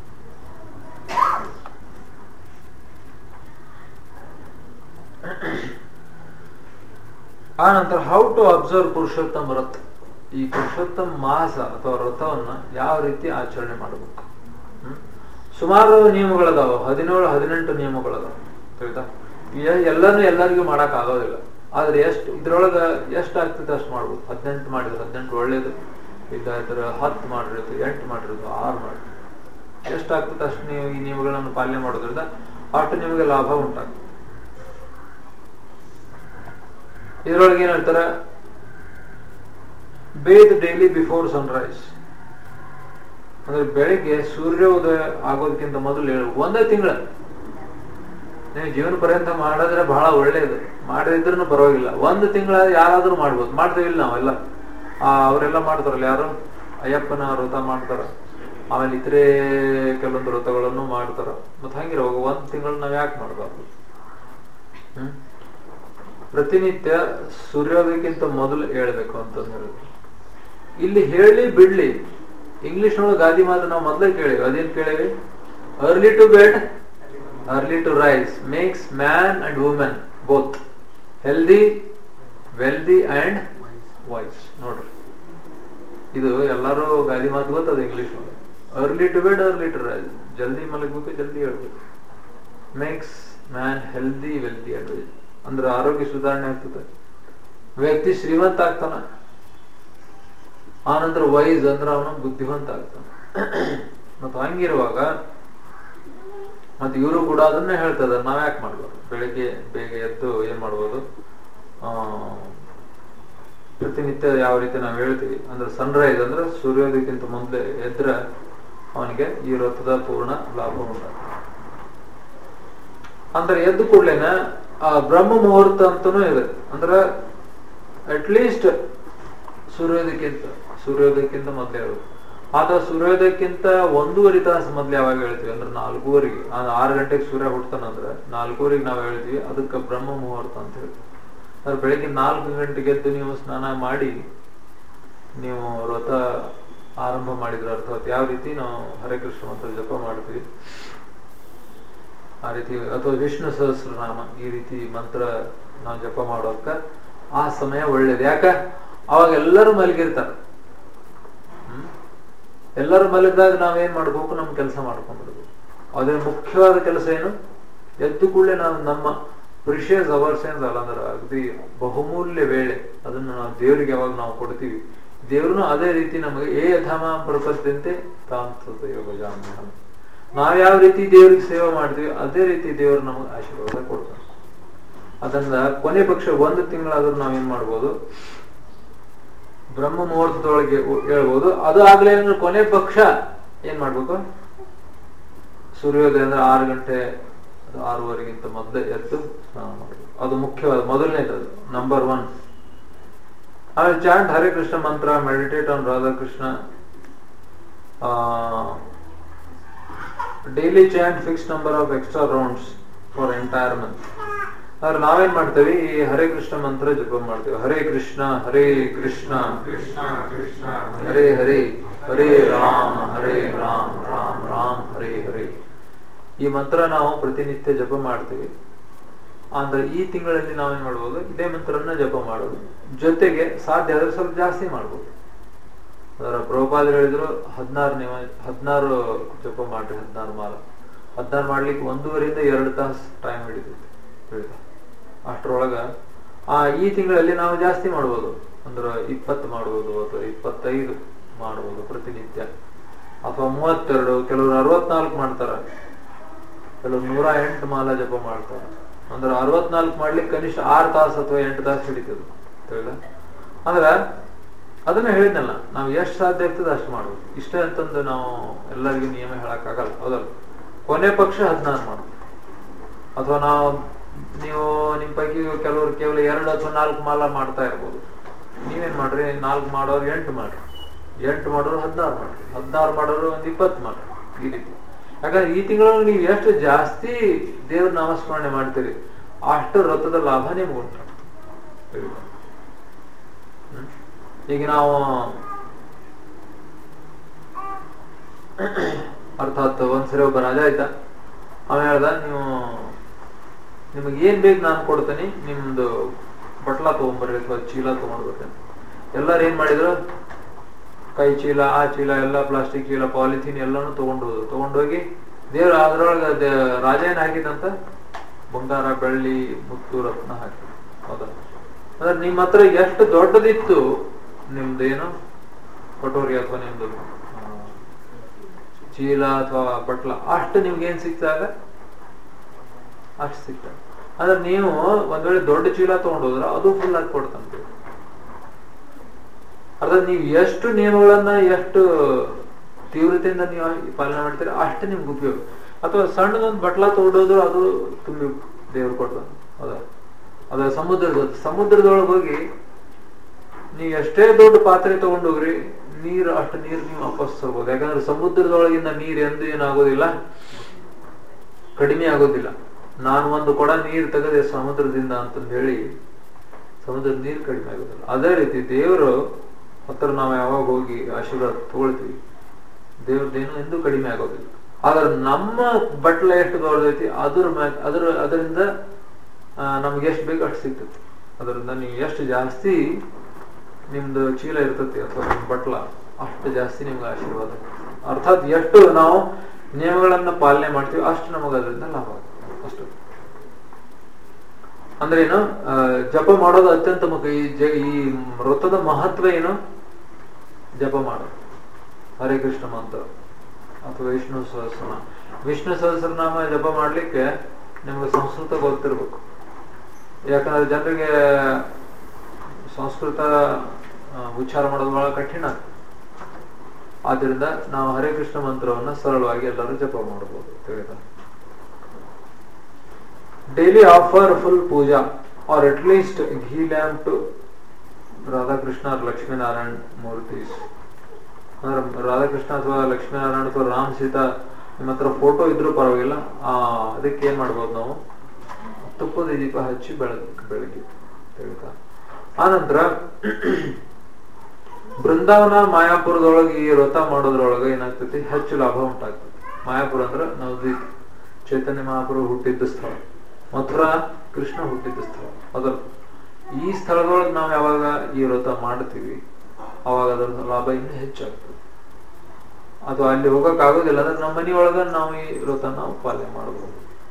ಆ ನಂತರ ಹೌ ಟು ಅಬ್ಸರ್ವ್ ಪುರುಷೋತ್ತಮ ವ್ರತ ಈ ಪುರುಷೋತ್ತಮ ಮಾಸ ಅಥವಾ ವ್ರತವನ್ನ ಯಾವ ರೀತಿ ಆಚರಣೆ ಮಾಡಬೇಕು ಹ್ಮ್? ಸುಮಾರು ನಿಯಮಗಳದಾವ ಹದಿನೇಳು ಹದಿನೆಂಟು ನಿಯಮಗಳದಾವ ತಿಳಿತಾ ಎಲ್ಲಾನು ಎಲ್ಲರಿಗೂ ಮಾಡಕ್ ಆಗೋದಿಲ್ಲ ಆದ್ರೆ ಎಷ್ಟು ಇದ್ರೊಳಗ ಎಷ್ಟು ಆಗ್ತದೆ ಅಷ್ಟು ಮಾಡ್ಬೋದು ಹದಿನೆಂಟು ಮಾಡಿದ್ರೆ ಹದಿನೆಂಟು ಒಳ್ಳೇದು ಇಲ್ಲ ಇದ್ರ ಹತ್ತು ಮಾಡಿರೋದು ಎಂಟು ಮಾಡಿರೋದು ಆರು ಮಾಡಿ ಎಷ್ಟಾಗ್ತದೆ ಅಷ್ಟು ನೀವು ಈ ನಿಯಮಗಳನ್ನು ಪಾಲನೆ ಮಾಡೋದ್ರಿಂದ ಅಷ್ಟು ನಿಮಗೆ ಲಾಭ ಉಂಟಾಗ್ತದೆ ಇದ್ರೊಳಗೆ ಏನ್ ಹೇಳ್ತಾರ ಬೇದ್ ಡೈಲಿ ಬಿಫೋರ್ ಸನ್ರೈಸ್ ಅಂದ್ರೆ ಬೆಳಿಗ್ಗೆ ಸೂರ್ಯೋದಯ ಆಗೋದಕ್ಕಿಂತ ಮೊದಲು ಹೇಳು ಒಂದೇ ತಿಂಗಳ ನೀವು ಜೀವನ ಪರ್ಯಂತ ಮಾಡಿದ್ರೆ ಬಹಳ ಒಳ್ಳೇದು ಮಾಡದಿದ್ರು ಪರವಾಗಿಲ್ಲ ಒಂದು ತಿಂಗಳ ಯಾರಾದ್ರೂ ಮಾಡ್ಬೋದು ಮಾಡ್ತೇವಿಲ್ಲ ನಾವೆಲ್ಲ ಆ ಅವರೆಲ್ಲ ಮಾಡ್ತಾರಲ್ಲ ಯಾರು ಅಯ್ಯಪ್ಪನ ವ್ರತ ಮಾಡ್ತಾರ ಆಮೇಲೆ ಇತರೆ ಕೆಲವೊಂದು ವ್ರತಗಳನ್ನು ಮಾಡ್ತಾರ ಮತ್ತೆ ಹಂಗಿರುವಾಗ ಒಂದ್ ತಿಂಗಳು ನಾವ್ ಯಾಕೆ ಮಾಡ್ಬಾರ್ದು ಹ್ಮ್ ಪ್ರತಿನಿತ್ಯ ಸೂರ್ಯೋದಯಕ್ಕಿಂತ ಮೊದಲು ಹೇಳ್ಬೇಕು ಅಂತ ಹೇಳುದು ಇಲ್ಲಿ ಹೇಳಿ ಬಿಡ್ಲಿ ಇಂಗ್ಲಿಷ್ ನೊಳಗೆ ಗಾದಿ ಮಾತು ನಾವು ಮೊದಲೇ ಕೇಳಿವಿ ಅದೇನ್ ಕೇಳಿವಿ early to bed early to rise makes man and women both healthy wealthy and wise ನೋಡ್ರಿ ಇದು ಎಲ್ಲರೂ ಗಾದಿ ಮಾತು ಗೊತ್ತದ English early to bed early to rise ಜಲ್ದಿ ಮಲಗಬೇಕು ಜಲ್ದಿ ಹೇಳ್ಬೇಕು makes man healthy wealthy and ಅಂದ್ರೆ ಆರೋಗ್ಯ ಸುಧಾರಣೆ ಆಗ್ತದೆ ವ್ಯಕ್ತಿ ಶ್ರೀಮಂತ ಆಗ್ತಾನ ಆನಂತರ ವೈಸ್ ಅಂದ್ರೆ ಅವನು ಬುದ್ಧಿವಂತ ಆಗ್ತಾನೆ ಮತ್ತು ಹಂಗಿರುವಾಗ ಮತ್ತೆ ಇವರು ಕೂಡ ಅದನ್ನೇ ಹೇಳ್ತದ ನಾವ್ ಯಾಕೆ ಮಾಡ್ಬಾರ್ದು ಬೆಳಿಗ್ಗೆ ಬೇಗ ಎದ್ದು ಏನ್ ಮಾಡ್ಬೋದು ಆ ಪ್ರತಿನಿತ್ಯ ಯಾವ ರೀತಿ ನಾವು ಹೇಳ್ತೀವಿ ಅಂದ್ರೆ ಸನ್ರೈಸ್ ಅಂದ್ರೆ ಸೂರ್ಯೋದಯಕ್ಕಿಂತ ಮೊದಲೇ ಎದ್ರ ಅವನಿಗೆ ಈ ವ್ರತದ ಪೂರ್ಣ ಲಾಭ ಉಂಟಾಗ್ತದೆ ಅಂದ್ರೆ ಎದ್ದು ಕೂಡ್ಲೇನ ಆ ಬ್ರಹ್ಮ ಮುಹೂರ್ತ ಅಂತನೂ ಇದೆ ಅಂದ್ರೆ ಅಟ್ ಲೀಸ್ಟ್ ಸೂರ್ಯೋದಯಕ್ಕಿಂತ ಸೂರ್ಯೋದಯಕ್ಕಿಂತ ಮೊದ್ಲು ಹೇಳುದು ಆತ ಸೂರ್ಯೋದಯಕ್ಕಿಂತ ಒಂದೂವರೆ ತಾಸು ಮೊದ್ಲು ಯಾವಾಗ ಹೇಳ್ತೀವಿ ಅಂದ್ರೆ ನಾಲ್ಕೂವರೆಗೆ ಆರು ಗಂಟೆಗೆ ಸೂರ್ಯ ಹುಡ್ತಾನಂದ್ರೆ ನಾಲ್ಕೂವರೆಗೆ ನಾವು ಹೇಳ್ತೀವಿ ಅದಕ್ಕೆ ಬ್ರಹ್ಮ ಮುಹೂರ್ತ ಅಂತ ಹೇಳ್ತೀವಿ ಅಂದ್ರೆ ಬೆಳಿಗ್ಗೆ ನಾಲ್ಕು ಗಂಟೆಗೆ ಎದ್ದು ನೀವು ಸ್ನಾನ ಮಾಡಿ ನೀವು ವ್ರತ ಆರಂಭ ಮಾಡಿದ್ರ ಅರ್ಥಾತ್ ಯಾವ ರೀತಿ ನಾವು ಹರೇ ಕೃಷ್ಣ ಮಂತ್ರ ಜಪ ಮಾಡ್ತೀವಿ ಆ ರೀತಿ ಅಥವಾ ವಿಷ್ಣು ಸಹಸ್ರನಾಮ ಈ ರೀತಿ ಮಂತ್ರ ನಾವು ಜಪ ಮಾಡೋಕ ಆ ಸಮಯ ಒಳ್ಳೇದು ಯಾಕ ಅವಾಗ ಎಲ್ಲರೂ ಮಲಗಿರ್ತಾರ ಹ್ಮ್ ಎಲ್ಲರೂ ಮಲಗಿದಾಗ ನಾವೇನ್ ಮಾಡ್ಬೇಕು ನಮ್ ಕೆಲಸ ಮಾಡ್ಕೊಂಡ್ಬಿಡ್ಬೇಕು ಅದ್ರ ಮುಖ್ಯವಾದ ಕೆಲಸ ಏನು ಎದ್ದು ಕೂಡಲೇ ನಾವು ನಮ್ಮ ಪ್ರಿಷಿಯಸ್ ಅವರ್ಸ್ ಏನ್ಸಲ್ಲ ಅಂದ್ರೆ ಅಗದಿ ಬಹುಮೂಲ್ಯ ವೇಳೆ ಅದನ್ನ ನಾವು ದೇವರಿಗೆ ಯಾವಾಗ ನಾವು ಕೊಡ್ತೀವಿ ದೇವ್ರನು ಅದೇ ರೀತಿ ನಮಗೆ ಏ ಯಥಾಮ ಪ್ರಪದ್ಯಂತೆ ತಾಂತ್ರದ ಯೋಗ ಜಾಮ ನಾವ್ ಯಾವ ರೀತಿ ದೇವ್ರಿಗೆ ಸೇವೆ ಮಾಡ್ತೀವಿ ಅದೇ ರೀತಿ ದೇವ್ರು ನಮಗೆ ಆಶೀರ್ವಾದ ಕೊಡ್ತಾನೆ ಅದನ್ನ ಕೊನೆ ಪಕ್ಷ ಒಂದು ತಿಂಗಳಾದ್ರೂ ನಾವೇನ್ ಮಾಡ್ಬೋದು ಬ್ರಹ್ಮ ಮುಹೂರ್ತದೊಳಗೆ ಉ- ಹೇಳ್ಬೋದು ಅದು ಆಗ್ಲೇ ಅಂದ್ರೆ ಕೊನೆ ಪಕ್ಷ ಏನ್ ಮಾಡ್ಬೇಕು ಸೂರ್ಯೋದಯ ಅಂದ್ರೆ ಆರು ಗಂಟೆ ಅದು ಆರೂವರೆಗಿಂತ ಮೊದಲೇ ಎದ್ದು ಸ್ನಾನ ಮಾಡಬೇಕು ಅದು ಮುಖ್ಯವಾದ ಮೊದಲನೇದು ಅದು ನಂಬರ್ ಒನ್ ಆಮೇಲೆ chant Hare Krishna mantra meditate on Radhakrishna daily chant fix number of extra rounds for entire month ಆದ್ರೆ ನಾವೇನ್ ಮಾಡ್ತೇವೆ ಈ ಹರೇ ಕೃಷ್ಣ ಮಂತ್ರ ಜಪ ಮಾಡ್ತೇವೆ ಹರೇ ಕೃಷ್ಣ ಹರೇ ಕೃಷ್ಣ ಕೃಷ್ಣ ಕೃಷ್ಣ ಹರೇ ಹರೇ ಹರೇ ರಾಮ ಹರೇ ರಾಮ್ ರಾಮ್ ರಾಮ್ ಹರೇ ಹರೇ ಈ ಮಂತ್ರ ನಾವು ಪ್ರತಿನಿತ್ಯ ಜಪ ಮಾಡ್ತೀವಿ ಅಂದ್ರೆ ಈ ತಿಂಗಳಲ್ಲಿ ನಾವೇನ್ ಮಾಡ್ಬೋದು ಇದೇ ಮಂತ್ರನ ಜಪ ಮಾಡೋದು ಜೊತೆಗೆ ಸಾಧ್ಯ ಆದ್ರೆ ಸ್ವಲ್ಪ ಜಾಸ್ತಿ ಮಾಡ್ಬೋದು ಅದರ ಪ್ರಭುಪಾದರು ಹೇಳಿದ್ರು ಹದಿನಾರು ನಿಮ ಹದಿನಾರು ಜಪ ಮಾಡ್ರಿ ಹದಿನಾರು ಮಾಲ ಹದಿನಾರು ಮಾಡ್ಲಿಕ್ಕೆ ಒಂದೂವರೆಯಿಂದ ಎರಡು ತಾಸು ಟೈಮ್ ಹಿಡಿತೈತಿ ಹೇಳಿದ ಅಷ್ಟರೊಳಗ ಆ ಈ ತಿಂಗಳಲ್ಲಿ ನಾವು ಜಾಸ್ತಿ ಮಾಡ್ಬೋದು ಅಂದ್ರೆ ಇಪ್ಪತ್ತು ಮಾಡ್ಬೋದು ಅಥವಾ ಇಪ್ಪತ್ತೈದು ಮಾಡ್ಬೋದು ಪ್ರತಿನಿತ್ಯ ಅಥವಾ ಮೂವತ್ತೆರಡು ಕೆಲವರು ಅರವತ್ನಾಲ್ಕು ಮಾಡ್ತಾರ ಕೆಲವರು ನೂರ ಎಂಟು ಮಾಲ ಜಪ ಮಾಡ್ತಾರ ಅಂದ್ರೆ ಅರವತ್ನಾಲ್ಕು ಮಾಡ್ಲಿಕ್ಕೆ ಕನಿಷ್ಠ ಆರು ತಾಸು ಅಥವಾ ಎಂಟು ತಾಸು ಹಿಡಿತದ ತಿಳಿದ ಅಂದ್ರೆ ಅದನ್ನ ಹೇಳಿದ್ನಲ್ಲ ನಾವು ಎಷ್ಟು ಸಾಧ್ಯ ಆಗ್ತದೆ ಅಷ್ಟು ಮಾಡ್ಬೋದು ಇಷ್ಟೇ ಅಂತಂದು ನಾವು ಎಲ್ಲರಿಗೂ ನಿಯಮ ಹೇಳಕ್ ಆಗಲ್ಲ ಹೌದಲ್ಲ ಕೊನೆ ಪಕ್ಷ ಹದಿನಾರು ಮಾಡ್ಬೋದು ಅಥವಾ ನಾವು ನೀವು ನಿಮ್ ಪೈಕಿ ಕೆಲವರು ಕೇವಲ ಎರಡು ಅಥವಾ ನಾಲ್ಕು ಮಾಲ ಮಾಡ್ತಾ ಇರ್ಬೋದು ನೀವೇನ್ ಮಾಡ್ರಿ ನಾಲ್ಕು ಮಾಡೋರು ಎಂಟು ಮಾಡ್ರಿ ಎಂಟು ಮಾಡೋರು ಹದಿನಾರು ಮಾಡ್ರಿ ಹದಿನಾರು ಮಾಡೋರು ಒಂದ್ ಇಪ್ಪತ್ತು ಮಾಡ್ರಿ ಈ ರೀತಿ ಯಾಕಂದ್ರೆ ಈ ತಿಂಗಳಲ್ಲಿ ನೀವು ಎಷ್ಟು ಜಾಸ್ತಿ ದೇವ್ರ ನಾಮಸ್ಮರಣೆ ಮಾಡ್ತೀರಿ ಅಷ್ಟು ವ್ರತದ ಲಾಭ ನಿಮ್ಗೆ ಉಂಟು ತಿಳಿತಾ? ಹ್ಮ್? ಈಗ ನಾವು ಅರ್ಥಾತ್ ಒಂದ್ಸರಿ ಒಬ್ಬ ರಾಜ ಆಯ್ತ ಅವ ಹೇಳ್ದ ನೀವು ನಿಮಗೆ ಏನ್ ಬೇಕು ನಾನು ಕೊಡ್ತೇನೆ ನಿಮ್ದು ಬಟ್ಲ ತಗೊಂಬರ್ರಿ ಅಥವಾ ಚೀಲ ತಗೊಂಡ್ಬರ್ತೇನೆ ಎಲ್ಲಾರು ಏನ್ ಮಾಡಿದ್ರು ಕೈ ಚೀಲ ಆ ಚೀಲ ಎಲ್ಲ ಪ್ಲಾಸ್ಟಿಕ್ ಚೀಲ ಪಾಲಿಥೀನ್ ಎಲ್ಲಾನು ತಗೊಂಡು ಹೋದ್ರು ತಗೊಂಡೋಗಿ ದೇವ್ರ ಅದ್ರೊಳಗೆ ದೇ- ರಾಜ ಏನ್ ಹಾಕಿದಂತ ಬಂಗಾರ ಬೆಳ್ಳಿ ಮುತ್ತು ರತ್ನ ಹಾಕಿ ಹೌದಾ ಅಂದ್ರೆ ನಿಮ್ಮ ಹತ್ರ ಎಷ್ಟು ದೊಡ್ಡದಿತ್ತು ನಿಮ್ದೇನು ಕಟೋರಿ ಅಥವಾ ನಿಮ್ದು ಆ, ಚೀಲ ಅಥವಾ ಬಟ್ಲ ಅಷ್ಟು ನಿಮ್ಗೆ ಏನ್ ಸಿಗ್ತಾಗ ಅಷ್ಟು ಸಿಗ್ತದೆ ಅಂದ್ರೆ ನೀವು ಒಂದ್ ವೇಳೆ ದೊಡ್ಡ ಚೀಲ ತಗೊಂಡೋದ್ರ ಅದು ಫುಲ್ ಆಗಿ ಕೊಡ್ತಂತೆ ಅರ್ಥಾತ್ ನೀವು ಎಷ್ಟು ನಿಯಮಗಳನ್ನ ಎಷ್ಟು ತೀವ್ರತೆಯಿಂದ ನೀವು ಪಾಲನೆ ಮಾಡ್ತೀರಿ ಅಷ್ಟು ನಿಮ್ಗೆ ಉಪಯೋಗ ಅಥವಾ ಸಣ್ಣದೊಂದು ಬಟ್ಲ ತಗೊಂಡೋದ್ರು ಅದು ತುಂಬಿ ದೇವ್ರು ಕೊಡ್ತಾನೆ ಹೌದಾ ಅದ ಸಮುದ್ರದ ಸಮುದ್ರದೊಳಗೆ ಹೋಗಿ ನೀವು ಎಷ್ಟೇ ದೊಡ್ಡ ಪಾತ್ರೆ ತಗೊಂಡೋಗ್ರಿ ನೀರು ಅಷ್ಟು ನೀರು ನೀವು ವಾಪಸ್ ತಗೋಬಹುದು ಯಾಕಂದ್ರೆ ಸಮುದ್ರದೊಳಗಿಂದ ನೀರು ಎಂದು ಏನಾಗೋದಿಲ್ಲ ಕಡಿಮೆ ಆಗೋದಿಲ್ಲ ನಾನು ಒಂದು ಕೊಡ ನೀರು ತೆಗೆದೆ ಸಮುದ್ರದಿಂದ ಅಂತಂದು ಹೇಳಿ ಸಮುದ್ರದ ನೀರು ಕಡಿಮೆ ಆಗೋದಿಲ್ಲ ಅದೇ ರೀತಿ ದೇವರು ಹತ್ರ ನಾವು ಯಾವಾಗ ಹೋಗಿ ಆಶೀರ್ವಾದ ತಗೊಳ್ತೀವಿ ದೇವ್ರದ್ದೇನು ಎಂದೂ ಕಡಿಮೆ ಆಗೋದಿಲ್ಲ ಆದ್ರೆ ನಮ್ಮ ಬಟ್ಲ ಎಷ್ಟು ದೊಡ್ಡದೈತಿ ಅದ್ರ ಮ್ಯಾ- ಅದ್ರ ಅದರಿಂದ ನಮ್ಗೆ ಎಷ್ಟು ಬೇಕು ಅಷ್ಟು ಸಿಗ್ತೈತಿ ಅದರಿಂದ ನೀವು ಎಷ್ಟು ಜಾಸ್ತಿ ನಿಮ್ದು ಚೀಲ ಇರ್ತೈತಿ ಅಥವಾ ನಿಮ್ ಬಟ್ಲ ಅಷ್ಟು ಜಾಸ್ತಿ ನಿಮ್ಗೆ ಆಶೀರ್ವಾದ ಅರ್ಥಾತ್ ಎಷ್ಟು ನಾವು ನಿಯಮಗಳನ್ನ ಪಾಲನೆ ಮಾಡ್ತೀವಿ ಅಷ್ಟು ನಮಗೆ ಅದರಿಂದ ಲಾಭ ಆಗುತ್ತೆ ಅಷ್ಟು ಅಂದ್ರೆ ಏನು ಆ, ಜಪ ಮಾಡೋದು ಅತ್ಯಂತ ಮುಖ್ಯ ಈ ಜ ಈ ವ್ರತದ ಮಹತ್ವ ಏನು ಜಪ ಮಾಡೋದು ಹರೇ ಕೃಷ್ಣ ಮಂತ್ರ ಅಥವಾ ವಿಷ್ಣು ಸಹಸ್ರನಾಮ ವಿಷ್ಣು ಸಹಸ್ರನಾಮ ಜಪ ಮಾಡ್ಲಿಕ್ಕೆ ನಿಮ್ಗೆ ಸಂಸ್ಕೃತ ಗೊತ್ತಿರ್ಬೇಕು ಯಾಕಂದ್ರೆ ಜನರಿಗೆ ಸಂಸ್ಕೃತ ಆ, ಉಚ್ಚಾರ ಮಾಡೋದು ಬಹಳ ಕಠಿಣ ಆದ್ರಿಂದ ನಾವು ಹರೇ ಕೃಷ್ಣ ಮಂತ್ರವನ್ನ ಸರಳವಾಗಿ ಎಲ್ಲರೂ ಜಪ ಮಾಡಬಹುದು ತಿಳಿತಾ daily offer full puja or at least ghee lamp to Radhakrishna or Lakshminarayan murtis ಅಂದ್ರೆ ರಾಧಾಕೃಷ್ಣ ಅಥವಾ ಲಕ್ಷ್ಮೀನಾರಾಯಣ ಅಥವಾ ರಾಮ್ ಸೀತಾ ನಿಮ್ಮ ಹತ್ರ ಫೋಟೋ ಇದ್ರೂ ಪರವಾಗಿಲ್ಲ ಆ ಅದಕ್ಕೆ ಏನ್ ಮಾಡ್ಬೋದು ನಾವು ತುಪ್ಪದ ದೀಪ ಹಚ್ಚಿ ಬೆಳಗ್ ಬೆಳಗ್ಗೆ ತಿಳಿತಾ ಆನಂತರ ಬೃಂದಾವನ ಮಾಯಾಪುರದೊಳಗೆ ಈ ವ್ರತ ಮಾಡೋದ್ರೊಳಗೆ ಏನಾಗ್ತೈತಿ ಹೆಚ್ಚು ಲಾಭ ಉಂಟಾಗ್ತದೆ ಮಾಯಾಪುರ ಅಂದ್ರೆ ನವದೀಪ್ ಚೈತನ್ಯ ಮಹಾಪುರ ಹುಟ್ಟಿದ್ದ ಸ್ಥಳ ಮಥುರಾ ಕೃಷ್ಣ ಹುಟ್ಟಿದ್ದ ಸ್ಥಳ ಅದರ ಈ ಸ್ಥಳದೊಳಗೆ ನಾವು ಯಾವಾಗ ಈ ವ್ರತ ಮಾಡ್ತೀವಿ ಅವಾಗ ಅದರ ಲಾಭ ಇನ್ನೂ ಹೆಚ್ಚಾಗ್ತದೆ ಅಥವಾ ಅಲ್ಲಿ ಹೋಗಕ್ ಆಗೋದಿಲ್ಲ ಅಂದ್ರೆ ನಮ್ಮ ಮನೆಯೊಳಗ ನಾವು ಈ ವ್ರತ ನಾವು ಪಾಲನೆ ಮಾಡಬಹುದು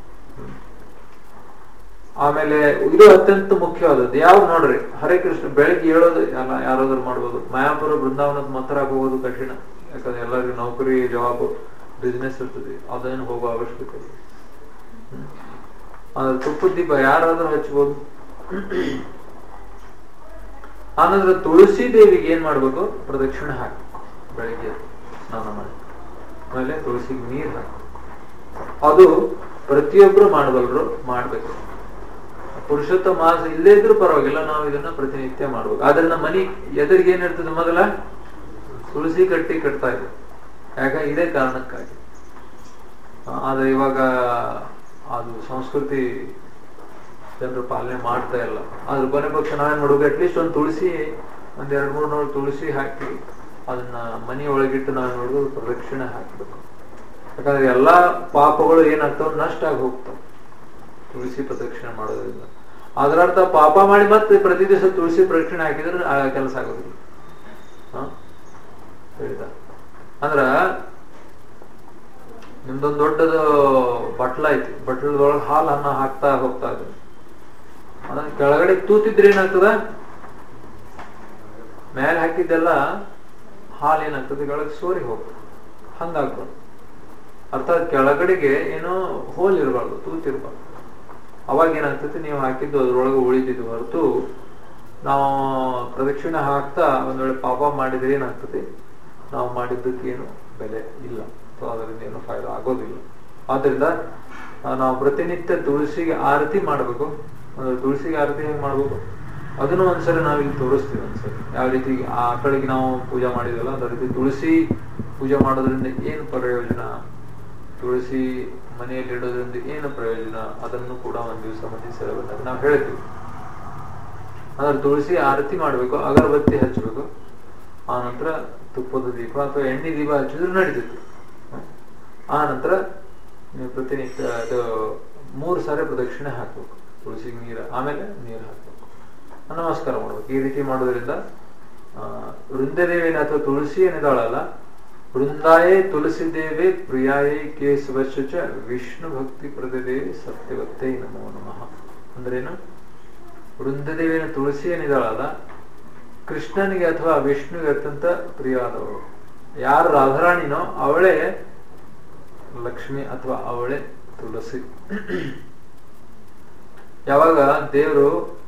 ಆಮೇಲೆ ಇದು ಅತ್ಯಂತ ಮುಖ್ಯವಾದದ್ದು ಯಾವ್ದು ನೋಡ್ರಿ ಹರೇ ಕೃಷ್ಣ ಬೆಳಗ್ಗೆ ಹೇಳೋದು ಎಲ್ಲ ಯಾರಾದ್ರೂ ಮಾಡ್ಬೋದು ಮಾಯಾಪುರ ಬೃಂದಾವನದ ಮಥುರಾಗ ಹೋಗೋದು ಕಠಿಣ ಯಾಕಂದ್ರೆ ಎಲ್ಲರಿಗೂ ನೌಕರಿ ಜಾಬ್ ಬಿಸ್ನೆಸ್ ಇರ್ತದೆ ಅದೇನು ಹೋಗೋ ಅವಶ್ಯಕತೆ ಇಲ್ಲ ಹ್ಮ್. ಆದ್ರೆ ತುಪ್ಪದ ದೀಪ ಯಾರಾದ್ರೂ ಹಚ್ಬೋದು ಆನಂತರ ತುಳಸಿ ದೇವಿಗೆ ಏನ್ ಮಾಡ್ಬೇಕು ಪ್ರದಕ್ಷಿಣೆ ಹಾಕ್ಬೇಕು ಬೆಳಿಗ್ಗೆ ಸ್ನಾನ ಮಾಡಿ ಆಮೇಲೆ ತುಳಸಿಗೆ ನೀರ್ ಹಾಕ್ಬೇಕು ಅದು ಪ್ರತಿಯೊಬ್ರು ಮಾಡಬಲ್ರು ಮಾಡ್ಬೇಕು ಪುರುಷೋತ್ತಮ ಮಾಸ ಇಲ್ಲೇ ಇದ್ರೂ ಪರವಾಗಿಲ್ಲ ನಾವು ಇದನ್ನ ಪ್ರತಿನಿತ್ಯ ಮಾಡ್ಬೇಕು ಆದ್ರೆ ನಮ್ಮ ಮನಿ ಎದುರಿಗೆ ಏನಿರ್ತದೆ ಮೊದಲ ತುಳಸಿ ಕಟ್ಟಿ ಕಟ್ತಾ ಇದ್ರು ಯಾಕ ಇದೇ ಕಾರಣಕ್ಕಾಗಿ ಆ, ಆದ್ರೆ ಇವಾಗ ಅದು ಸಂಸ್ಕೃತಿ ಜನರು ಪಾಲನೆ ಮಾಡ್ತಾ ಇಲ್ಲ ಅದ್ರ ಕೊನೆ ಪಕ್ಷ ನಾವೇನ್ ಮಾಡ್ಬೇಕು ಅಟ್ಲೀಸ್ಟ್ ಒಂದು ತುಳಸಿ ಒಂದ್ ಎರಡ್ ಮೂರ್ ನೂರು ತುಳಸಿ ಹಾಕಿ ಅದನ್ನ ಮನಿ ಒಳಗಿಟ್ಟು ನಾವು ನೋಡುದು ಪ್ರದಕ್ಷಿಣೆ ಹಾಕ್ಬೇಕು ಯಾಕಂದ್ರೆ ಎಲ್ಲಾ ಪಾಪಗಳು ಏನಾಗ್ತಾವ ನಷ್ಟ ಆಗಿ ಹೋಗ್ತಾವ ತುಳಸಿ ಪ್ರದಕ್ಷಿಣೆ ಮಾಡೋದ್ರಿಂದ ಅದರ ಅರ್ಥ ಪಾಪ ಮಾಡಿ ಮತ್ತೆ ಪ್ರತಿ ದಿವಸ ತುಳಸಿ ಪ್ರದಕ್ಷಿಣೆ ಹಾಕಿದ್ರೆ ಆ ಕೆಲಸ ಆಗೋದಿಲ್ಲ ಹ? ಹೇಳಿದ ಅಂದ್ರ ನಿಮ್ದೊಂದ್ ದೊಡ್ಡದು ಬಟ್ಲ ಐತಿ ಬಟ್ಲದೊಳಗೆ ಹಾಲು ಅನ್ನ ಹಾಕ್ತಾ ಹೋಗ್ತಾ ಇದ್ರು ಅದನ್ನ ಕೆಳಗಡೆ ತೂತಿದ್ರೆ ಏನಾಗ್ತದ ಮೇಲೆ ಹಾಕಿದ್ದೆಲ್ಲ ಹಾಲು ಏನಾಗ್ತದೆ ಕೆಳಗೆ ಸೋರಿ ಹೋಗ್ತದೆ ಹಂಗಾಗ್ತದೆ ಅರ್ಥಾತ್ ಕೆಳಗಡೆಗೆ ಏನೋ ಹೋಲ್ ಇರಬಾರ್ದು ತೂತಿರ್ಬಾರ್ದು ಅವಾಗ ಏನಾಗ್ತದೆ ನೀವು ಹಾಕಿದ್ದು ಅದ್ರೊಳಗೆ ಉಳಿದಿದ್ದು ಹೊರತು ನಾವು ಪ್ರದಕ್ಷಿಣೆ ಹಾಕ್ತಾ ಒಂದ್ ವೇಳೆ ಪಾಪ ಮಾಡಿದ್ರೆ ಏನಾಗ್ತದೆ ನಾವು ಮಾಡಿದ್ದಕ್ಕೆ ಏನು ಬೆಲೆ ಇಲ್ಲ ಅಥವಾ ಅದರಿಂದ ಏನು ಫಾಯ್ದ ಆಗೋದಿಲ್ಲ ಆದ್ರಿಂದ ಆ, ನಾವು ಪ್ರತಿನಿತ್ಯ ತುಳಸಿಗೆ ಆರತಿ ಮಾಡ್ಬೇಕು ಅಂದ್ರೆ ತುಳಸಿಗೆ ಆರತಿ ಹೆಂಗ್ ಮಾಡ್ಬೇಕು ಅದನ್ನು ಒಂದ್ಸರಿ ನಾವು ಇಲ್ಲಿ ತೋರಿಸ್ತೀವಿ ಒಂದ್ಸರಿ ಯಾವ ರೀತಿ ಆ ಆಕಳಿಗೆ ನಾವು ಪೂಜೆ ಮಾಡಿದ್ವಲ್ಲ ಅದೇ ರೀತಿ ತುಳಸಿ ಪೂಜೆ ಮಾಡೋದ್ರಿಂದ ಏನು ಪ್ರಯೋಜನ ತುಳಸಿ ಮನೆಯಲ್ಲಿ ಇಡೋದ್ರಿಂದ ಏನು ಪ್ರಯೋಜನ ಅದನ್ನು ಕೂಡ ಒಂದ್ ದಿವಸ ಮಂದಿರ ಬಂದಾಗ ನಾವು ಹೇಳ್ತೀವಿ ಅಂದ್ರೆ ತುಳಸಿ ಆರತಿ ಮಾಡ್ಬೇಕು ಅಗರಬತ್ತಿ ಹಚ್ಚಬೇಕು ಆ ನಂತರ ತುಪ್ಪದ ದೀಪ ಅಥವಾ ಎಣ್ಣೆ ದೀಪ ಹಚ್ಚಿದ್ರು ನಡೀತಿತ್ತು ಹ್ಮ್. ಆ ನಂತರ ನೀವು ಪ್ರತಿನಿತ್ಯ ಅದು ಮೂರು ಸಾರಿ ಪ್ರದಕ್ಷಿಣೆ ಹಾಕ್ಬೇಕು ತುಳಸಿಗೆ ನೀರು ಆಮೇಲೆ ನೀರು ಹಾಕ್ಬೇಕು ನಮಸ್ಕಾರ ಮಾಡ್ಬೇಕು ಈ ರೀತಿ ಮಾಡೋದ್ರಿಂದ ಆ, ವೃಂದದೇವಿನ ಅಥವಾ ತುಳಸಿ ಏನಿದಾಳಲ್ಲ ವೃಂದಾಯೇ ತುಳಸಿ ದೇವಿ ಪ್ರಿಯಾಯೇ ಕೇಶವಶ್ಚ ಚ ವಿಷ್ಣು ಭಕ್ತಿ ಪ್ರದೇವಿ ಸತ್ಯವತ್ತೇ ನಮೋ ನಮಃ ಅಂದ್ರೇನು ವೃಂದದೇವಿನ ತುಳಸಿ ಏನಿದಾಳಲ್ಲ ಕೃಷ್ಣನಿಗೆ ಅಥವಾ ವಿಷ್ಣುವಿಗೆ ಅತ್ಯಂತ ಪ್ರಿಯವಾದವಳು ಯಾರು ರಾಧಾರಾಣಿನೋ ಅವಳೇ ಲಕ್ಷ್ಮಿ ಅಥವಾ ಅವಳೇ ತುಳಸಿ ಯಾವಾಗ ದೇವರು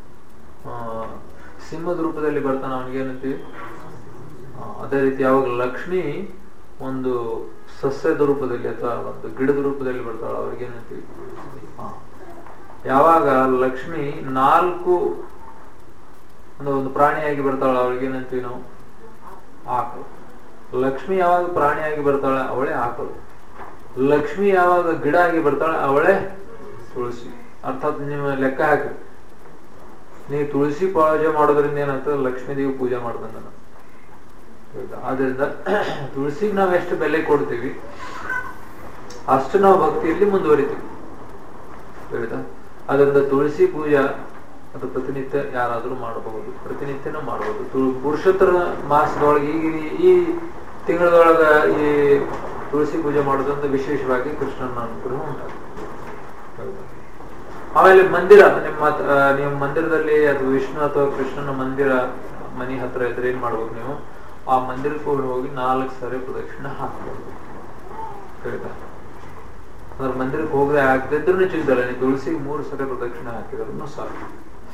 ಸಿಂಹದ ರೂಪದಲ್ಲಿ ಬರ್ತಾನೆ ಅವನಿಗೆ ಏನಂತೀವಿ ಆ, ಅದೇ ರೀತಿ ಯಾವಾಗ ಲಕ್ಷ್ಮಿ ಒಂದು ಸಸ್ಯದ ರೂಪದಲ್ಲಿ ಅಥವಾ ಒಂದು ಗಿಡದ ರೂಪದಲ್ಲಿ ಬರ್ತಾಳ ಅವ್ರಿಗೆ ಏನಂತೀವಿ ಆ. ಯಾವಾಗ ಲಕ್ಷ್ಮಿ ನಾಲ್ಕು ಒಂದು ಒಂದು ಪ್ರಾಣಿಯಾಗಿ ಬರ್ತಾಳ ಅವ್ರಿಗೆ ಏನಂತೀವಿ ನಾವು ಆಕಳು ಲಕ್ಷ್ಮಿ ಯಾವಾಗ ಪ್ರಾಣಿಯಾಗಿ ಬರ್ತಾಳೆ ಅವಳೇ ಆಕಳು ಲಕ್ಷ್ಮಿ ಯಾವಾಗ ಗಿಡ ಆಗಿ ಬರ್ತಾಳೆ ಅವಳೇ ತುಳಸಿ ಅರ್ಥಾತ್ ನೀವು ಲೆಕ್ಕ ಹಾಕಿ ನೀವು ತುಳಸಿ ಪೂಜೆ ಮಾಡೋದ್ರಿಂದ ಏನಾಗ್ತದೆ ಲಕ್ಷ್ಮೀ ದೇವಿ ಪೂಜೆ ಮಾಡ್ದಂಗ ಆದ್ರಿಂದ ತುಳಸಿಗೆ ನಾವು ಎಷ್ಟು ಬೆಲೆ ಕೊಡ್ತೀವಿ ಅಷ್ಟು ನಾವು ಭಕ್ತಿಯಲ್ಲಿ ಮುಂದುವರಿತೀವಿ ಹೇಳಿದ ಅದರಿಂದ ತುಳಸಿ ಪೂಜಾ ಅದು ಪ್ರತಿನಿತ್ಯ ಯಾರಾದರೂ ಮಾಡಬಹುದು ಪ್ರತಿನಿತ್ಯನೂ ಮಾಡಬಹುದು ತು- ಪುರುಷೋತ್ತರ ಮಾಸದೊಳಗೆ ಈಗ ಈ- ಈ ತಿಂಗಳದೊಳಗ ಈ ತುಳಸಿ ಪೂಜೆ ಮಾಡೋದ್ರಿಂದ ವಿಶೇಷವಾಗಿ ಕೃಷ್ಣನ ಅನುಗ್ರಹ ಉಂಟಾಗುತ್ತೆ ಹೌದಾ? ಆಮೇಲೆ ಮಂದಿರ ನಿಮ್ಮ ಹತ್ರ- ಆ, ನೀವು ಮಂದಿರದಲ್ಲಿ ಅದು ವಿಷ್ಣು ಅಥವಾ ಕೃಷ್ಣನ ಮಂದಿರ ಮನೆ ಹತ್ರ ಇದ್ರೆ ಏನ್ ಮಾಡ್ಬೇಕು ನೀವು ಆ ಮಂದಿರಕ್ಕೆ ಹೋಗಿ ನಾಲ್ಕು ಸಾರಿ ಪ್ರದಕ್ಷಿಣೆ ಹಾಕ್ಬೇಕು ಹೇಳಿದ ಅದ್ರ ಮಂದಿರಕ್ಕೆ ಹೋಗದೆ ಆಗದಿದ್ರು ಚಿಂತಲ್ಲ ನೀವು ತುಳಸಿಗೆ ಮೂರು ಸರಿ ಪ್ರದಕ್ಷಿಣೆ ಹಾಕಿದ್ರು ಸಾಕು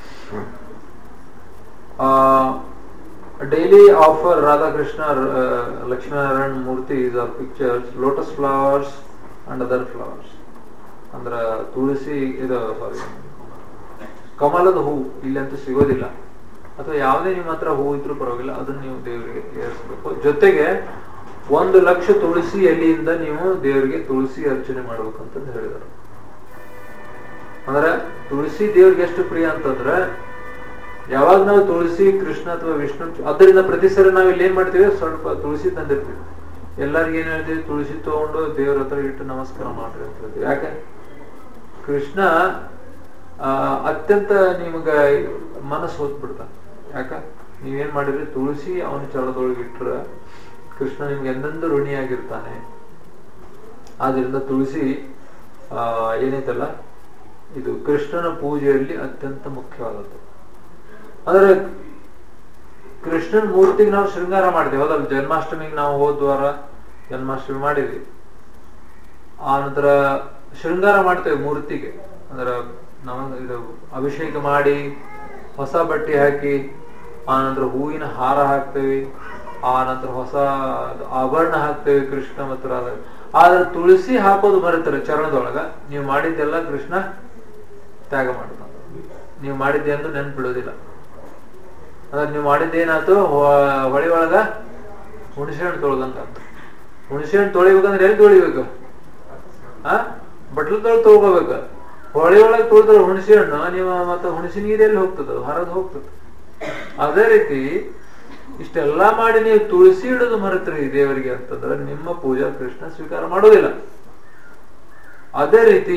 daily offer Radhakrishna Lakshminarayana murtis or pictures lotus flowers and other flowers ಅಂದ್ರ ತುಳಸಿ ಇದು ಸಾರಿ ಕಮಲದ ಹೂ ಇಲ್ಲಂತೂ ಸಿಗೋದಿಲ್ಲ ಅಥವಾ ಯಾವುದೇ ನಿಮ್ಮ ಹತ್ರ ಹೂ ಇದ್ರೂ ಪರವಾಗಿಲ್ಲ ಅದನ್ನ ನೀವು ದೇವರಿಗೆ ಏರಿಸಬೇಕು ಜೊತೆಗೆ ಒಂದು ಲಕ್ಷ ತುಳಸಿ ಎಲೆಯಿಂದ ನೀವು ದೇವರಿಗೆ ತುಳಸಿ ಅರ್ಚನೆ ಮಾಡ್ಬೇಕಂತ ಹೇಳಿದರು ಅಂದ್ರೆ ತುಳಸಿ ದೇವ್ರಿಗೆ ಎಷ್ಟು ಪ್ರಿಯ ಅಂತಂದ್ರೆ ಯಾವಾಗ ನಾವು ತುಳಸಿ ಕೃಷ್ಣ ಅಥವಾ ವಿಷ್ಣು ಅದರಿಂದ ಪ್ರತಿ ಸರಿ ನಾವು ಇಲ್ಲಿ ಏನ್ ಮಾಡ್ತೀವಿ ಸ್ವಲ್ಪ ತುಳಸಿ ತಂದಿರ್ತೀವಿ ಎಲ್ಲರಿಗೂ ಏನ್ ಹೇಳ್ತೀವಿ ತುಳಸಿ ತಗೊಂಡು ದೇವ್ರ ಹತ್ರ ಇಟ್ಟು ನಮಸ್ಕಾರ ಮಾಡ್ರಿ ಅಂತ ಹೇಳ್ತೀವಿ ಯಾಕೆ ಕೃಷ್ಣ ಆ, ಅತ್ಯಂತ ನಿಮಗ ಮನಸ್ಸು ಹೊತ್ಬಿಡ್ತ ಯಾಕ ನೀವೇನ್ ಮಾಡಿದ್ರಿ ತುಳಸಿ ಅವನ ಚಳದೊಳಗೆ ಇಟ್ರ ಕೃಷ್ಣ ನಿಮ್ಗೆ ಎಂದೆಂದು ಋಣಿಯಾಗಿರ್ತಾನೆ ಆದ್ರಿಂದ ತುಳಸಿ ಆ ಏನೈತಲ್ಲ ಇದು ಕೃಷ್ಣನ ಪೂಜೆಯಲ್ಲಿ ಅತ್ಯಂತ ಮುಖ್ಯವಾದದ್ದು ಅಂದ್ರೆ ಕೃಷ್ಣನ್ ಮೂರ್ತಿಗೆ ನಾವು ಶೃಂಗಾರ ಮಾಡಿದ್ವಿ ಹೌದಲ್ಲ ಜನ್ಮಾಷ್ಟಮಿಗೆ ನಾವು ಹೋದ ವಾರ ಜನ್ಮಾಷ್ಟಮಿ ಮಾಡಿದ್ವಿ ಆ ನಂತರ ಶೃಂಗಾರ ಮಾಡ್ತೇವೆ ಮೂರ್ತಿಗೆ ಅಂದ್ರ ನಾವು ಇದು ಅಭಿಷೇಕ ಮಾಡಿ ಹೊಸ ಬಟ್ಟೆ ಹಾಕಿ ಆ ನಂತರ ಹೂವಿನ ಹಾರ ಹಾಕ್ತೇವೆ ಆ ನಂತರ ಹೊಸ ಆಭರಣ ಹಾಕ್ತೇವೆ ಕೃಷ್ಣ ಮತ್ತು ರಾಧ ಆದ್ರೆ ತುಳಸಿ ಹಾಕೋದು ಮರೆತಾರೆ ಚರಣದೊಳಗ ನೀವು ಮಾಡಿದ್ದೆಲ್ಲ ಕೃಷ್ಣ ತ್ಯಾಗ ಮಾಡ್ತಾನೆ ನೀವು ಮಾಡಿದ್ದೆ ಎಂದು ನೆನ್ಪಿಡೋದಿಲ್ಲ ಅಂದ್ರೆ ನೀವು ಮಾಡಿದ್ದೇನಾಯ್ತು ಹೊ- ಹೊಳಿ ಒಳಗ ಹುಣಸೆ ಹಣ್ಣು ತೊಳ್ದಂತ ಹುಣಸೆ ಹಣ್ಣು ತೊಳಿಬೇಕಂದ್ರೆ ಎಲ್ಲಿ ತೊಳಿಬೇಕು ಆ ಬಟ್ಲದೊಳಗೆ ತೊಳ್ಕೋಬೇಕು ಹೊಳಿ ಒಳಗೆ ತೊಳ್ದ್ರೆ ಹುಣಸೆ ಹಣ್ಣು ನೀವು ಮತ್ತೆ ಹುಣಸೆ ನೀರು ಎಲ್ಲಿ ಹೋಗ್ತದ ಹರಿದು ಹೋಗ್ತದೆ ಅದೇ ರೀತಿ ಇಷ್ಟೆಲ್ಲಾ ಮಾಡಿ ನೀವು ತುಳಸಿ ಇಡೋದು ಮರೆತ್ರಿ ದೇವರಿಗೆ ಅಂತಂದ್ರೆ ನಿಮ್ಮ ಪೂಜಾ ಕೃಷ್ಣ ಸ್ವೀಕಾರ ಮಾಡೋದಿಲ್ಲ ಅದೇ ರೀತಿ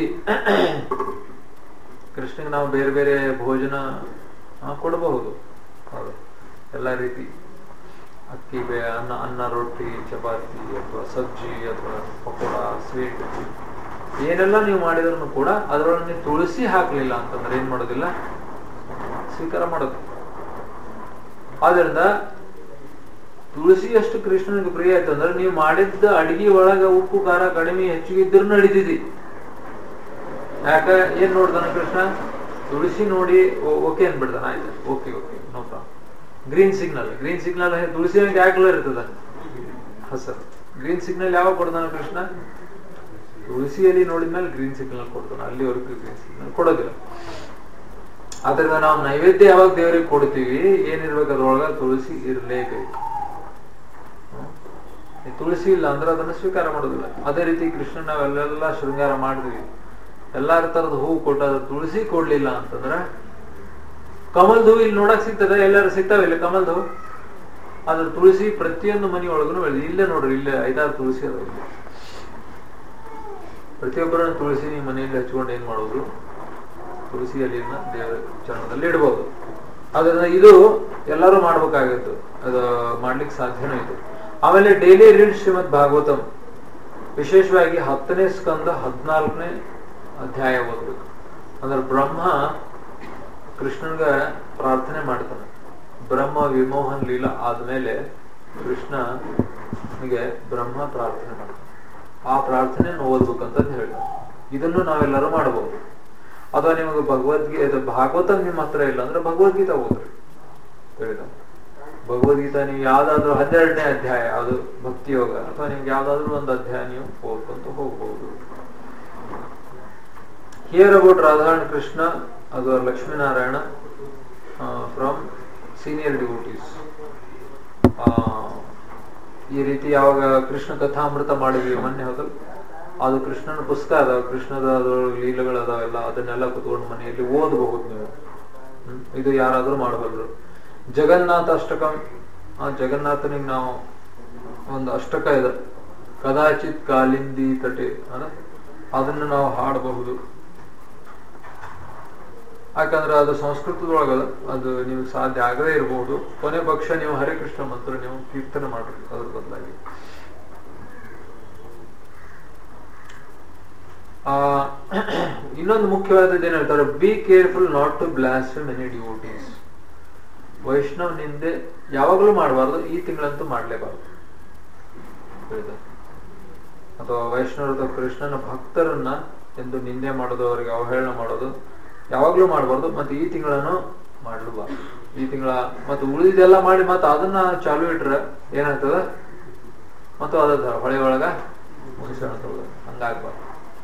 ಕೃಷ್ಣಗೆ ನಾವು ಬೇರೆ ಬೇರೆ ಭೋಜನ ಆ, ಕೊಡಬಹುದು ಹೌದು ಎಲ್ಲ ರೀತಿ ಅಕ್ಕಿ ಬೇ ಅನ್ನ ಅನ್ನ ರೊಟ್ಟಿ ಚಪಾತಿ ಅಥವಾ ಸಬ್ಜಿ ಅಥವಾ ಪಕೋಡ ಸ್ವೀಟ್ ಏನೆಲ್ಲ ನೀವು ಮಾಡಿದ್ರು ಕೂಡ ಅದರೊಳಗೆ ನೀವು ತುಳಸಿ ಹಾಕ್ಲಿಲ್ಲ ಅಂತಂದ್ರೆ ಏನ್ ಮಾಡೋದಿಲ್ಲ ಸ್ವೀಕಾರ ಮಾಡೋದು ಆದ್ರಿಂದ ತುಳಸಿಯಷ್ಟು ಕೃಷ್ಣನಿಗೆ ಪ್ರಿಯ ಆಯ್ತು ಅಂದ್ರೆ ನೀವು ಮಾಡಿದ್ದ ಅಡಿಗೆ ಒಳಗ ಉಪ್ಪು ಖಾರ ಕಡಿಮೆ ಹೆಚ್ಚಿಗೆ ಇದ್ರೂ ನಡೀತಿದಿ ಯಾಕ ಏನ್ ನೋಡ್ತಾನ ಕೃಷ್ಣ ತುಳಸಿ ನೋಡಿ ಓಕೆ ಅನ್ಬಿಡ್ತಾನ ಆಯ್ತು okay okay no problem green signal green signal ತುಳಸಿ ಯಾಕೆ ಕಲರ್ ಇರ್ತದ ಹಸರು ಗ್ರೀನ್ ಸಿಗ್ನಲ್ ಯಾವಾಗ ಕೊಡ್ತಾನ ಕೃಷ್ಣ ತುಳಸಿಯಲ್ಲಿ ನೋಡಿದ್ಮೇಲೆ ಗ್ರೀನ್ ಸಿಗ್ನಲ್ ಕೊಡ್ತಾನ ಅಲ್ಲಿವರೆಗೂ ಗ್ರೀನ್ ಸಿಗ್ನಲ್ ಕೊಡೋದಿಲ್ಲ ಆದ್ರಿಂದ ನಾವು ನೈವೇದ್ಯ ಯಾವಾಗ ದೇವರಿಗೆ ಕೊಡ್ತೀವಿ ಏನಿರ್ಬೇಕು ಅದ್ರೊಳಗ ತುಳಸಿ ಇರಲೇಬೇಕು ಹ್ಮ್? ಈ ತುಳಸಿ ಇಲ್ಲ ಅಂದ್ರೆ ಅದನ್ನ ಸ್ವೀಕಾರ ಮಾಡೋದಿಲ್ಲ ಅದೇ ರೀತಿ ಕೃಷ್ಣ ನಾವೆಲ್ಲೆಲ್ಲ ಶೃಂಗಾರ ಮಾಡಿದ್ವಿ ಎಲ್ಲಾ ತರದ ಹೂವು ಕೊಟ್ಟ ಅದ್ರ ತುಳಸಿ ಕೊಡ್ಲಿಲ್ಲ ಅಂತಂದ್ರೆ ಕಮಲ್ದ ಹೂ ಇಲ್ಲಿ ನೋಡಕ್ ಸಿಗ್ತದೆ ಎಲ್ಲರೂ ಸಿಗ್ತಾವೆ ಇಲ್ಲಿ ಕಮಲ್ದ ಹೂ ಅದ್ರ ತುಳಸಿ ಪ್ರತಿಯೊಂದು ಮನಿ ಒಳಗೂ ಬೆಳೆದಿ ಇಲ್ಲೇ ನೋಡ್ರಿ ಇಲ್ಲೇ ಐದಾರು ತುಳಸಿ ಅದಾವ ಇಲ್ಲಿ ಪ್ರತಿಯೊಬ್ಬರನ್ನ ತುಳಸಿ ನೀವು ಮನೆಯಲ್ಲಿ ಹಚ್ಕೊಂಡು ಏನ್ ಮಾಡೋದು ತುಳಸಿ ಎಲೆಯನ್ನ ದೇವರ ಚರಣದಲ್ಲಿ ಇಡಬಹುದು ಅದರಿಂದ ಇದು ಎಲ್ಲರೂ ಮಾಡ್ಬೇಕಾಗಿತ್ತು ಅದು ಮಾಡ್ಲಿಕ್ಕೆ ಸಾಧ್ಯನೂ ಇದು ಆಮೇಲೆ ಡೈಲಿ ರೀಡ್ ಶ್ರೀಮದ್ ಭಾಗವತಂ ವಿಶೇಷವಾಗಿ ಹತ್ತನೇ ಸ್ಕಂದ ಹದಿನಾಲ್ಕನೇ ಅಧ್ಯಾಯ ಓದ್ಬೇಕು ಅಂದ್ರೆ ಬ್ರಹ್ಮ ಕೃಷ್ಣನ್ಗ ಪ್ರಾರ್ಥನೆ ಮಾಡ್ತಾನೆ ಬ್ರಹ್ಮ ವಿಮೋಹನ್ ಲೀಲಾ ಆದ್ಮೇಲೆ ಕೃಷ್ಣನಿಗೆ ಬ್ರಹ್ಮ ಪ್ರಾರ್ಥನೆ ಮಾಡ್ತಾನೆ ಆ ಪ್ರಾರ್ಥನೆಯನ್ನು ಓದ್ಬೇಕಂತ ಹೇಳ್ತಾನೆ ಇದನ್ನು ನಾವೆಲ್ಲರೂ ಮಾಡಬಹುದು ಅಥವಾ ನಿಮಗೆ ಭಗವದ್ಗೀತೆ ಭಾಗವತ ನಿಮ್ಮ ಹತ್ರ ಇಲ್ಲ ಅಂದ್ರೆ ಭಗವದ್ಗೀತಾ ಓದ್ರಿ ಹೇಳಿದ ಭಗವದ್ಗೀತಾ ನೀವು ಯಾವ್ದಾದ್ರು ಹನ್ನೆರಡನೇ ಅಧ್ಯಾಯ ಯಾವುದು ಭಕ್ತಿ ಯೋಗ ಅಥವಾ ನಿಮ್ಗೆ ಯಾವ್ದಾದ್ರು ಒಂದು ಅಧ್ಯಾಯ ನೀವು ಓದ್ಕೊಂತ ಹೋಗ್ಬಹುದು ಹಿಯರ್ ಅಬೌಟ್ ರಾಧಾರಣ ಕೃಷ್ಣ ಅಥವಾ ಲಕ್ಷ್ಮೀನಾರಾಯಣ ಫ್ರಮ್ ಸೀನಿಯರ್ ಡಿವೋಟೀಸ್ ಈ ರೀತಿ ಯಾವಾಗ ಕೃಷ್ಣ ಕಥಾಮೃತ ಮಾಡಿದ್ವಿ ಮೊನ್ನೆ ಹೋದಲ್ ಅದು ಕೃಷ್ಣನ ಪುಸ್ತಕ ಅದಾವ ಕೃಷ್ಣದ ಅದ್ರೊಳಗೆ ಲೀಲೆಗಳು ಅದಾವೆಲ್ಲ ಅದನ್ನೆಲ್ಲ ಕುತ್ಕೊಂಡು ಮನೆಯಲ್ಲಿ ಓದಬಹುದು ನೀವು ಹ್ಮ್? ಇದು ಯಾರಾದ್ರೂ ಮಾಡಬಲ್ಲರು ಜಗನ್ನಾಥ ಅಷ್ಟಕಂ ಆ ಜಗನ್ನಾಥನಿಗೆ ನಾವು ಒಂದು ಅಷ್ಟಕ ಇದೆ ಕದಾಚಿತ್ ಕಾಲಿಂದಿ ತಟೆ ಅದ ಅದನ್ನು ನಾವು ಹಾಡಬಹುದು ಯಾಕಂದ್ರೆ ಅದು ಸಂಸ್ಕೃತದೊಳಗದ ಅದು ನಿಮ್ಗೆ ಸಾಧ್ಯ ಆಗದೇ ಇರಬಹುದು ಕೊನೆ ಪಕ್ಷ ನೀವು ಹರಿಕೃಷ್ಣ ಮಂತ್ರ ನೀವು ಕೀರ್ತನೆ ಮಾಡ್ರಿ ಅದ್ರ ಬದಲಾಗಿ ಆ ಇನ್ನೊಂದು ಮುಖ್ಯವಾದದ್ದು ಏನ್ ಹೇಳ್ತಾರೆ be careful not to blaspheme any devotees Vaishnav ನಿಂದೆ ಯಾವಾಗಲೂ ಮಾಡಬಾರ್ದು ಈ ತಿಂಗಳಂತೂ ಮಾಡ್ಲೇಬಾರ್ದು ಹೇಳಿದ ಅಥವಾ ವೈಷ್ಣವರು ಅಥವಾ ಕೃಷ್ಣನ ಭಕ್ತರನ್ನ ಎಂದು ನಿಂದೆ ಮಾಡೋದು ಅವರಿಗೆ ಅವಹೇಳನ ಮಾಡೋದು ಯಾವಾಗ್ಲೂ ಮಾಡಬಾರ್ದು ಮತ್ತೆ ಈ ತಿಂಗಳನ್ನು ಮಾಡ್ಲೂಬಾರ್ದು ಈ ತಿಂಗಳ ಮತ್ತೆ ಉಳಿದೆಲ್ಲ ಮಾಡಿ ಮತ್ತೆ ಅದನ್ನ ಚಾಲು ಇಟ್ರೆ ಏನಾಗ್ತದ ಮತ್ತು ಅದ ಹೊಳೆ ಒಳಗ ಮುಗಿಸೋಣ ಹಂಗಾಗ್ಬಾರ್ದು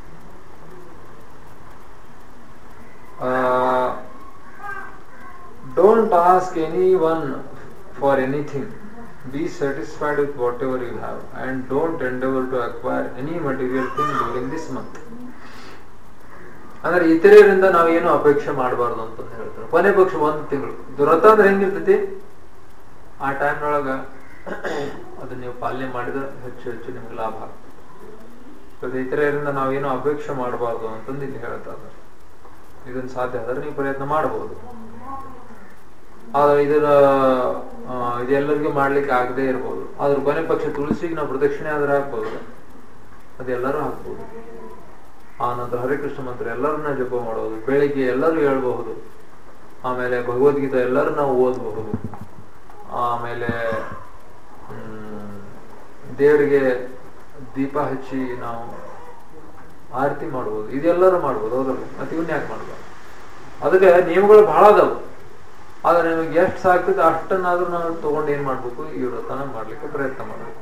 don't ask any one for anything be satisfied with whatever you have and don't endeavour to acquire any material thing during this month ಅಂದ್ರೆ ಇತರರಿಂದ ನಾವೇನು ಅಪೇಕ್ಷೆ ಮಾಡಬಾರ್ದು ಅಂತ ಹೇಳ್ತಾರೆ ಕೊನೆ ಪಕ್ಷ ಒಂದು ತಿಂಗಳು ದುರತ ಅಂದ್ರೆ ಹೆಂಗಿರ್ತೈತಿ ಆ ಟೈಮ್ನೊಳಗ ಅದನ್ನ ನೀವು ಪಾಲನೆ ಮಾಡಿದ್ರೆ ಹೆಚ್ಚು ಹೆಚ್ಚು ನಿಮ್ಗೆ ಲಾಭ ಆಗ್ತದೆ ಇತರರಿಂದ ನಾವೇನು ಅಪೇಕ್ಷೆ ಮಾಡಬಾರ್ದು ಅಂತಂದು ಇಲ್ಲಿ ಹೇಳ್ತಾ ಇದ್ದಾರೆ ಇದನ್ನ ಸಾಧ್ಯ ಆದ್ರೆ ನೀವು ಪ್ರಯತ್ನ ಮಾಡಬಹುದು ಆದ್ರೆ ಇದರ ಆ, ಇದೆಲ್ಲರಿಗೂ ಮಾಡ್ಲಿಕ್ಕೆ ಆಗದೆ ಇರ್ಬೋದು ಆದ್ರೆ ಕೊನೆ ಪಕ್ಷ ತುಳಸಿಗೆ ನಾವು ಪ್ರದಕ್ಷಿಣೆ ಆದ್ರೆ ಹಾಕ್ಬೋದು ಅದೆಲ್ಲರೂ ಹಾಕ್ಬೋದು ಆ ನಂತರ ಹರಿಕೃಷ್ಣ ಮಂತ್ರ ಎಲ್ಲರನ್ನ ಜಪ ಮಾಡೋದು ಬೆಳಿಗ್ಗೆ ಎಲ್ಲರೂ ಹೇಳ್ಬಹುದು ಆಮೇಲೆ ಭಗವದ್ಗೀತೆ ಎಲ್ಲರೂ ನಾವು ಓದಬಹುದು ಆಮೇಲೆ ಹ್ಮ್, ದೇವರಿಗೆ ದೀಪ ಹಚ್ಚಿ ನಾವು ಆರತಿ ಮಾಡ್ಬೋದು ಇದೆಲ್ಲರೂ ಮಾಡ್ಬೋದು ಹೌದಲ್ಲ ಮತ್ತೆ ಇವನ್ನ ಯಾಕೆ ಮಾಡ್ಬಾರ್ದು ಅದಕ್ಕೆ ನಿಯಮಗಳು ಬಹಳ ಅದಾವು ಆದ್ರೆ ನಿಮಗೆ ಎಷ್ಟು ಸಾಕ್ತದೆ ಅಷ್ಟನ್ನಾದ್ರೂ ನಾವು ತಗೊಂಡು ಏನ್ ಮಾಡ್ಬೇಕು ಈ ವ್ರತನ ಮಾಡ್ಲಿಕ್ಕೆ ಪ್ರಯತ್ನ ಮಾಡಬೇಕು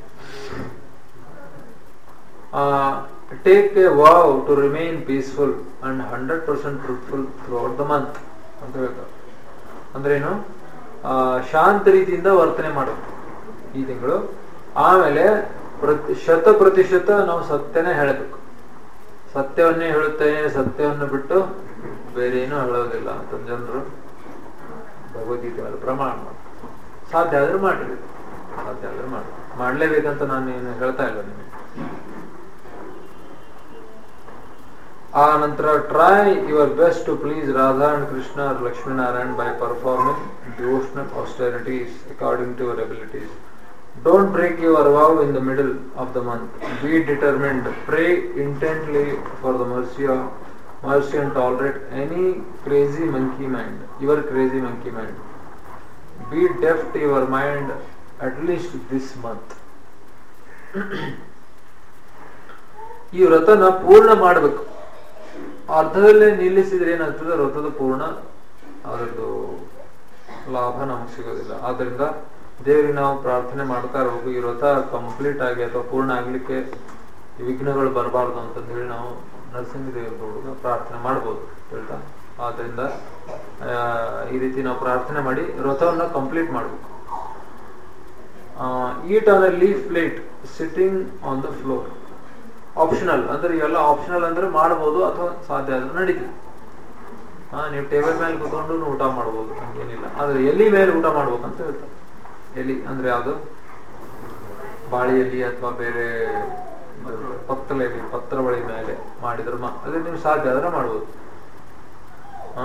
take a vow to remain peaceful and hundred percent truthful throughout the month ಅಂತ ಹೇಳ್ತಾರೆ ಅಂದ್ರೇನು ಆ, ಶಾಂತ ರೀತಿಯಿಂದ ವರ್ತನೆ ಮಾಡಬೇಕು ಈ ತಿಂಗಳು ಆಮೇಲೆ ಪ್ರತಿ ಶತ ಪ್ರತಿಶತ ನಾವು ಸತ್ಯನೇ ಹೇಳಬೇಕು ಸತ್ಯವನ್ನೇ ಹೇಳುತ್ತೇನೆ ಸತ್ಯವನ್ನು ಬಿಟ್ಟು ಬೇರೆ ಏನೂ ಹೇಳೋದಿಲ್ಲ ಅಂತ ಜನರು ಭಗವದ್ಗೀತೆ ಮೇಲೆ ಪ್ರಮಾಣ ಮಾಡಿ ಸಾಧ್ಯ ಆದ್ರೆ ಮಾಡ್ರಿ ಸಾಧ್ಯ ಆದ್ರೆ ಮಾಡಿ ಮಾಡ್ಲೇಬೇಕಂತ ನಾನು ಏನು ಹೇಳ್ತಾ ಇಲ್ಲ ನಿಮಗೆ ಆ ನಂತರ try your best to please Radha and Krishna or Lakshminarayan by performing devotional austerities according to your abilities don't break your vow in the middle of the month be determined pray intently for the mercy mercy and tolerate any crazy monkey mind, your crazy monkey mind. Be deaf to your mind at least this month. ಈ ವ್ರತನ ಪೂರ್ಣ ಮಾಡಬೇಕು ಅರ್ಧದಲ್ಲೇ ನಿಲ್ಲಿಸಿದ್ರೆ ಏನಾಗ್ತದೆ ವ್ರತದ ಪೂರ್ಣ ಅದರದ್ದು ಲಾಭ ನಮಗೆ ಸಿಗೋದಿಲ್ಲ ಆದ್ರಿಂದ ದೇವರಿಗೆ ನಾವು ಪ್ರಾರ್ಥನೆ ಮಾಡ್ತಾ ಇರಬೇಕು ಈ ವ್ರತ ಕಂಪ್ಲೀಟ್ ಆಗಿ ಅಥವಾ ಪೂರ್ಣ ಆಗ್ಲಿಕ್ಕೆ ಈ ವಿಘ್ನಗಳು ಬರಬಾರ್ದು ಅಂತಂದು ಹೇಳಿ ನಾವು ನರಸಿಂಹ ದೇವರ ಪ್ರಾರ್ಥನೆ ಮಾಡ್ಬೋದು ಹೇಳ್ತಾ ಆದ್ರಿಂದ ಆ, ಈ ರೀತಿ ನಾವು ಪ್ರಾರ್ಥನೆ ಮಾಡಿ ವ್ರತವನ್ನ ಕಂಪ್ಲೀಟ್ ಮಾಡಬೇಕು eat on a leaf plate sitting on the floor optional ಅಂದ್ರೆ ಇವೆಲ್ಲ ಆಪ್ಷನಲ್ ಅಂದ್ರೆ ಮಾಡಬಹುದು ಅಥವಾ ಸಾಧ್ಯ ಆದ್ರೆ ನಡೀತದೆ ಹಾ ನೀವು ಟೇಬಲ್ ಮೇಲೆ ಕೂತ್ಕೊಂಡು ಊಟ ಮಾಡ್ಬೋದು ಹಂಗೇನಿಲ್ಲ ಆದ್ರೆ ಎಲ್ಲಿ ಮೇಲೆ ಊಟ ಮಾಡ್ಬೇಕಂತ ಹೇಳ್ತಾರೆ ಎಲಿ ಅಂದ್ರೆ ಯಾವುದು ಬಾಳಿ ಎಲಿ ಅಥವಾ ಬೇರೆ ಇದು ಪತ್ತಲ ಎಲಿ ಪತ್ರ ಬಳಿ ಮೇಲೆ ಮಾಡಿದ್ರೆ ಮಾ- ಅದೇ ನೀವು ಸಾಧ್ಯ ಆದ್ರೆ ಮಾಡ್ಬೋದು ಹಾ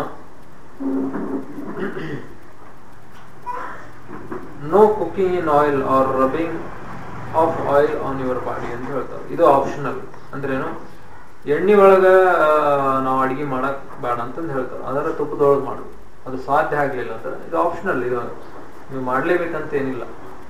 no cooking in oil or rubbing of oil on your body ಅಂತ ಹೇಳ್ತಾರೆ ಇದು ಆಪ್ಷನಲ್ ಅಂದ್ರೇನು ಎಣ್ಣೆ ಒಳಗ ಆ, ನಾವು ಅಡಿಗೆ ಮಾಡಕ್ ಬೇಡ ಅಂತಂದು ಹೇಳ್ತಾರೆ ಅದರ ತುಪ್ಪದೊಳಗೆ ಮಾಡು ಅದು ಸಾಧ್ಯ ಆಗ್ಲಿಲ್ಲ ಅಂದ್ರೆ ಇದು ಆಪ್ಷನಲ್ ಇದು ನೀವು ಮಾಡ್ಲೇಬೇಕಂತ ಏನಿಲ್ಲ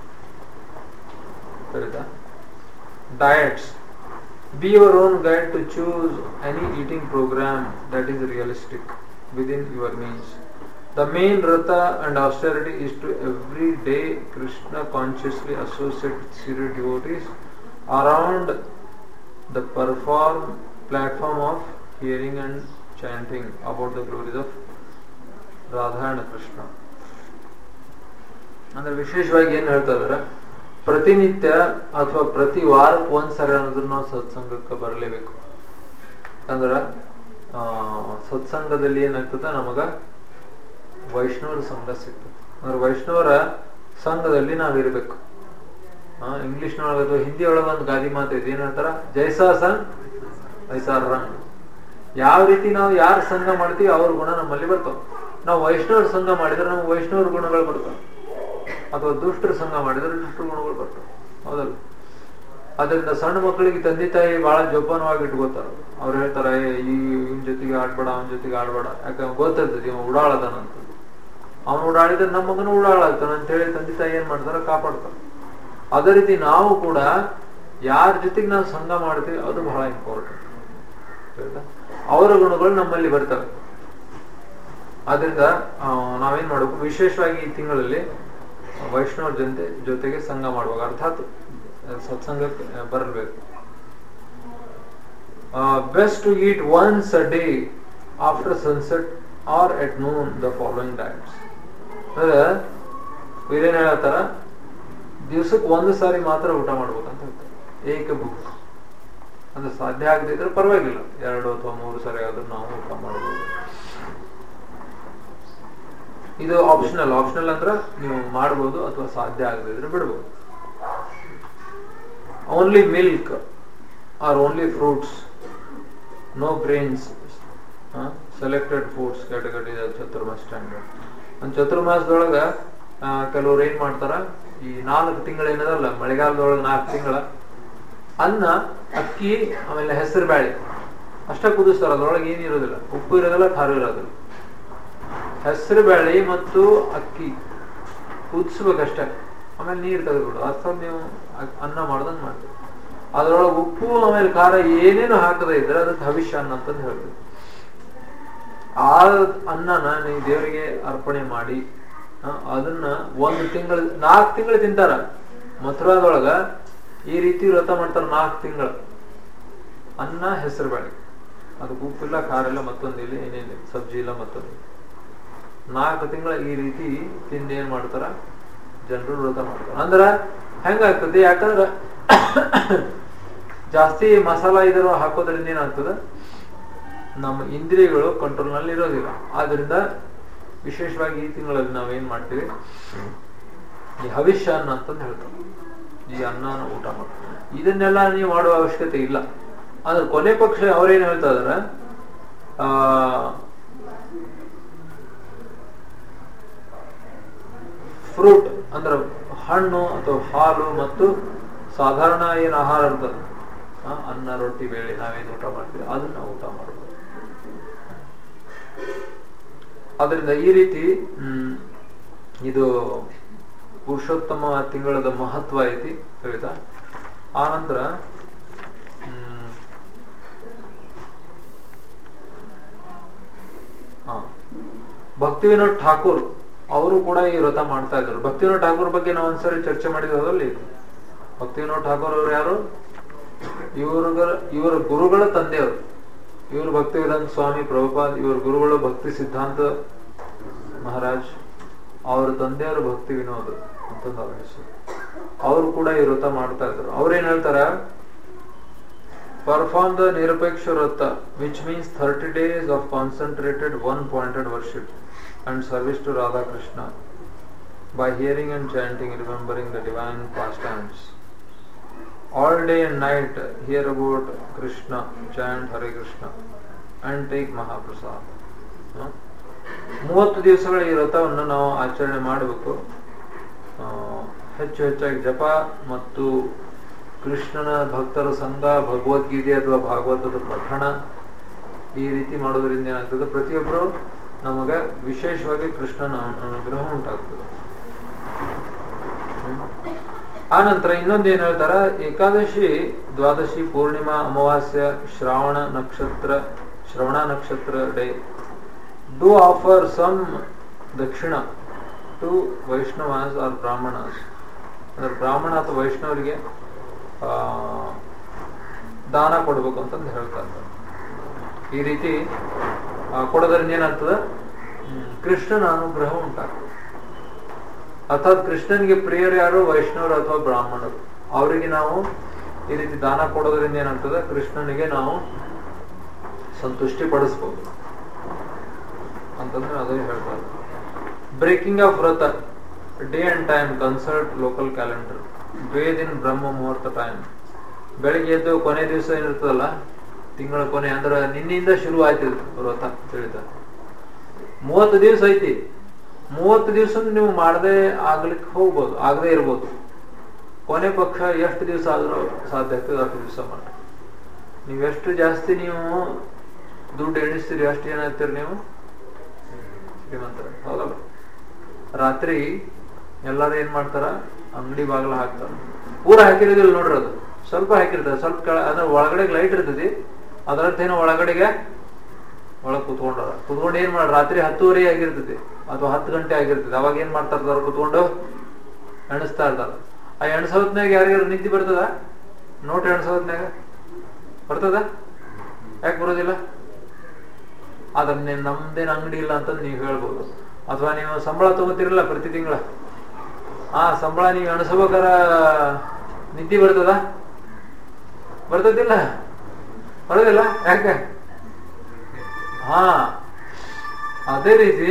ಸರಿತಾ diets be your own guide to choose any eating program that is realistic within your means The main Rata and austerity is to every day Krishna consciously associate serious devotees around the perform platform of hearing and chanting about the glories of Radha and Krishna. ಅಂದ್ರೆ ವಿಶೇಷವಾಗಿ ಏನ್ ಹೇಳ್ತಾ ಇದಾರೆ ಪ್ರತಿನಿತ್ಯ ಅಥವಾ ಪ್ರತಿ ವಾರಕ್ಕೆ ಒಂದ್ಸರಿ ಅನ್ನೋದ್ರ ನಾವು ಸತ್ಸಂಗಕ್ಕೆ ಬರಲೇಬೇಕು ಅಂದ್ರ ಆ, ಸತ್ಸಂಗದಲ್ಲಿ ಏನಾಗ್ತದ ನಮಗ ವೈಷ್ಣವರ ಸಂಘ ಸಿಗ್ತದೆ ಅಂದ್ರೆ ವೈಷ್ಣವರ ಸಂಘದಲ್ಲಿ ನಾವಿರ್ಬೇಕು ಇಂಗ್ಲಿಷ್ ನೊಳಗ ಅಥವಾ ಹಿಂದಿ ಒಳಗ ಒಂದು ಗಾದಿ ಮಾತು ಇದೆ ಏನ್ ಹೇಳ್ತಾರ ಜೈಸಾ ಸಂಘ ವೈಸಾರ ರಂಗ್ ಯಾವ ರೀತಿ ನಾವು ಯಾರ ಸಂಘ ಮಾಡ್ತೀವಿ ಅವ್ರ ಗುಣ ನಮ್ಮಲ್ಲಿ ಬರ್ತಾವ ನಾವು ವೈಷ್ಣವರ ಸಂಘ ಮಾಡಿದ್ರೆ ನಮ್ಗೆ ವೈಷ್ಣವರ ಗುಣಗಳು ಬರ್ತಾವ ಅಥವಾ ದುಷ್ಟರ ಸಂಘ ಮಾಡಿದ್ರೆ ದುಷ್ಟರ ಗುಣಗಳು ಬರ್ತಾವ ಹೌದಲ್ಲ ಅದರಿಂದ ಸಣ್ಣ ಮಕ್ಕಳಿಗೆ ತಂದೆ ತಾಯಿ ಬಹಳ ಜೋಪಾನವಾಗಿ ಇಟ್ಕೋತಾರ ಅವ್ರು ಹೇಳ್ತಾರ ಏ ಈ ಇವನ್ ಜೊತೆಗೆ ಆಡ್ಬೇಡ ಅವನ ಜೊತೆಗೆ ಆಡ್ಬೇಡ ಯಾಕಂದ್ರೆ ಗೊತ್ತಿರ್ತದೆ ಇವ ಉಡಾಳದಾನಂತ ಅವನು ಉಡಾಳಿದ್ರೆ ನಮ್ಮ ಮಗನು ಉಡಾಳಾಗ್ತಾನ ಅಂತ ಹೇಳಿ ತಂದೆ ತಾಯಿ ಏನ್ ಮಾಡ್ತಾರ ಕಾಪಾಡ್ತಾರ ಅದೇ ರೀತಿ ನಾವು ಕೂಡ ಯಾರ ಜೊತೆಗೆ ನಾವು ಸಂಘ ಮಾಡ್ತೀವಿ ಅದು ಬಹಳ ಇಂಪಾರ್ಟೆಂಟ್ ಅವರ ಗುಣಗಳು ನಮ್ಮಲ್ಲಿ ಬರ್ತವೆ ಆದ್ರಿಂದ ಆ, ನಾವೇನ್ ಮಾಡ್ಬೇಕು ವಿಶೇಷವಾಗಿ ಈ ತಿಂಗಳಲ್ಲಿ ವೈಷ್ಣವ ಜನತೆ ಜೊತೆಗೆ ಸಂಘ ಮಾಡುವಾಗ ಅರ್ಥಾತ್ ಆ, ಸತ್ಸಂಗಕ್ಕೆ ಆ, ಬರಬೇಕು best to eat once a day after sunset or at noon the following diets ಅಂದ್ರೆ ವೀರೇನ್ ಹೇಳ್ತಾರ ದಿವ್ಸಕ್ಕೆ ಒಂದು ಸಾರಿ ಮಾತ್ರ ಊಟ ಮಾಡ್ಬೇಕಂತ ಹೇಳ್ತಾರೆ ಏಕ ಬುಕ್ ಅಂದ್ರೆ ಸಾಧ್ಯ ಆಗದೆ ಇದ್ರೆ ಪರವಾಗಿಲ್ಲ ಎರಡು ಅಥವಾ ಮೂರು ಸಾರಿ ಆದ್ರೂ ನಾವು ಊಟ ಮಾಡಬಹುದು ಇದು ಆಪ್ಷನಲ್ ಆಪ್ಷನಲ್ ಅಂದ್ರೆ ನೀವು ಮಾಡಬಹುದು ಅಥವಾ ಸಾಧ್ಯ ಆಗದೆ ಇದ್ರೆ ಬಿಡಬಹುದು only milk or only fruits no grains selected foods category Chaturmasa standard ಒಂದು ಚತುರ್ಮಾಸದೊಳಗ ಆ, ಕೆಲವ್ರು ಏನ್ ಮಾಡ್ತಾರ ಈ ನಾಲ್ಕು ತಿಂಗಳ ಏನದಲ್ಲ ಮಳೆಗಾಲದೊಳಗ ನಾಲ್ಕು ತಿಂಗಳ ಅನ್ನ ಅಕ್ಕಿ ಆಮೇಲೆ ಹೆಸರು ಬ್ಯಾಳೆ ಅಷ್ಟ ಕುದಿಸ್ತಾರ ಅದ್ರೊಳಗೆ ಏನು ಇರೋದಿಲ್ಲ ಉಪ್ಪು ಇರೋದಿಲ್ಲ ಖಾರ ಇರೋದಿಲ್ಲ ಹೆಸರು ಬೇಳೆ ಮತ್ತು ಅಕ್ಕಿ ಕುದಿಸ್ಬೇಕಷ್ಟೇ ಆಮೇಲೆ ನೀರು ತೆಗೆದ್ಬಿಡು ಅಷ್ಟೊಂದು ನೀವು ಅಕ್- ಅನ್ನ ಮಾಡ್ದಂಗ್ ಮಾಡ್ತೀವಿ ಅದ್ರೊಳಗೆ ಉಪ್ಪು ಆಮೇಲೆ ಖಾರ ಏನೇನು ಹಾಕದೇ ಇದ್ರೆ ಅದಕ್ಕೆ ಹವಿಷ್ಯ ಅನ್ನ ಅಂತಂದು ಹೇಳ್ತೀವಿ ಆ ಅನ್ನನ ನೀವು ದೇವರಿಗೆ ಅರ್ಪಣೆ ಮಾಡಿ ಆ, ಅದನ್ನ ಒಂದು ತಿಂಗಳ ನಾಲ್ಕು ತಿಂಗಳು ತಿಂತಾರ ಮಥುರಾದೊಳಗ ಈ ರೀತಿ ವ್ರತ ಮಾಡ್ತಾರ ನಾಲ್ಕು ತಿಂಗಳು ಅನ್ನ ಹೆಸರು ಬೇಳೆ ಅದಕ್ಕೆ ಉಪ್ಪಿಲ್ಲ ಖಾರ ಇಲ್ಲ ಮತ್ತೊಂದಿಲ್ಲ ಏನೇನಿಲ್ಲ ಸಬ್ಜಿ ಇಲ್ಲ ಮತ್ತೊಂದಿಲ್ಲ ನಾಲ್ಕು ತಿಂಗಳ ಈ ರೀತಿ ತಿಂದು ಏನ್ ಮಾಡ್ತಾರ ಜನರು ವ್ರತ ಮಾಡ್ತಾರ ಅಂದ್ರ ಹೆಂಗಾಗ್ತದೆ ಯಾಕಂದ್ರ ಜಾಸ್ತಿ ಮಸಾಲ ಇದರ ಹಾಕೋದ್ರಿಂದ ಏನಾಗ್ತದ ನಮ್ಮ ಇಂದ್ರಿಯಗಳು ಕಂಟ್ರೋಲ್ ನಲ್ಲಿ ಇರೋದಿಲ್ಲ ಆದ್ರಿಂದ ವಿಶೇಷವಾಗಿ ಈ ತಿಂಗಳಲ್ಲಿ ನಾವೇನ್ ಮಾಡ್ತೀವಿ ಈ ಹವಿಷ್ಯ ಅನ್ನ ಅಂತಂದು ಹೇಳ್ತಾರೆ ಈ ಅನ್ನನ ಊಟ ಮಾಡ್ತೀವಿ ಇದನ್ನೆಲ್ಲ ನೀವು ಮಾಡುವ ಅವಶ್ಯಕತೆ ಇಲ್ಲ ಆದ್ರೆ ಕೊನೆ ಪಕ್ಷ ಅವ್ರೇನ್ ಹೇಳ್ತಾ ಇದಾರೆ ಆ ಫ್ರೂಟ್ ಅಂದ್ರೆ ಹಣ್ಣು ಅಥವಾ ಹಾಲು ಮತ್ತು ಸಾಧಾರಣ ಏನು ಆಹಾರ ಇರ್ತದೆ ಆ, ಅನ್ನ ರೊಟ್ಟಿ ಬೇಳೆ ನಾವೇನು ಊಟ ಮಾಡ್ತೀವಿ ಅದನ್ನ ಊಟ ಮಾಡಬಹುದು ಅದರಿಂದ ಈ ರೀತಿ ಹ್ಮ್, ಇದು ಪುರುಷೋತ್ತಮ ತಿಂಗಳದ ಮಹತ್ವ ಐತಿ ತಿಳಿತಾ ಆನಂತರ ಹ್ಮ್, ಹಾ ಭಕ್ತಿ ವಿನೋದ್ ಠಾಕೂರ್ ಅವರು ಕೂಡ ಈ ವ್ರತ ಮಾಡ್ತಾ ಇದ್ರು ಭಕ್ತಿ ವಿನೋದ್ ಠಾಕೂರ್ ಬಗ್ಗೆ ನಾವು ಒಂದ್ಸರಿ ಚರ್ಚೆ ಮಾಡಿದ್ರಲ್ಲಿ ಭಕ್ತಿ ವಿನೋದ್ ಠಾಕೂರ್ ಅವರು ಯಾರು ಇವ್ರಗಳ ಇವರ ಗುರುಗಳ ತಂದೆಯವರು ಇವರು ಭಕ್ತಿ ವಿಧಾನ ಸ್ವಾಮಿ ಪ್ರಭುಪಾದ್ ಇವ್ರ ಗುರುಗಳು ಭಕ್ತಿ ಸಿದ್ಧಾಂತ ಮಹಾರಾಜ್ ಅವ್ರ ತಂದೆಯವರು ಭಕ್ತಿ ವಿನೋದ್ ಅಂತಂದು ಅವ್ರ ಹೆಸರು ಅವರು ಕೂಡ ಈ ವ್ರತ ಮಾಡ್ತಾ ಇದ್ರು ಅವ್ರೇನ್ ಹೇಳ್ತಾರ perform the Nirapeksha Vrata, which means 30 days of concentrated one pointed worship and service to Radha Krishna by hearing and chanting, remembering the divine pastimes. All day and night hear about Krishna, chant Hare Krishna and take Mahaprasad. ಹ? ಮೂವತ್ತು ದಿವಸಗಳ ಈ ವ್ರತವನ್ನು ನಾವು ಆಚರಣೆ ಮಾಡಬೇಕು ಆ, ಹೆಚ್ಚು ಹೆಚ್ಚಾಗಿ ಜಪ ಮತ್ತು ಕೃಷ್ಣನ ಭಕ್ತರ ಸಂಘ ಭಗವದ್ಗೀತೆ ಅಥವಾ ಭಾಗವತದ ಪಠಣ ಈ ರೀತಿ ಮಾಡೋದ್ರಿಂದ ಏನಾಗ್ತದೆ ಪ್ರತಿಯೊಬ್ಬರು ನಮಗೆ ವಿಶೇಷವಾಗಿ ಕೃಷ್ಣನ ಅನುಗ್ರಹ ಉಂಟಾಗ್ತದೆ ಹ್ಮ್. ಆ ನಂತರ ಇನ್ನೊಂದು ಏನ್ ಹೇಳ್ತಾರ ಏಕಾದಶಿ ದ್ವಾದಶಿ ಪೂರ್ಣಿಮಾ ಅಮಾವಾಸ್ಯ ಶ್ರಾವಣ ನಕ್ಷತ್ರ ಶ್ರವಣ ನಕ್ಷತ್ರ day do offer some dakshina to Vaishnavas or Brahmanas ಅಂದ್ರೆ ಬ್ರಾಹ್ಮಣ ಅಥವಾ ವೈಷ್ಣವರಿಗೆ ಆ, ದಾನ ಕೊಡ್ಬೇಕು ಅಂತಂದು ಹೇಳ್ತಾ ಇದ್ದಾರೆ ಈ ರೀತಿ ಆ, ಕೊಡೋದ್ರಿಂದ ಏನಾಗ್ತದೆ ಹ್ಮ್, ಕೃಷ್ಣನ ಅನುಗ್ರಹ ಉಂಟಾಗ್ತದೆ ಅರ್ಥಾತ್ ಕೃಷ್ಣನಿಗೆ ಪ್ರಿಯರು ಯಾರು ವೈಷ್ಣವರು ಅಥವಾ ಬ್ರಾಹ್ಮಣರು ಅವರಿಗೆ ನಾವು ಈ ರೀತಿ ದಾನ ಕೊಡೋದ್ರಿಂದ ಏನಾಗ್ತದೆ ಕೃಷ್ಣನಿಗೆ ನಾವು ಸಂತುಷ್ಟಿ ಪಡಿಸ್ಬೋದು ಅಂತಂದ್ರೆ ಅದೇ ಹೇಳ್ತಾರೆ breaking of vrata day and time consult local calendar ವೇದಿನ್ ಬ್ರಹ್ಮ ಮುಹೂರ್ತ ಟೈಮ್ ಬೆಳಿಗ್ಗೆ ಎದ್ದು ಕೊನೆ ದಿವಸ ಏನಿರ್ತದಲ್ಲ ತಿಂಗಳ ಕೊನೆ ಅಂದ್ರೆ ನಿನ್ನೆಯಿಂದ ಶುರು ಆಯ್ತು ಇದು ವ್ರತ ತಿಳಿದ ಮೂವತ್ತು ದಿವಸ ಐತಿ ಮೂವತ್ತು ದಿವಸ ನೀವು ಮಾಡದೆ ಆಗ್ಲಿಕ್ಕೆ ಹೋಗ್ಬೋದು ಆಗದೆ ಇರ್ಬೋದು ಕೊನೆ ಪಕ್ಷ ಎಷ್ಟು ದಿವಸ ಆದ್ರೂ ಸಾಧ್ಯ ಆಗ್ತದೆ ಅಷ್ಟು ದಿವಸ ಮಾಡಿ ನೀವು ಎಷ್ಟು ಜಾಸ್ತಿ ನೀವು ದುಡ್ಡು ಎಣಿಸ್ತೀರಿ ಅಷ್ಟು ಏನಾಗ್ತೀರಿ ನೀವು ಶ್ರೀಮಂತರ ಹೌದಲ್ಲ ರಾತ್ರಿ ಎಲ್ಲಾರು ಏನ್ ಮಾಡ್ತಾರ ಅಂಗಡಿ ಬಾಗಿಲ ಹಾಕ್ತಾರ ಪೂರ ಹಾಕಿರೋದಿಲ್ಲ ನೋಡ್ರಿ ಅದು ಸ್ವಲ್ಪ ಹಾಕಿರ್ತಾರೆ ಸ್ವಲ್ಪ ಕೆಳ ಅಂದ್ರೆ ಒಳಗಡೆ ಲೈಟ್ ಇರ್ತದೆ ಅದರರ್ಥ ಏನೋ ಒಳಗಡೆಗೆ ಒಳಗ್ ಕುತ್ಕೊಂಡಾರ ಕುತ್ಕೊಂಡು ಏನ್ ಮಾಡ ರಾತ್ರಿ ಹತ್ತುವರೆ ಆಗಿರ್ತದೆ ಅಥವಾ ಹತ್ತು ಗಂಟೆ ಆಗಿರ್ತದೆ ಅವಾಗ ಏನ್ ಮಾಡ್ತಾ ಇರ್ತಾರ ಕುತ್ಕೊಂಡು ಎಣಿಸ್ತಾ ಇರ್ತಾರ ಆ ಎಣಸೋದ್ನಾಗ ಯಾರಿಗಾರು ನಿದ್ದೆ ಬರ್ತದ ನೋಟ್ ಎಣಸೋದ್ನಾಗ ಬರ್ತದ ಯಾಕೆ ಬರೋದಿಲ್ಲ ಅದನ್ನ ನಮ್ದೇನ್ ಅಂಗಡಿ ಇಲ್ಲ ಅಂತ ನೀವು ಹೇಳ್ಬೋದು ಅಥವಾ ನೀವು ಸಂಬಳ ತಗೋತಿರಲ್ಲ ಪ್ರತಿ ತಿಂಗಳ ಆ ಸಂಬಳ ನೀವು ಎಣಸ್ಬೇಕಾರ ನಿದ್ದೆ ಬರ್ತದ ಬರ್ತದಿಲ್ಲ ಬರೋದಿಲ್ಲ ಯಾಕೆ ಹಾ ಅದೇ ರೀತಿ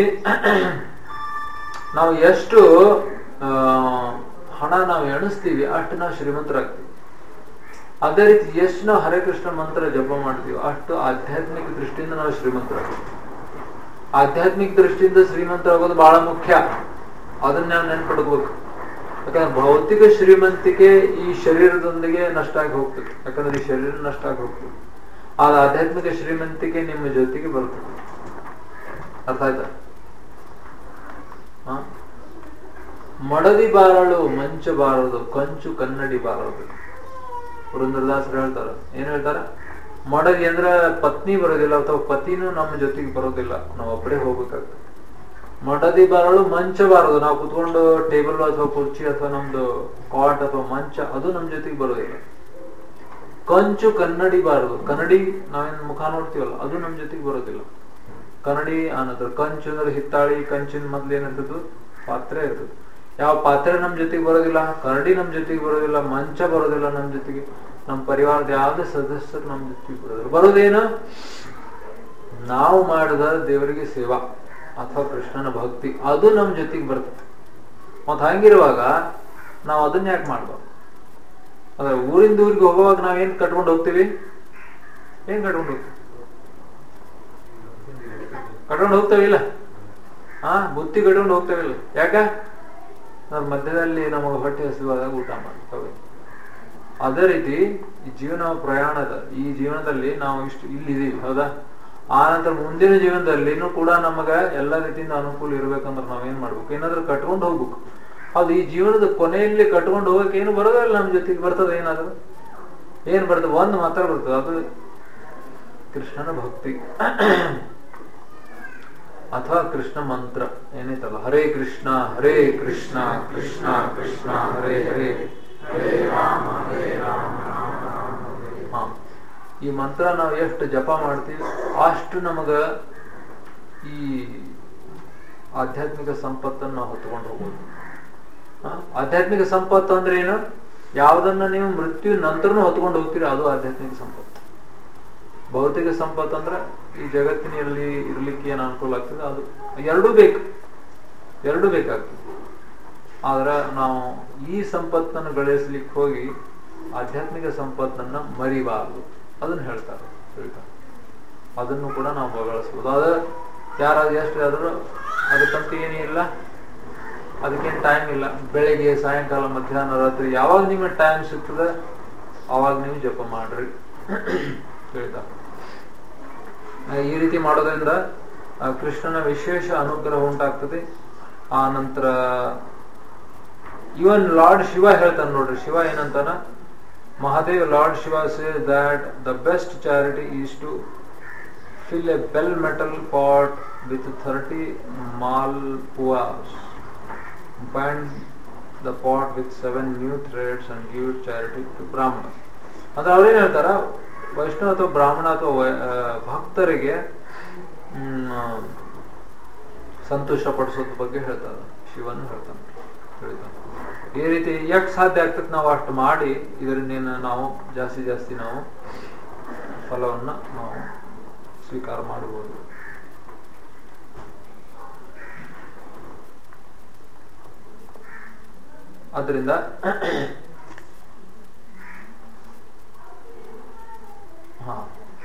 ನಾವು ಎಷ್ಟು ಆ, ಹಣ ನಾವು ಎಣಿಸ್ತೀವಿ ಅಷ್ಟು ನಾವು ಶ್ರೀಮಂತರಾಗ್ತೀವಿ ಅದೇ ರೀತಿ ಎಷ್ಟು ನಾವು ಹರೇ ಕೃಷ್ಣ ಮಂತ್ರ ಜಪ ಮಾಡ್ತೀವಿ ಅಷ್ಟು ಆಧ್ಯಾತ್ಮಿಕ ದೃಷ್ಟಿಯಿಂದ ನಾವು ಶ್ರೀಮಂತರಾಗ್ತೀವಿ ಆಧ್ಯಾತ್ಮಿಕ ದೃಷ್ಟಿಯಿಂದ ಶ್ರೀಮಂತರಾಗೋದು ಬಹಳ ಮುಖ್ಯ ಅದನ್ನ ನಾವು ನೆನ್ಪಿಡ್ಬೇಕು ಯಾಕಂದ್ರೆ ಭೌತಿಕ ಶ್ರೀಮಂತಿಕೆ ಈ ಶರೀರದೊಂದಿಗೆ ನಷ್ಟ ಆಗಿ ಹೋಗ್ತದೆ ಯಾಕಂದ್ರೆ ಈ ಶರೀರ ನಷ್ಟ ಆಗಿ ಹೋಗ್ತದೆ ಆದ ಆಧ್ಯಾತ್ಮಿಕ ಶ್ರೀಮಂತಿಕೆ ನಿಮ್ಮ ಜೊತೆಗೆ ಬರ್ತದೆ ಅರ್ಥ ಆಯ್ತಾ ಹ? ಮಡದಿ ಬಾರಳು ಮಂಚ ಬಾರದು ಕಂಚು ಕನ್ನಡಿ ಬಾರದು ಪುರಂದರದಾಸರು ಹೇಳ್ತಾರ ಏನ್ ಹೇಳ್ತಾರ ಮಡದಿ ಅಂದ್ರ ಪತ್ನಿ ಬರೋದಿಲ್ಲ ಅಥವಾ ಪತಿನೂ ನಮ್ಮ ಜೊತೆಗೆ ಬರೋದಿಲ್ಲ ನಾವು ಒಬ್ಬರೇ ಹೋಗ್ಬೇಕಾಗ್ತದೆ ಮಡದಿ ಬರಲು ಮಂಚ ಬಾರದು ನಾವು ಕುತ್ಕೊಂಡು ಟೇಬಲ್ ಅಥವಾ ಕುರ್ಚಿ ಅಥವಾ ನಮ್ದು ಕಾಟ್ ಅಥವಾ ಮಂಚ ಅದು ನಮ್ ಜೊತೆಗೆ ಬರೋದಿಲ್ಲ ಕಂಚು ಕನ್ನಡಿ ಬಾರದು ಕನ್ನಡಿ ನಾವೇನ್ ಮುಖ ನೋಡ್ತೀವಲ್ಲ ಅದು ನಮ್ ಜೊತೆಗೆ ಬರೋದಿಲ್ಲ ಕನ್ನಡಿ ಅನ್ನೋದು ಕಂಚು ಅಂದ್ರೆ ಹಿತ್ತಾಳಿ ಕಂಚಿನ ಮೊದ್ಲು ಏನಿರ್ತದ್ದು ಪಾತ್ರೆ ಇರ್ತದೆ ಯಾವ ಪಾತ್ರೆ ನಮ್ ಜೊತೆಗೆ ಬರೋದಿಲ್ಲ ಕನ್ನಡಿ ನಮ್ ಜೊತೆಗೆ ಬರೋದಿಲ್ಲ ಮಂಚ ಬರೋದಿಲ್ಲ ನಮ್ ಜೊತೆಗೆ ನಮ್ ಪರಿವಾರದ ಯಾವ್ದೇ ಸದಸ್ಯರು ನಮ್ ಜೊತೆಗೆ ಬರೋದಿಲ್ಲ ಬರೋದೇನು ನಾವು ಮಾಡಿದ ದೇವರಿಗೆ ಸೇವಾ ಅಥವಾ ಕೃಷ್ಣನ ಭಕ್ತಿ ಅದು ನಮ್ ಜೊತೆಗೆ ಬರ್ತದೆ ಮತ್ ಹಂಗಿರುವಾಗ ನಾವು ಅದನ್ನ ಯಾಕೆ ಮಾಡ್ಬಾರ್ದು ಅಂದ್ರೆ ಊರಿಂದ ಊರಿಗೆ ಹೋಗುವಾಗ ನಾವ್ ಏನ್ ಕಟ್ಕೊಂಡು ಹೋಗ್ತೀವಿ ಏನ್ ಕಟ್ಕೊಂಡು ಹೋಗ್ತೀವಿ ಕಟ್ಕೊಂಡು ಹೋಗ್ತೇವಿಲ್ಲ ಹಾ ಬುತ್ತಿ ಕಟ್ಕೊಂಡು ಹೋಗ್ತೇವಿಲ್ಲ ಯಾಕ ನಾವ್ ಮಧ್ಯದಲ್ಲಿ ನಮಗೆ ಹೊಟ್ಟೆ ಹಸಿವಾದಾಗ ಊಟ ಮಾಡ್ತೇವೆ ಅದೇ ರೀತಿ ಈ ಜೀವನ ಪ್ರಯಾಣದ ಈ ಜೀವನದಲ್ಲಿ ನಾವು ಇಷ್ಟು ಇಲ್ಲಿದೀವಿ ಹೌದಾ ಆ ನಂತರ ಮುಂದಿನ ಜೀವನದಲ್ಲಿನೂ ಕೂಡ ನಮಗ ಎಲ್ಲ ರೀತಿಯಿಂದ ಅನುಕೂಲ ಇರ್ಬೇಕಂದ್ರೆ ನಾವೇನ್ ಮಾಡ್ಬೇಕು ಏನಾದ್ರೂ ಕಟ್ಕೊಂಡು ಹೋಗ್ಬೇಕು ಅದು ಈ ಜೀವನದ ಕೊನೆಯಲ್ಲಿ ಕಟ್ಕೊಂಡು ಹೋಗಕ್ಕೆ ಏನು ಬರೋದಿಲ್ಲ ನಮ್ ಜೊತೆಗೆ ಬರ್ತದ ಏನಾದ್ರು ಏನ್ ಬರ್ತದೆ ಒಂದ್ ಮಾತ್ರ ಬರ್ತದೆ ಅದು ಕೃಷ್ಣನ ಭಕ್ತಿ ಅಥವಾ ಕೃಷ್ಣ ಮಂತ್ರ ಏನೈತಲ್ಲ ಹರೇ ಕೃಷ್ಣ ಹರೇ ಕೃಷ್ಣ ಕೃಷ್ಣ ಕೃಷ್ಣ ಹರೇ ಹರೇ ಹಾ ಈ ಮಂತ್ರ ನಾವು ಎಷ್ಟು ಜಪ ಮಾಡ್ತೀವಿ ಅಷ್ಟು ನಮಗ ಈ ಆಧ್ಯಾತ್ಮಿಕ ಸಂಪತ್ತನ್ನು ನಾವು ಹೊತ್ಕೊಂಡು ಹೋಗ್ಬೋದು ಹ? ಆಧ್ಯಾತ್ಮಿಕ ಸಂಪತ್ತು ಅಂದ್ರೆ ಏನು ಯಾವ್ದನ್ನ ನೀವು ಮೃತ್ಯು ನಂತರನು ಹೊತ್ಕೊಂಡು ಹೋಗ್ತೀರಿ ಅದು ಆಧ್ಯಾತ್ಮಿಕ ಸಂಪತ್ತು ಭೌತಿಕ ಸಂಪತ್ತು ಅಂದ್ರೆ ಈ ಜಗತ್ತಿನಲ್ಲಿ ಇರ್ಲಿಕ್ಕೆ ಏನ್ ಅನುಕೂಲ ಆಗ್ತದೆ ಅದು ಎರಡೂ ಬೇಕು ಎರಡೂ ಬೇಕಾಗ್ತದೆ ಆದ್ರ ನಾವು ಈ ಸಂಪತ್ತನ್ನು ಗಳಿಸ್ಲಿಕ್ಕೆ ಹೋಗಿ ಆಧ್ಯಾತ್ಮಿಕ ಸಂಪತ್ತನ್ನ ಮರಿಬಾರದು ಅದನ್ನ ಹೇಳ್ತಾರೆ ಹೇಳ್ತಾರೆ ಅದನ್ನು ಕೂಡ ನಾವು ಬಳಸ್ಬೋದು ಅದ ಯಾರಾದ್ರೂ ಎಷ್ಟು ಆದ್ರೂ ಅದಕ್ಕಂತ ಏನಿಲ್ಲ ಅದಕ್ಕೇನು ಟೈಮ್ ಇಲ್ಲ ಬೆಳಿಗ್ಗೆ ಸಾಯಂಕಾಲ ಮಧ್ಯಾಹ್ನ ರಾತ್ರಿ ಯಾವಾಗ ನಿಮಗೆ ಟೈಮ್ ಸಿಗ್ತದೆ ಅವಾಗ ನೀವು ಜಪ ಮಾಡ್ರಿ ಹೇಳ್ತಾರೆ ಈ ರೀತಿ ಮಾಡೋದ್ರಿಂದ ಆ, ಕೃಷ್ಣನ ವಿಶೇಷ ಅನುಗ್ರಹ ಉಂಟಾಗ್ತದೆ ಆ ನಂತರ ಇವನ್ ಲಾರ್ಡ್ ಶಿವ ಹೇಳ್ತಾನೆ ನೋಡ್ರಿ ಶಿವ ಏನಂತಾನ Mahadev lord Shiva say that the best charity is to fill a bell metal pot with 30 malpuas. Bind the pot with seven new threads and give it charity to Brahmana. ಅಂದ್ರೆ ಅವ್ರೇನ್ ಹೇಳ್ತಾರ ವೈಷ್ಣವ ಅಥವಾ ಬ್ರಾಹ್ಮಣ ಅಥವಾ ವೈ- ಆ, ಭಕ್ತರಿಗೆ ಹ್ಮ್, ಸಂತೋಷ ಪಡಿಸೋದ್ ಬಗ್ಗೆ ಹೇಳ್ತಾರ ಶಿವನ್ ಹೇಳ್ತಾನೆ ಹೇಳ್ತಾನೆ ಈ ರೀತಿ ಯಾಕೆ ಸಾಧ್ಯ ಆಗ್ತದೆ ನಾವು ಅಷ್ಟು ಮಾಡಿ ಇದರಿಂದ ನಾವು ಜಾಸ್ತಿ ಜಾಸ್ತಿ ನಾವು ಫಲವನ್ನ ನಾವು ಸ್ವೀಕಾರ ಮಾಡಬಹುದು ಅದರಿಂದ ಹಾ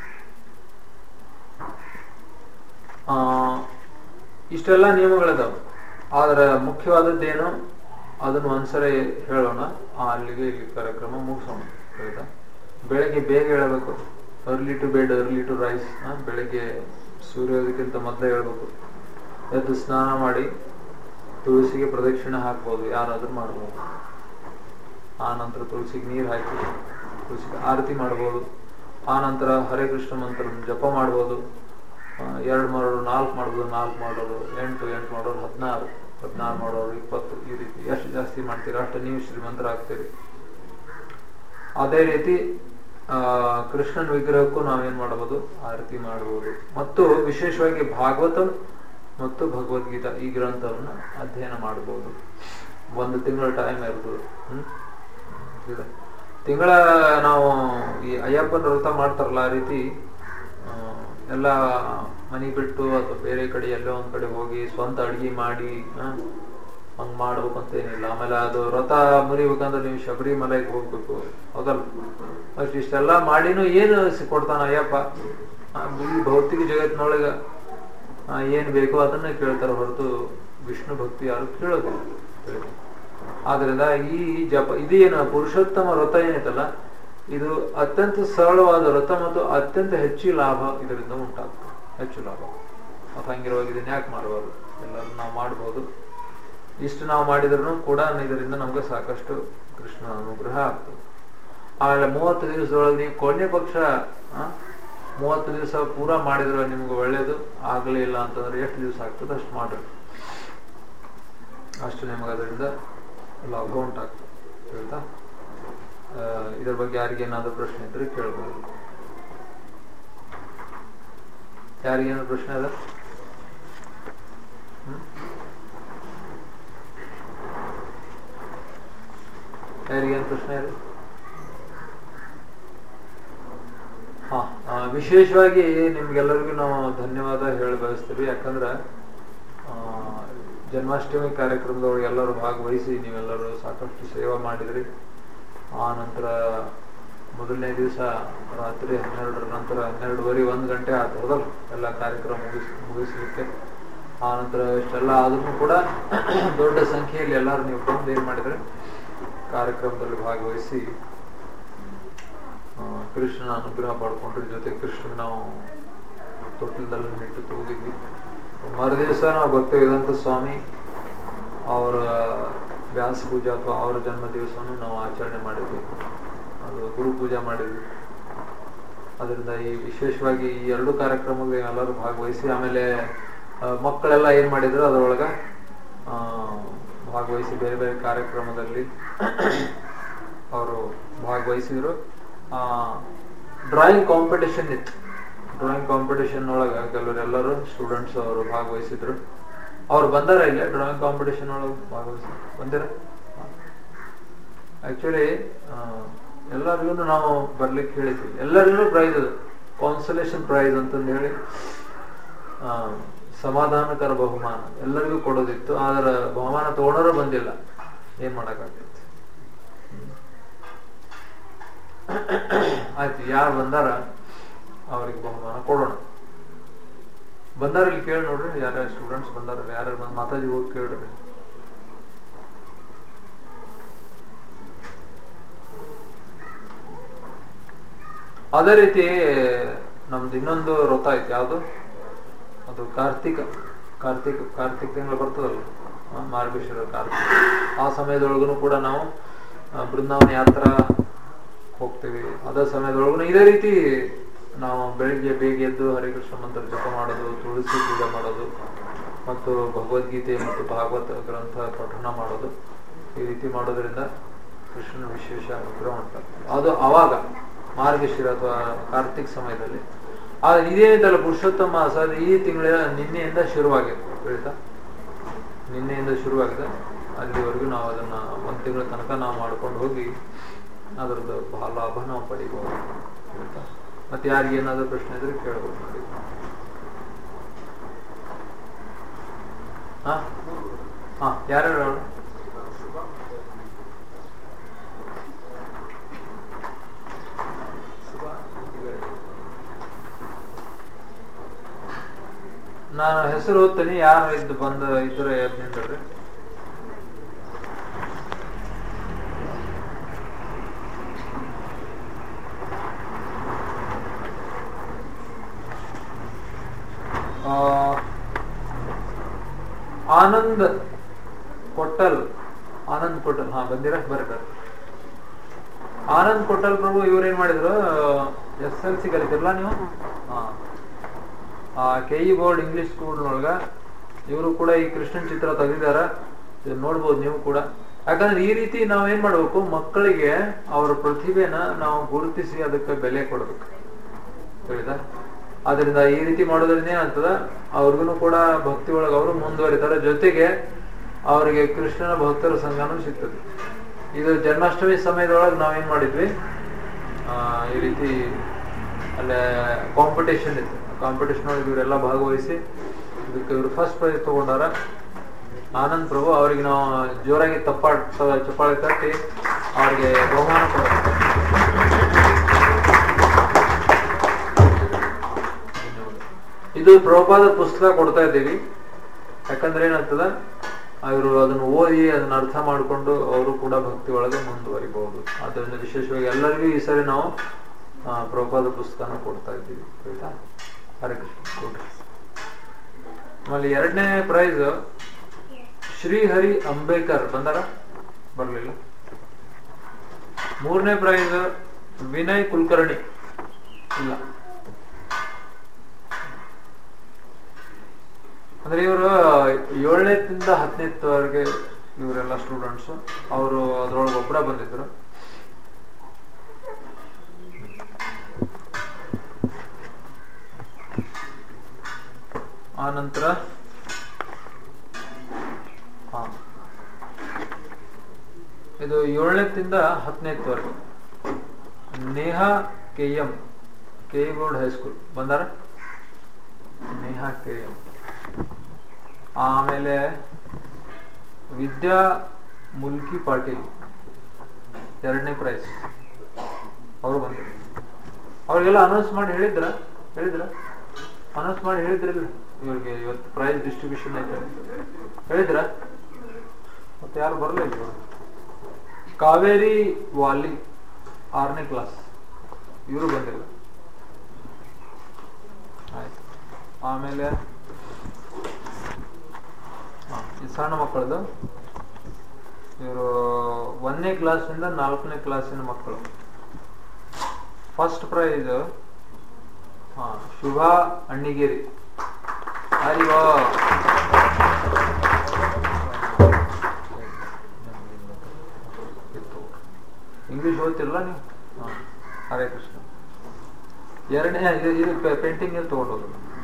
ಆ, ಇಷ್ಟೆಲ್ಲ ನಿಯಮಗಳಿದಾವೆ ಆದ್ರೆ ಮುಖ್ಯವಾದದ್ದೇನು ಅದನ್ನು ಒಂದ್ಸರಿ ಹೇಳೋಣ ಆ, ಅಲ್ಲಿಗೆ ಇಲ್ಲಿ ಕಾರ್ಯಕ್ರಮ ಮುಗಿಸೋಣ ಆಯ್ತಾ ಬೆಳಗ್ಗೆ ಬೇಗ ಹೇಳಬೇಕು early to bed early to rise ಬೆಳಗ್ಗೆ ಸೂರ್ಯೋದಯಕ್ಕಿಂತ ಮೊದಲೇ ಹೇಳ್ಬೇಕು ಎದ್ದು ಸ್ನಾನ ಮಾಡಿ ತುಳಸಿಗೆ ಪ್ರದಕ್ಷಿಣೆ ಹಾಕ್ಬೋದು ಯಾರಾದ್ರೂ ಮಾಡ್ಬೋದು ಆ ನಂತರ ತುಳಸಿಗೆ ನೀರು ಹಾಕಿ ತುಳಸಿಗೆ ಆರತಿ ಮಾಡ್ಬೋದು ಆ ನಂತರ ಹರೇ ಕೃಷ್ಣ ಮಂತ್ರ ಜಪ ಮಾಡ್ಬೋದು ಆ, ಎರಡು ಮಾಡೋರು ನಾಲ್ಕು ಮಾಡ್ಬೋದು ನಾಲ್ಕು ಮಾಡೋರು ಎಂಟು ಎಂಟು ಮಾಡೋರು ಹದಿನಾರು ಹದಿನಾರು ಮಾಡೋರು ಇಪ್ಪತ್ತು ಈ ರೀತಿ ಎಷ್ಟು ಜಾಸ್ತಿ ಮಾಡ್ತೀರಿ ಅಷ್ಟು ನೀವು ಶ್ರೀಮಂತರ ಆಗ್ತೀರಿ ಅದೇ ರೀತಿ ಆ ಕೃಷ್ಣನ ವಿಗ್ರಹಕ್ಕೂ ನಾವೇನ್ ಮಾಡಬಹುದು ಆರತಿ ಮಾಡಬಹುದು ಮತ್ತು ವಿಶೇಷವಾಗಿ ಭಾಗವತಂ ಮತ್ತು ಭಗವದ್ಗೀತಾ ಈ ಗ್ರಂಥವನ್ನು ಅಧ್ಯಯನ ಮಾಡಬಹುದು ಒಂದು ತಿಂಗಳ ಟೈಮ್ ಇರ್ತದೆ ಹ್ಮ್ ಇದೆ. ತಿಂಗಳ ನಾವು ಈ ಅಯ್ಯಪ್ಪನ ವ್ರತ ಮಾಡ್ತಾರಲ್ಲ ಆ ರೀತಿ ಆ, ಎಲ್ಲ ಮನೆ ಬಿಟ್ಟು ಅಥವಾ ಬೇರೆ ಕಡೆ ಎಲ್ಲೋ ಒಂದ್ ಕಡೆ ಹೋಗಿ ಸ್ವಂತ ಅಡ್ಗೆ ಮಾಡಿ ಆ, ಹಂಗ್ ಮಾಡ್ಬೇಕಂತ ಏನಿಲ್ಲ ಆಮೇಲೆ ಅದು ವ್ರತ ಮುರಿಬೇಕಂದ್ರೆ ನೀವು ಶಬರಿಮಲೆಗೆ ಹೋಗ್ಬೇಕು ಹೌದಲ್ಲ ಅಷ್ಟು ಇಷ್ಟೆಲ್ಲ ಮಾಡಿನೂ ಏನು ಸಿ- ಕೊಡ್ತಾನ ಅಯ್ಯಪ್ಪ ಆ, ಈ ಭೌತಿಕ ಜಗತ್ತಿನೊಳಗ ಆ, ಏನ್ ಬೇಕೋ ಅದನ್ನ ಕೇಳ್ತಾರ ಹೊರತು ವಿಷ್ಣು ಭಕ್ತಿ ಯಾರು ಕೇಳೋದಿಲ್ಲ ತಿಳಿತಾ? ಆದ್ರಿಂದ ಈ ಜಪ ಇದೇನು ಪುರುಷೋತ್ತಮ ವ್ರತ ಏನೈತಲ್ಲ ಇದು ಅತ್ಯಂತ ಸರಳವಾದ ವ್ರತ ಮತ್ತು ಅತ್ಯಂತ ಹೆಚ್ಚು ಲಾಭ ಇದರಿಂದ ಉಂಟಾಗ್ತದೆ ಹೆಚ್ಚು ಲಾಭ ಮತ್ತು ಹಂಗಿರುವಾಗ ಇದನ್ನ ಯಾಕೆ ಮಾಡಬಾರ್ದು ಎಲ್ಲರೂ ನಾವು ಮಾಡ್ಬೋದು ಇಷ್ಟು ನಾವು ಮಾಡಿದ್ರು ಕೂಡ ಇದರಿಂದ ನಮ್ಗೆ ಸಾಕಷ್ಟು ಕೃಷ್ಣ ಅನುಗ್ರಹ ಆಗ್ತದೆ ಆಮೇಲೆ ಮೂವತ್ತು ದಿವಸದೊಳಗೆ ನೀವು ಕೊನೆ ಪಕ್ಷ ಆ, ಮೂವತ್ತು ದಿವಸ ಪೂರಾ ಮಾಡಿದ್ರೆ ನಿಮ್ಗೆ ಒಳ್ಳೇದು ಆಗ್ಲೇ ಇಲ್ಲ ಅಂತಂದ್ರೆ ಎಷ್ಟು ದಿವಸ ಆಗ್ತದೆ ಅಷ್ಟು ಮಾಡ್ರಿ ಅಷ್ಟು ನಿಮಗೆ ಅದರಿಂದ ಲಾಭ ಉಂಟಾಗ್ತದೆ ಹೇಳ್ತಾ ಆ, ಇದ್ರ ಬಗ್ಗೆ ಯಾರಿಗೇನಾದ್ರೂ ಪ್ರಶ್ನೆ ಇದ್ರೆ ಕೇಳ್ಬೋದು ಯಾರಿಗೇನಾದ್ರು ಪ್ರಶ್ನೆ ಅದ ಹ್ಮ್? ಯಾರಿಗೇನು ಪ್ರಶ್ನೆ ಇದೆ ಹಾ ಆ, ವಿಶೇಷವಾಗಿ ನಿಮ್ಗೆಲ್ಲರಿಗೂ ನಾವು ಧನ್ಯವಾದ ಹೇಳಿ ಬಯಸ್ತೀವಿ ಯಾಕಂದ್ರೆ ಆ, ಜನ್ಮಾಷ್ಟಮಿ ಕಾರ್ಯಕ್ರಮದೊಳಗೆ ಎಲ್ಲರೂ ಭಾಗವಹಿಸಿ ನೀವೆಲ್ಲರೂ ಸಾಕಷ್ಟು ಸೇವೆ ಮಾಡಿದ್ರಿ ಆ ನಂತರ ಮೊದಲನೇ ದಿವಸ ರಾತ್ರಿ ಹನ್ನೆರಡರ ನಂತರ ಹನ್ನೆರಡುವರೆ ಒಂದು ಗಂಟೆ ಆಯ್ತು ಹೌದಲ್ಲ ಎಲ್ಲ ಕಾರ್ಯಕ್ರಮ ಮುಗಿಸ್ ಮುಗಿಸ್ಲಿಕ್ಕೆ ಆ ನಂತರ ಇಷ್ಟೆಲ್ಲ ಆದ್ರೂ ಕೂಡ ದೊಡ್ಡ ಸಂಖ್ಯೆಯಲ್ಲಿ ಎಲ್ಲರೂ ನೀವು ಬಂದು ಏನ್ ಮಾಡಿದ್ರೆ ಕಾರ್ಯಕ್ರಮದಲ್ಲಿ ಭಾಗವಹಿಸಿ ಆ, ಕೃಷ್ಣನ ಅನುಗ್ರಹ ಪಡ್ಕೊಂಡ್ರ ಜೊತೆ ಕೃಷ್ಣನ ನಾವು ತೊಟ್ಟಿಲದಲ್ಲಿ ಇಟ್ಟು ತೂಗಿದ್ವಿ ಮರುದಿವಸ ನಾವು ಭಕ್ತ ವೇದಾಂತ ಸ್ವಾಮಿ ಅವರ ವ್ಯಾಸ ಪೂಜಾ ಅಥವಾ ಅವರ ಜನ್ಮ ದಿವಸವನ್ನು ನಾವು ಆಚರಣೆ ಮಾಡಿದ್ವಿ ಅದು ಗುರು ಪೂಜಾ ಮಾಡಿದ್ವಿ ಅದರಿಂದ ಈ ವಿಶೇಷವಾಗಿ ಈ ಎರಡು ಕಾರ್ಯಕ್ರಮಗಳಿಗೆ ಎಲ್ಲರೂ ಭಾಗವಹಿಸಿ ಆಮೇಲೆ ಆ, ಮಕ್ಕಳೆಲ್ಲ ಏನ್ ಮಾಡಿದ್ರು ಅದರೊಳಗ ಆ, ಭಾಗವಹಿಸಿ ಬೇರೆ ಬೇರೆ ಕಾರ್ಯಕ್ರಮದಲ್ಲಿ ಅವರು ಭಾಗವಹಿಸಿದ್ರು ಡ್ರಾಯಿಂಗ್ ಕಾಂಪಿಟೇಷನ್ ಇತ್ತು ಡ್ರಾಯಿಂಗ್ ಕಾಂಪಿಟೇಷನ್ ಒಳಗ ಕೆಲವರೆಲ್ಲರೂ ಸ್ಟೂಡೆಂಟ್ಸ್ ಅವರು ಭಾಗವಹಿಸಿದ್ರು ಅವ್ರು ಬಂದಾರ ಇಲ್ಲ ಡ್ರಾಯಿಂಗ್ ಕಾಂಪಿಟೇಷನ್ ಒಳಗೆ ಭಾಗವಹಿಸಿ ಬಂದಿರ ಆಕ್ಚುಲಿ ಎಲ್ಲರಿಗೂ ನಾವು ಬರ್ಲಿಕ್ಕೆ ಹೇಳಿದ್ವಿ ಎಲ್ಲರಿಗೂ ಪ್ರೈಸ್ ಅದು ಕಾನ್ಸಲೇಷನ್ ಪ್ರೈಸ್ ಅಂತಂದು ಹೇಳಿ ಆ, ಸಮಾಧಾನಕರ ಬಹುಮಾನ ಎಲ್ಲರಿಗೂ ಕೊಡೋದಿತ್ತು ಆದ್ರೆ ಬಹುಮಾನ ತಗೊಂಡರೂ ಬಂದಿಲ್ಲ ಏನ್ ಮಾಡಕ್ಕಾಗ್ತೈತಿ ಆಯ್ತು ಯಾರು ಬಂದಾರ ಅವ್ರಿಗೆ ಬಹುಮಾನ ಕೊಡೋಣ ಬಂದಾರ ಇಲ್ಲಿ ಕೇಳಿ ನೋಡ್ರಿ ಯಾರ್ಯಾರ ಸ್ಟೂಡೆಂಟ್ಸ್ ಬಂದಾರ ಯಾರ್ಯಾರು ಬಂದ್ ಮಾತಾಜಿ ಹೋಗಿ ಕೇಳ್ರಿ ಅದೇ ರೀತಿ ನಮ್ದು ಇನ್ನೊಂದು ವ್ರತ ಐತಿ ಯಾವುದು ಅದು ಕಾರ್ತಿಕ ಕಾರ್ತಿಕ ಕಾರ್ತಿಕ ತಿಂಗಳು ಬರ್ತದಲ್ಲ ಆ, ಮಾರ್ಗಶಿರ ಕಾರ್ತಿಕ ಆ ಸಮಯದೊಳಗೂ ಕೂಡ ನಾವು ಆ, ಬೃಂದಾವನ ಯಾತ್ರಾ ಹೋಗ್ತೀವಿ ಅದ ಸಮಯದೊಳಗೂ ಇದೇ ರೀತಿ ನಾವು ಬೆಳಿಗ್ಗೆ ಬೇಗ ಎದ್ದು ಹರಿಕೃಷ್ಣ ಮಂತ್ರ ಜಪ ಮಾಡೋದು ತುಳಸಿ ಪೂಜೆ ಮಾಡೋದು ಮತ್ತು ಭಗವದ್ಗೀತೆ ಮತ್ತು ಭಾಗವತ ಗ್ರಂಥ ಪಠಣ ಮಾಡೋದು ಈ ರೀತಿ ಮಾಡೋದ್ರಿಂದ ಕೃಷ್ಣನ ವಿಶೇಷ ಅನುಗ್ರಹ ಉಂಟಾಗ್ತದೆ ಅದು ಅವಾಗ ಮಾರ್ಗಶಿರ ಅಥವಾ ಕಾರ್ತಿಕ್ ಸಮಯದಲ್ಲಿ ಆದ್ರೆ ಇದೇನಿದಲ್ಲ ಪುರುಷೋತ್ತಮ ಮಾಸ ಅದು ಈ ತಿಂಗಳ ನಿನ್ನೆಯಿಂದ ಶುರುವಾಗಿದೆ ತಿಳಿತಾ ನಿನ್ನೆಯಿಂದ ಶುರುವಾಗಿದೆ ಅಲ್ಲಿವರೆಗೂ ನಾವು ಅದನ್ನ ಒಂದ್ ತಿಂಗಳ ತನಕ ನಾವು ಮಾಡ್ಕೊಂಡು ಹೋಗಿ ಅದರದ್ದು ಬಹಳ ಲಾಭ ನಾವು ಪಡಿಬಹುದು ಆಯ್ತಾ? ಮತ್ತೆ ಯಾರಿಗೆ ಏನಾದ್ರು ಪ್ರಶ್ನೆ ಇದ್ರೆ ಕೇಳ್ಬೋದು ನೋಡಿ ಹಾ ಹಾ ಯಾರ್ಯಾರು ಹೇಳೋಣ? ನಾನು ಹೆಸರು ಓದ್ತೀನಿ ಯಾರು ಇದ್ದು ಬಂದ ಇದ್ರೆ ಎದ್ದು ನಿಂದ್ರಿ ಆ, ಆನಂದ್ ಕೊಟ್ಟಲ್ ಆನಂದ್ ಕೊಟ್ಟಲ್ ಹಾ ಬಂದಿರ ಬರ್ರಿ ಬರ್ರಿ ಆನಂದ್ ಕೊಟ್ಟಲ್ ಪ್ರಭು ಇವ್ರು ಏನ್ ಮಾಡಿದ್ರು ಎಸ್ ಎಲ್ ಸಿ ಕಲಿತಿರಲ್ಲ ನೀವು ಹಾ ಆ ಕೆ ಇ ಬೋರ್ಡ್ ಇಂಗ್ಲಿಷ್ ಸ್ಕೂಲ್ನೊಳಗ ಇವರು ಕೂಡ ಈ ಕೃಷ್ಣನ್ ಚಿತ್ರ ತೆಗೆದಿದಾರ ಇದನ್ನ ನೋಡ್ಬೋದು ನೀವು ಕೂಡ ಯಾಕಂದ್ರೆ ಈ ರೀತಿ ನಾವ್ ಏನ್ ಮಾಡ್ಬೇಕು ಮಕ್ಕಳಿಗೆ ಅವರ ಪ್ರತಿಭೆನ ನಾವು ಗುರುತಿಸಿ ಅದಕ್ಕೆ ಬೆಲೆ ಕೊಡ್ಬೇಕು ತಿಳಿದ ಅದರಿಂದ ಈ ರೀತಿ ಮಾಡೋದ್ರಿಂದ ಏನಾಗ್ತದ ಅವ್ರಿಗೂ ಕೂಡ ಭಕ್ತಿ ಒಳಗೆ ಅವರು ಮುಂದುವರಿತಾರೆ ಜೊತೆಗೆ ಅವರಿಗೆ ಕೃಷ್ಣನ ಭಕ್ತರ ಸಂಘನೂ ಸಿಗ್ತದೆ ಇದು ಜನ್ಮಾಷ್ಟಮಿ ಸಮಯದೊಳಗೆ ನಾವೇನ್ ಮಾಡಿದ್ವಿ ಆ, ಈ ರೀತಿ ಅಲ್ಲೇ ಕಾಂಪಿಟೇಷನ್ ಇತ್ತು ಕಾಂಪಿಟೇಷನ್ ಒಳಗೆ ಇವರೆಲ್ಲ ಭಾಗವಹಿಸಿ ಇದಕ್ಕೆ ಇವರು ಫಸ್ಟ್ ಪ್ರೈಸ್ ತಗೊಂಡಾರ ಆನಂದ್ ಪ್ರಭು ಅವರಿಗೆ ನಾವು ಜೋರಾಗಿ ತಪ್ಪಾಡ್ ಚಪ್ಪಾಳೆ ತಟ್ಟಿ ಅವ್ರಿಗೆ ಬಹುಮಾನ ಕೊಡೋಣ ಇದು ಪ್ರಭುಪಾದ ಪುಸ್ತಕ ಕೊಡ್ತಾ ಇದ್ದೀವಿ ಯಾಕಂದ್ರೆ ಏನಾಗ್ತದ ಅವರು ಅದನ್ನು ಓದಿ ಅದನ್ನ ಅರ್ಥ ಮಾಡಿಕೊಂಡು ಅವರು ಕೂಡ ಭಕ್ತಿ ಒಳಗೆ ಮುಂದುವರಿಬಹುದು ಅದರಿಂದ ವಿಶೇಷವಾಗಿ ಎಲ್ಲರಿಗೂ ಈ ಸರಿ ನಾವು ಆ, ಪ್ರಭುಪಾದ ಪುಸ್ತಕನ ಕೊಡ್ತಾ ಇದ್ದೀವಿ ಆಯ್ತಾ ಹರೇ ಕೃಷ್ಣ ಕೊಡ್ರಿ ಆಮೇಲೆ ಎರಡನೇ ಪ್ರೈಸ್ ಶ್ರೀಹರಿ ಅಂಬೇಕರ್ ಬಂದಾರ ಬರ್ಲಿಲ್ಲ ಮೂರನೇ ಪ್ರೈಸ್ ವಿನಯ್ ಕುಲಕರ್ಣಿ ಇಲ್ಲ ಅಂದ್ರೆ ಇವರು ಏಳನೇದಿಂದ ಹತ್ತನೇವರೆಗೆ ಇವರೆಲ್ಲ ಸ್ಟೂಡೆಂಟ್ಸ್ ಅವರು ಅದ್ರೊಳಗೆ ಒಬ್ಬರ ಬಂದಿದ್ರು ಆ ನಂತರ ಹಾ ಇದು ಏಳನೇದಿಂದ ಹತ್ತನೇವರೆಗೆ Neha K M K board high school ಬಂದಾರ ನೇಹಾ ಕೆ ಎಂ ಆಮೇಲೆ ವಿದ್ಯಾ ಮುಲ್ಕಿ ಪಾಟೀಲ್ ಎರಡನೇ ಪ್ರೈಸ್ ಅವರು ಬಂದಿದ್ರು ಅವ್ರಿಗೆಲ್ಲ ಅನೌನ್ಸ್ ಮಾಡಿ ಹೇಳಿದ್ರ ಹೇಳಿದ್ರ ಅನೌನ್ಸ್ ಮಾಡಿ ಹೇಳಿದ್ರಲ್ಲ ಇವ್ರಿಗೆ ಇವತ್ತು ಪ್ರೈಸ್ ಡಿಸ್ಟ್ರಿಬ್ಯೂಷನ್ ಐತೆ ಹೇಳಿದ್ರ ಮತ್ತೆ ಯಾರು ಬರಲಿಲ್ಲ ಇವರು ಕಾವೇರಿ ವಾಲಿ ಆರನೇ ಕ್ಲಾಸ್ ಇವರು ಬಂದಿಲ್ಲ ಆಯ್ತು ಆಮೇಲೆ ಹಾ, ಈ ಸಣ್ಣ ಮಕ್ಕಳದು ಇವರು ಒಂದನೇ ಕ್ಲಾಸಿಂದ ನಾಲ್ಕನೇ ಕ್ಲಾಸಿನ ಮಕ್ಕಳು ಫಸ್ಟ್ ಪ್ರೈಸ್ ಹಾ ಶುಭಾ ಅಣ್ಣಿಗೇರಿ ಅಯ್ಯೋ ಇಂಗ್ಲಿಷ್ ಓದ್ತಿರಲ್ಲ ನೀವು ಹಾ ಹರೇ ಕೃಷ್ಣ ಎರಡನೇ ಇದು ಇದು ಪೇಂಟಿಂಗ್ ತಗೊಂಡೋದು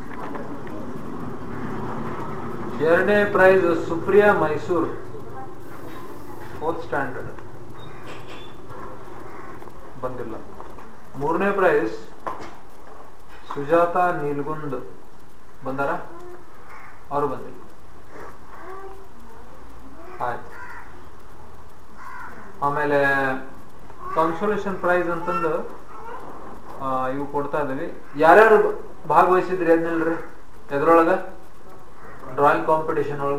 ಎರಡನೇ prize Supriya Mysuru fourth standard ಬಂದಿಲ್ಲ ಮೂರನೇ ಪ್ರೈಸ್ ಸುಜಾತ ನೀಲ್ಗುಂದ್ ಬಂದಾರ ಅವರು ಬಂದಿಲ್ಲ ಆಯ್ತು ಆಮೇಲೆ ಕನ್ಸೋಲೇಷನ್ ಪ್ರೈಸ್ ಅಂತಂದು ಆ, ಇವು ಕೊಡ್ತಾ ಇದೀವಿ ಯಾರ್ಯಾರು ಭಾಗವಹಿಸಿದ್ರಿ ಅದ್ನಿಲ್ರಿ ಎದ್ರೊಳಗ ಡ್ರಾಯಿಂಗ್ ಕಾಂಪಿಟೇಷನ್ ಒಳಗ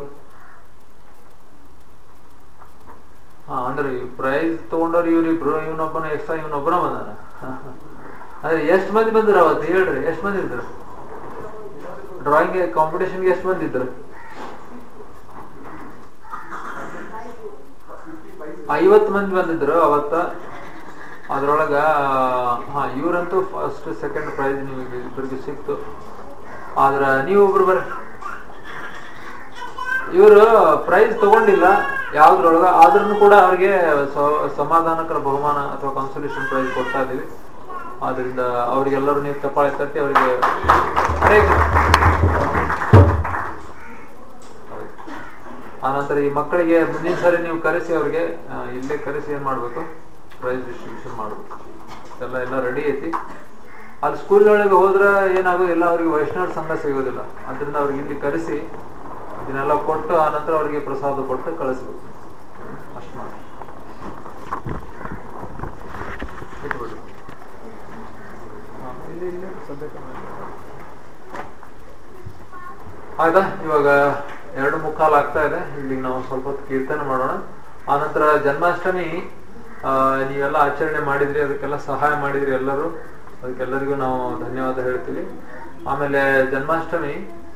ಹಾ ಅಂದ್ರೆ ಪ್ರೈಸ್ ತಗೊಂಡವ್ರು ಇವ್ರಿಬ್ರು ಇವನೊಬ್ಬನ ಎಕ್ಸ್ಟ್ರಾ ಇವನೊಬ್ಬನ ಬಂದಾನ ಅದೇ ಎಷ್ಟ್ ಮಂದಿ ಬಂದ್ರು ಅವತ್ತು ಹೇಳ್ರಿ ಎಷ್ಟ್ ಮಂದಿ ಇದ್ರು ಡ್ರಾಯಿಂಗ್ ಕಾಂಪಿಟೇಷನ್ಗೆ ಎಷ್ಟು ಮಂದಿ ಇದ್ರು ಐವತ್ತು ಮಂದಿ ಬಂದಿದ್ರು ಅವತ್ತ ಅದ್ರೊಳಗ ಹಾ ಇವ್ರಂತೂ ಫಸ್ಟ್ ಸೆಕೆಂಡ್ ಪ್ರೈಸ್ ನಿಮಗೆ ಇಬ್ಬರಿಗೆ ಸಿಕ್ತು ಆದ್ರ ನೀವೊಬ್ರು ಬರ್ರಿ ಇವರು ಪ್ರೈಸ್ ತಗೊಂಡಿಲ್ಲ ಯಾವ್ದ್ರೊಳಗ ಆದ್ರೂ ಕೂಡ ಅವ್ರಿಗೆ ಸ- ಸಮಾಧಾನಕರ ಬಹುಮಾನ ಅಥವಾ ಕನ್ಸೋಲೇಷನ್ ಪ್ರೈಸ್ ಕೊಡ್ತಾ ಇದೀವಿ ಆದ್ರಿಂದ ಅವ್ರಿಗೆಲ್ಲರೂ ನೀವು ತಪಾಳಿ ತಟ್ಟಿ ಅವರಿಗೆ ಹರೇ ಕೃಷ್ಣ. ಆನಂತರ ಈ ಮಕ್ಕಳಿಗೆ ಮುಂದಿನ ಸಾರಿ ನೀವು ಕರೆಸಿ ಅವ್ರಿಗೆ ಆ, ಇಲ್ಲೇ ಕರೆಸಿ ಏನ್ ಮಾಡ್ಬೇಕು ಪ್ರೈಸ್ ಡಿಸ್ಟ್ರಿಬ್ಯೂಷನ್ ಮಾಡ್ಬೇಕು ಎಲ್ಲ ಎಲ್ಲ ರೆಡಿ ಐತಿ ಅಲ್ಲಿ ಸ್ಕೂಲ್ ಒಳಗೆ ಹೋದ್ರ ಏನಾಗೋದಿಲ್ಲ ಅವ್ರಿಗೆ ವೈಷ್ಣವ ಸಂಘ ಸಿಗೋದಿಲ್ಲ ಅದರಿಂದ ಅವ್ರಿಗೆ ಇಲ್ಲಿ ಕರೆಸಿ ಇದನ್ನೆಲ್ಲ ಕೊಟ್ಟು ಆನಂತರ ಅವರಿಗೆ ಪ್ರಸಾದ ಕೊಟ್ಟು ಕಳಿಸ್ಬೇಕು ಅಷ್ಟು ಮಾಡಿ ಇಟ್ಬಿಡಿ ಹಾ, ಇಲ್ಲಿ ಇಲ್ಲಿ ಸದ್ಯಕ್ಕೆ ಮಾಡಿ. ಆಯ್ತಾ ಇವಾಗ ಎರಡು ಮುಕ್ಕಾಲು ಆಗ್ತಾ ಇದೆ ಇಲ್ಲಿ ನಾವು ಸ್ವಲ್ಪ ಹೊತ್ತು ಕೀರ್ತನೆ ಮಾಡೋಣ ಆನಂತರ ಜನ್ಮಾಷ್ಟಮಿ ಆ, ನೀವೆಲ್ಲ ಆಚರಣೆ ಮಾಡಿದ್ರಿ ಅದಕ್ಕೆಲ್ಲ ಸಹಾಯ ಮಾಡಿದ್ರಿ ಎಲ್ಲರೂ ಅದಕ್ಕೆಲ್ಲರಿಗೂ ನಾವು ಧನ್ಯವಾದ ಹೇಳ್ತೀವಿ ಆಮೇಲೆ ಜನ್ಮಾಷ್ಟಮಿ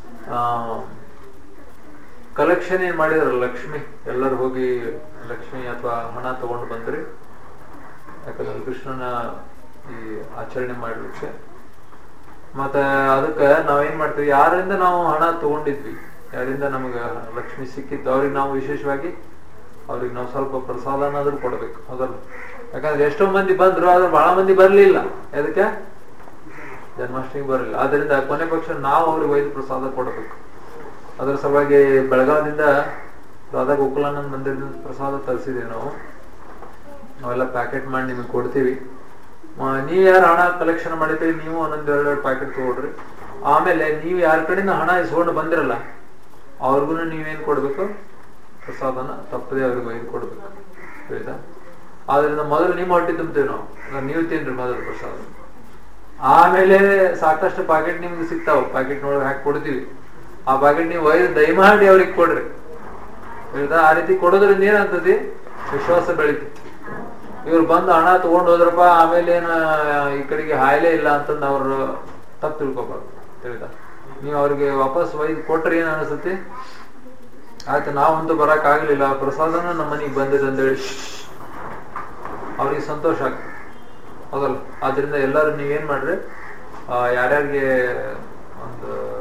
ಕಲೆಕ್ಷನ್ ಏನ್ ಮಾಡಿದ್ರಲ್ಲ ಲಕ್ಷ್ಮಿ ಎಲ್ಲರೂ ಹೋಗಿ ಲಕ್ಷ್ಮಿ ಅಥವಾ ಹಣ ತಗೊಂಡು ಬಂದ್ರಿ ಯಾಕಂದ್ರೆ ಕೃಷ್ಣನ ಈ ಆಚರಣೆ ಮಾಡ್ಲಿಕ್ಕೆ ಮತ್ತೆ ಅದಕ್ಕೆ ನಾವೇನ್ ಮಾಡ್ತೀವಿ ಯಾರಿಂದ ನಾವು ಹಣ ತಗೊಂಡಿದ್ವಿ ಯಾರಿಂದ ನಮ್ಗೆ ಲಕ್ಷ್ಮಿ ಸಿಕ್ಕಿತ್ತು ಅವ್ರಿಗೆ ನಾವು ವಿಶೇಷವಾಗಿ ಅವ್ರಿಗೆ ನಾವು ಸ್ವಲ್ಪ ಪ್ರಸಾದನಾದ್ರೂ ಕೊಡ್ಬೇಕು ಹೌದಲ್ಲ ಯಾಕಂದ್ರೆ ಎಷ್ಟೋ ಮಂದಿ ಬಂದ್ರು ಆದ್ರೆ ಬಹಳ ಮಂದಿ ಬರ್ಲಿಲ್ಲ ಅದಕ್ಕೆ ಜನ್ಮಾಷ್ಟಮಿ ಬರಲಿಲ್ಲ ಆದ್ರಿಂದ ಕೊನೆ ಪಕ್ಷ ನಾವು ಅವ್ರಿಗೆ ಒಯ್ದು ಪ್ರಸಾದ ಕೊಡಬೇಕು ಅದರ ಸಲುವಾಗಿ ಬೆಳಗಾವದಿಂದ ರಾಧಾ ಗೋಕುಲಾನಂದ ಮಂದಿರದಿಂದ ಪ್ರಸಾದ ತರಿಸಿದೀವಿ ನಾವು ನಾವೆಲ್ಲ ಪ್ಯಾಕೆಟ್ ಮಾಡಿ ನಿಮಗೆ ಕೊಡ್ತೀವಿ ಮ- ನೀವ್ ಯಾರು ಹಣ ಕಲೆಕ್ಷನ್ ಮಾಡಿದ್ರಿ ನೀವು ಒಂದೊಂದ್ ಎರಡೆರಡು ಪ್ಯಾಕೆಟ್ ತಗೊಳ್ರಿ ಆಮೇಲೆ ನೀವು ಯಾರ ಕಡೆಯಿಂದ ಹಣ ಇಸ್ಕೊಂಡು ಬಂದಿರಲ್ಲ ಅವ್ರಿಗೂ ನೀವೇನ್ ಕೊಡ್ಬೇಕು ಪ್ರಸಾದನ ತಪ್ಪದೆ ಅವ್ರಿಗೆ ಒಯ್ದು ಕೊಡ್ಬೇಕು ಆಯ್ತಾ ಆದ್ರಿಂದ ಮೊದಲು ನಿಮ್ಮ ಹೊಟ್ಟೆ ತುಂಬ್ತೀವಿ ನಾವು ಈಗ ನೀವು ತಿನ್ರಿ ಮೊದಲು ಪ್ರಸಾದ ಆಮೇಲೆ ಸಾಕಷ್ಟು ಪ್ಯಾಕೆಟ್ ನಿಮ್ಗೆ ಸಿಗ್ತಾವ ಪ್ಯಾಕೆಟ್ ನೊಳಗೆ ಹಾಕಿ ಕೊಡ್ತೀವಿ ಆ ಪ್ಯಾಕೆಟ್ ನೀವು ಒಯ್ದು ದಯಮಾಡಿ ಅವ್ರಿಗೆ ಕೊಡ್ರಿ ಆಯ್ತಾ ಆ ರೀತಿ ಕೊಡೋದ್ರಿಂದ ಏನಾಗ್ತದೆ ವಿಶ್ವಾಸ ಬೆಳಿತೈತಿ ಇವ್ರು ಬಂದು ಹಣ ತಗೊಂಡ್ ಹೋದ್ರಪ್ಪ ಆಮೇಲೆ ಏನ ಈ ಕಡೆಗೆ ಹಾಯ್ಲೇ ಇಲ್ಲ ಅಂತಂದು ಅವ್ರು ತಪ್ಪು ತಿಳ್ಕೊಬಾರ್ದು ತಿಳಿದ ನೀವು ಅವ್ರಿಗೆ ವಾಪಸ್ ಒಯ್ದು ಕೊಟ್ರೆ ಏನ್ ಅನಿಸುತ್ತೆ ಆಯ್ತು ನಾವಂತೂ ಬರಕ್ ಆಗ್ಲಿಲ್ಲ ಪ್ರಸಾದನ ನಮ್ಮ ಮನೆಗೆ ಬಂದಿದೆ ಅಂತೇಳಿ ಅವ್ರಿಗೆ ಸಂತೋಷ ಆಗ್ತದೆ ಹೌದಲ್ಲ ಆದ್ರಿಂದ ಎಲ್ಲರೂ ನೀವೇನ್ ಮಾಡ್ರಿ ಆ, ಯಾರ್ಯಾರಿಗೆ ಒಂದು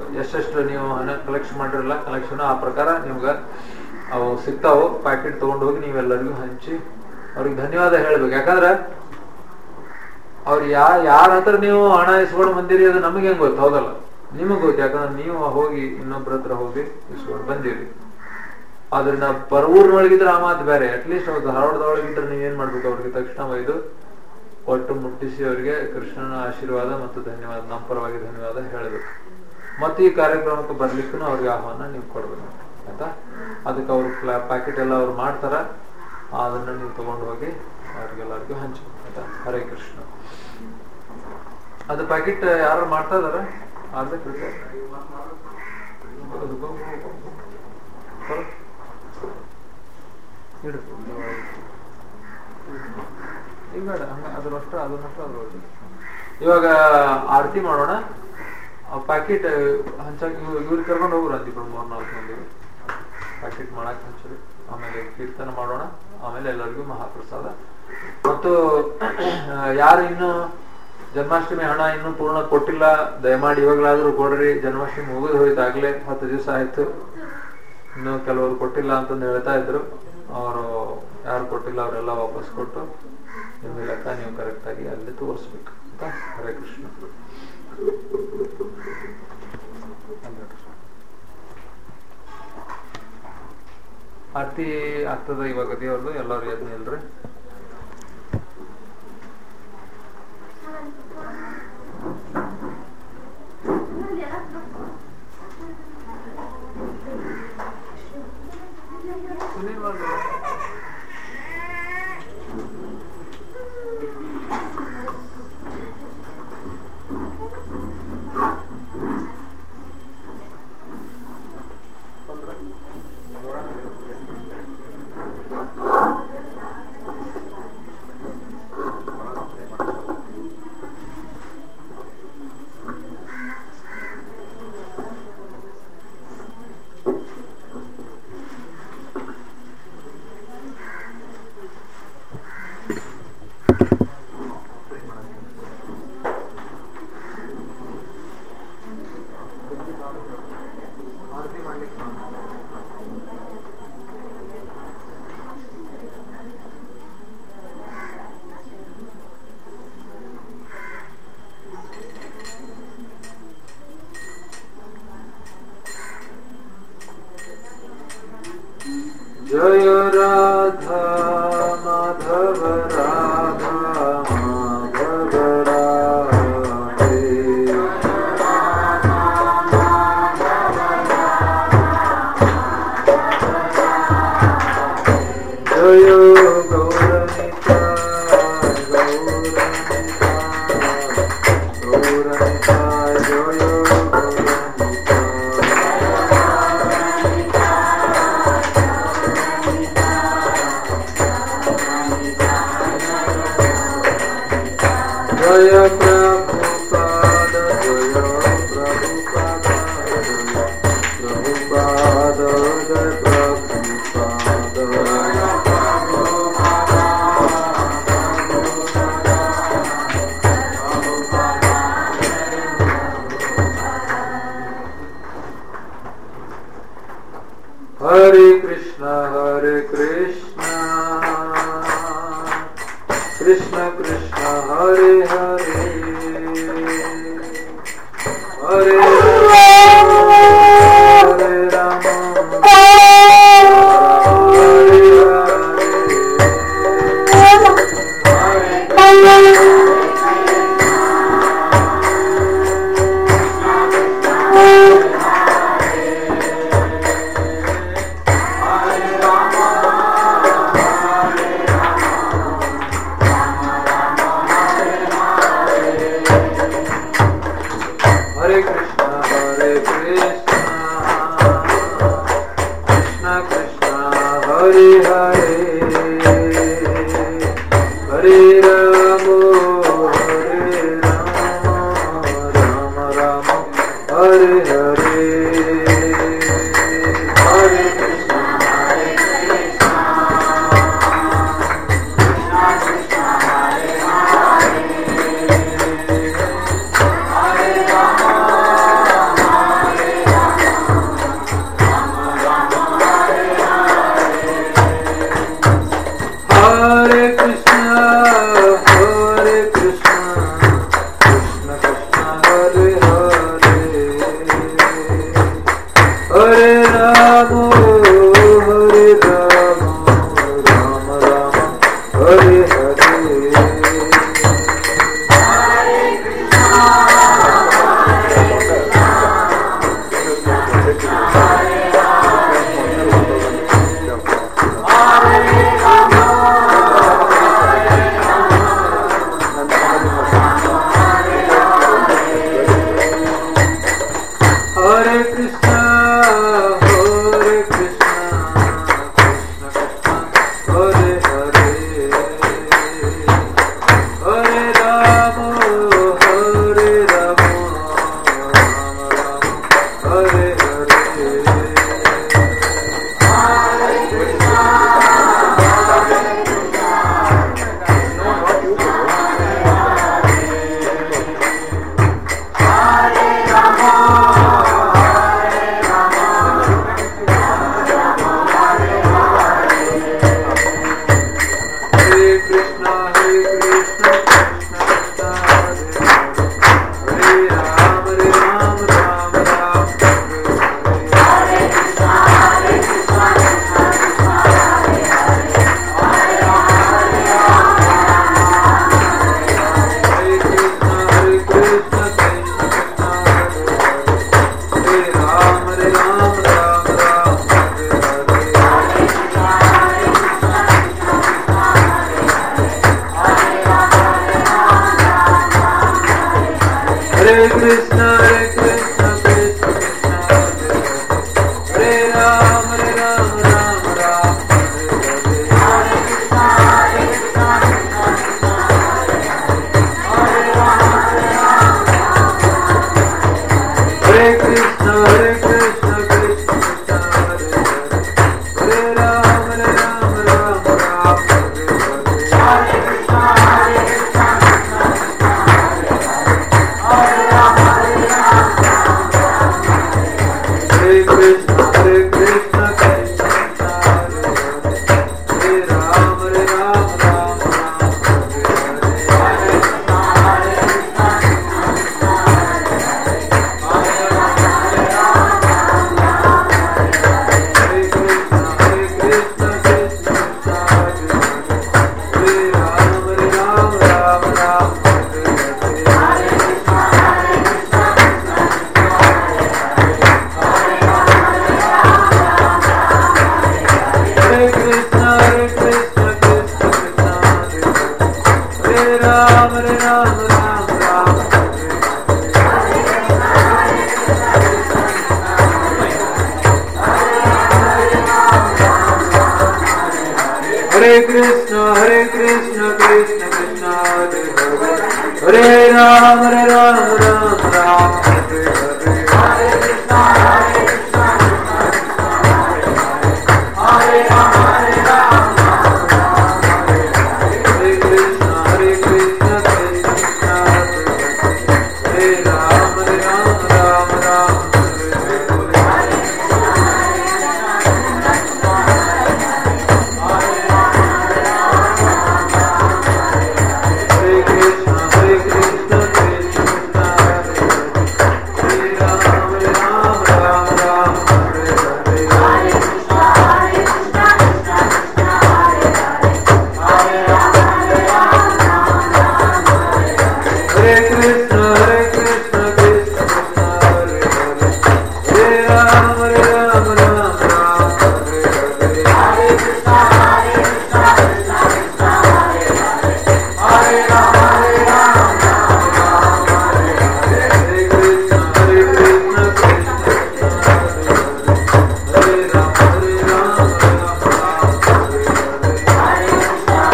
ಎಷ್ಟೆಷ್ಟು ನೀವು ಹಣ ಕಲೆಕ್ಷನ್ ಮಾಡಿರಲ್ಲ ಕಲೆಕ್ಷನ್ ಆ ಪ್ರಕಾರ ನಿಮ್ಗೆ ಅವು ಸಿಗ್ತಾವು ಪ್ಯಾಕೆಟ್ ತಗೊಂಡು ಹೋಗಿ ನೀವೆಲ್ಲರಿಗೂ ಹಂಚಿ ಅವ್ರಿಗೆ ಧನ್ಯವಾದ ಹೇಳ್ಬೇಕು ಯಾಕಂದ್ರೆ ಅವ್ರು ಯಾ ಯಾರ ಹತ್ರ ನೀವು ಹಣ ಇಸ್ಕೊಂಡು ಬಂದಿರಿ ಅದು ನಮಗೆ ಹೆಂಗ್ ಗೊತ್ತು ಹೌದಲ್ಲ ನಿಮಗೆ ಗೊತ್ತು ಯಾಕಂದ್ರೆ ನೀವು ಹೋಗಿ ಇನ್ನೊಬ್ರ ಹತ್ರ ಹೋಗಿ ಇಸ್ಕೊಂಡು ಬಂದಿರಿ ಆದ್ರೆ ನಾ ಪರವೂರ್ನೊಳಗಿದ್ರೆ ಆ ಮಾತು ಬೇರೆ ಅಟ್ಲೀಸ್ಟ್ ಅವ್ರು ಧಾರವಾಡದೊಳಗಿದ್ರೆ ನೀವೇನ್ ಮಾಡ್ಬೇಕು ಅವ್ರಿಗೆ ತಕ್ಷಣ ಒಯ್ದು ಒಟ್ಟು ಮುಟ್ಟಿಸಿ ಅವರಿಗೆ ಕೃಷ್ಣನ ಆಶೀರ್ವಾದ ಮತ್ತು ಧನ್ಯವಾದ ನಮ್ಮ ಪರವಾಗಿ ಧನ್ಯವಾದ ಹೇಳಬೇಕು ಮತ್ತೆ ಈ ಕಾರ್ಯಕ್ರಮಕ್ಕೆ ಬರ್ಲಿಕ್ಕೂ ಅವ್ರಿಗೆ ಆಹ್ವಾನ ನೀವು ಕೊಡ್ಬೇಕು ಆಯ್ತಾ ಅದಕ್ಕೆ ಅವ್ರು ಪ್ಯಾಕೆಟ್ ಎಲ್ಲ ಅವ್ರು ಮಾಡ್ತಾರ ಅದನ್ನ ನೀವು ತಗೊಂಡು ಹೋಗಿ ಅವ್ರಿಗೆಲ್ಲರಿಗೂ ಹಂಚಿ ಆಯ್ತಾ ಹರೇ ಕೃಷ್ಣ ಅದು ಪ್ಯಾಕೆಟ್ ಯಾರು ಮಾಡ್ತಾ ಇದಾರ ಅರ್ಧ ಕೃಷ್ಣ ಇಡು ಈಗ ಬೇಡ ಹಂಗ ಅದ್ರಷ್ಟ ಅದನ್ನಷ್ಟ ಅದ್ರೊಳಗೆ ಇವಾಗ ಆರತಿ ಮಾಡೋಣ ಪ್ಯಾಕೆಟ್ ಹಂಚಾಕ ಇವ್ರಿಗೆ ಕರ್ಕೊಂಡು ಹೋಗ್ರು ಅಂತ ಇಬ್ರು ಮೂರ್ ನಾಲ್ಕು ಮಂದಿ ಪ್ಯಾಕೆಟ್ ಮಾಡಕ್ ಹಂಚ್ರಿ ಆಮೇಲೆ ಕೀರ್ತನ ಮಾಡೋಣ ಆಮೇಲೆ ಎಲ್ಲರಿಗೂ ಮಹಾಪ್ರಸಾದ ಮತ್ತು ಯಾರು ಇನ್ನು ಜನ್ಮಾಷ್ಟಮಿ ಹಣ ಇನ್ನೂ ಪೂರ್ಣ ಕೊಟ್ಟಿಲ್ಲ ದಯಮಾಡಿ ಇವಾಗಲಾದ್ರೂ ಕೊಡ್ರಿ ಜನ್ಮಾಷ್ಟಮಿ ಮುಗಿದು ಹೋಯ್ತು ಆಗ್ಲೇ ಹತ್ತು ದಿವಸ ಆಯ್ತು ಇನ್ನು ಕೆಲವರು ಕೊಟ್ಟಿಲ್ಲ ಅಂತಂದು ಹೇಳ್ತಾ ಇದ್ರು ಅವರು ಯಾರು ಕೊಟ್ಟಿಲ್ಲ ಅವರೆಲ್ಲ ವಾಪಸ್ ಕೊಟ್ಟು ನಿಮ್ಮ ಲೆಕ್ಕ ನೀವು ಕರೆಕ್ಟ್ ಆಗಿ ಅಲ್ಲಿ ತೋರಿಸ್ಬೇಕು ಆಯ್ತಾ ಹರೇ ಕೃಷ್ಣ ಆರತಿ ಆಗ್ತದ ಇವಾಗ ದೇವ್ರದ್ದು ಎಲ್ಲರೂ ಎದ್ ನಿಲ್ರಿ ಸುನೀಲ್ ಮಾಡ್ರಿ. জয় রাধা মাধব রাধা মাধব রাধে জয় গৌরনিতা গৌরনিতা গৌরনিতা জয় গৌরনিতা জয় প্রভুপাদ জয় প্রভুপাদ প্রভুপাদ জয় প্রভুপাদ হরে কৃষ্ণ হরে কৃষ্ণ কৃষ্ণ কৃষ্ণ হরে হরে হরে রাম হরে রাম হরে हरे कृष्ण हरे कृष्ण कृष्ण कृष्ण हरे हरे हरे राम हरे राम राम राम हरे हरे हरे कृष्ण हरे कृष्ण कृष्ण कृष्ण हरे Hare Krishna, Hare Krishna, Krishna Krishna, Hare Hare, Hare Ram, Hare Ram, Ram Ram, Hare Hare. Hare Krishna, Hare Krishna, Krishna Krishna, Hare Hare, Hare Ram, Hare Ram, Ram Ram, Hare Hare. Hare Krishna, Hare Krishna, Krishna Krishna, Hare Hare, Hare Ram, Hare Ram, Ram Ram, Hare Hare. Hare Krishna, Hare Krishna, Krishna Krishna, Hare Hare, Hare Ram, Hare Ram, Ram Ram, Hare Hare. Hare Krishna, Hare Krishna, Krishna Krishna, Hare Hare, Hare Ram, Hare Ram, Ram Ram, Hare Hare. Hare Krishna, Hare Krishna, Krishna Krishna, Hare Hare, Hare Ram, Hare Ram, Ram Ram, Hare Hare. Hare Krishna, Hare Krishna, Krishna Krishna, Hare Hare, Hare Ram, Hare Ram, Ram Ram, Hare Hare. Hare Krishna, Hare Krishna, Krishna Krishna, Hare Hare, Hare Ram, Hare Ram, Ram Ram, Hare Hare. Hare Krishna, Hare Krishna, Krishna Krishna, Hare Hare, Hare Ram, Hare Ram, Ram Ram, Hare Hare.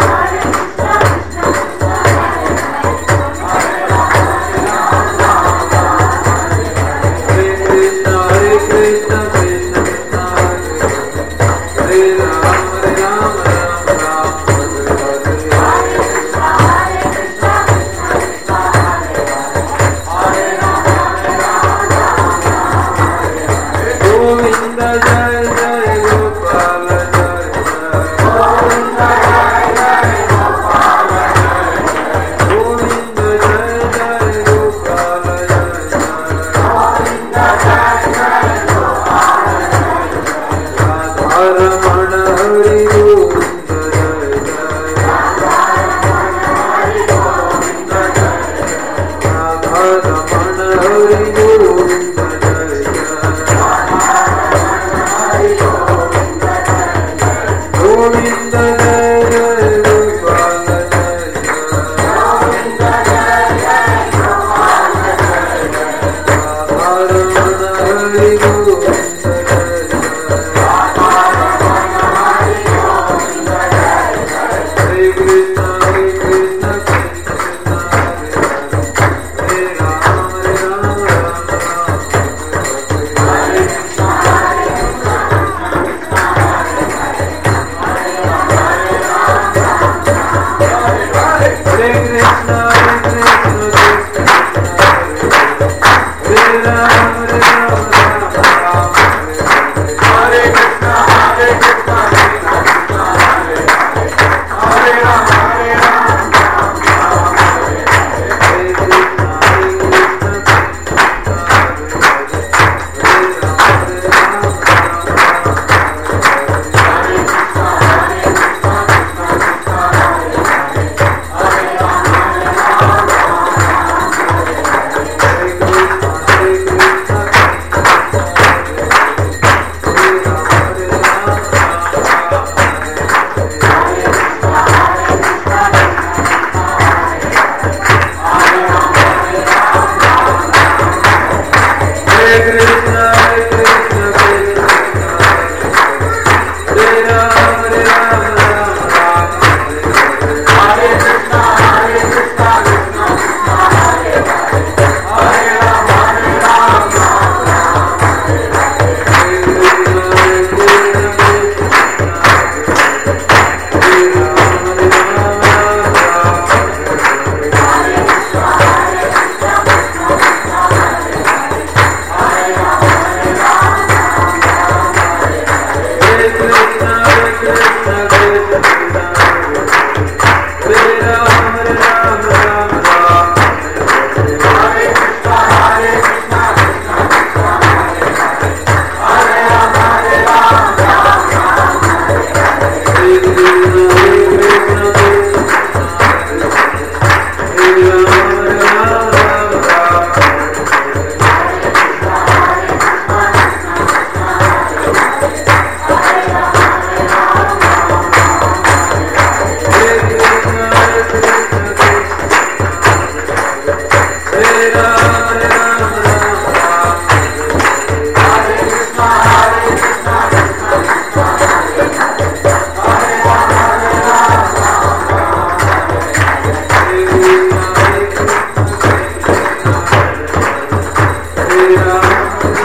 Hare Krishna, Hare Krishna, Krishna Krishna, Hare Hare, Hare Ram, Hare Ram, Ram Ram, Hare Hare. Govind जय जय गोपाल जय जय गोविंद जय जय गोपाल जय जय रमण हरि गोविंद जय जय राधा रमण हरि गोविंद जय जय गोविंद जय जय गोपाल जय जय रमण हरि गोविंद जय जय हरे कृष्ण हरे कृष्ण कृष्ण कृष्ण हरे हरे हरे राम हरे राम राम राम हरे हरे हरे कृष्ण हरे कृष्ण कृष्ण कृष्ण हरे हरे हरे राम हरे राम राम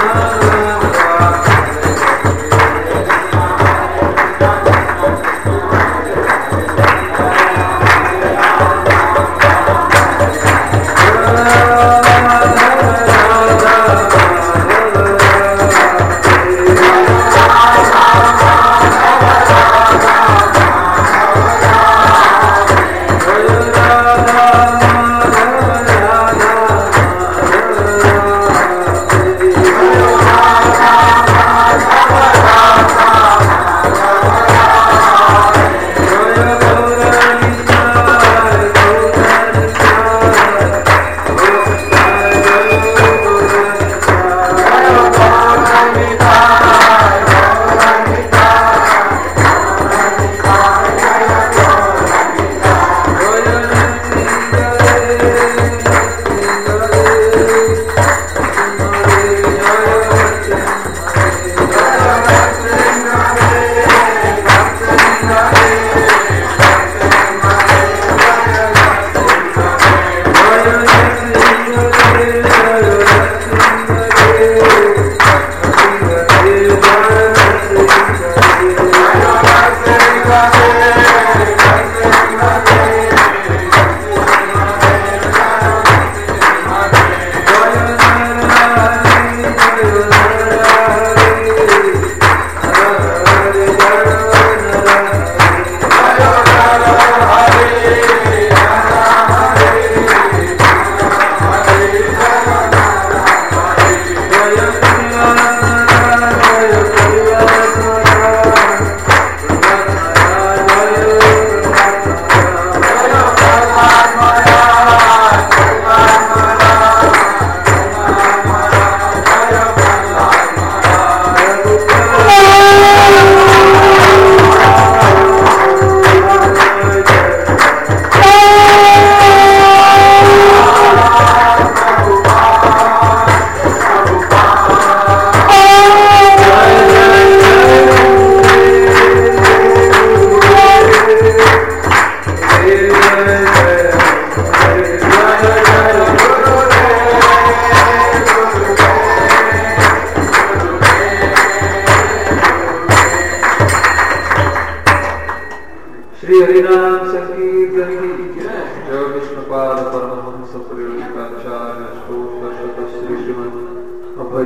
श्री हरिनाम संकीर्तन की जय विष्णुपाद परमहंस परिवृताचार्य स्तोत्र श्री श्रीमद अभय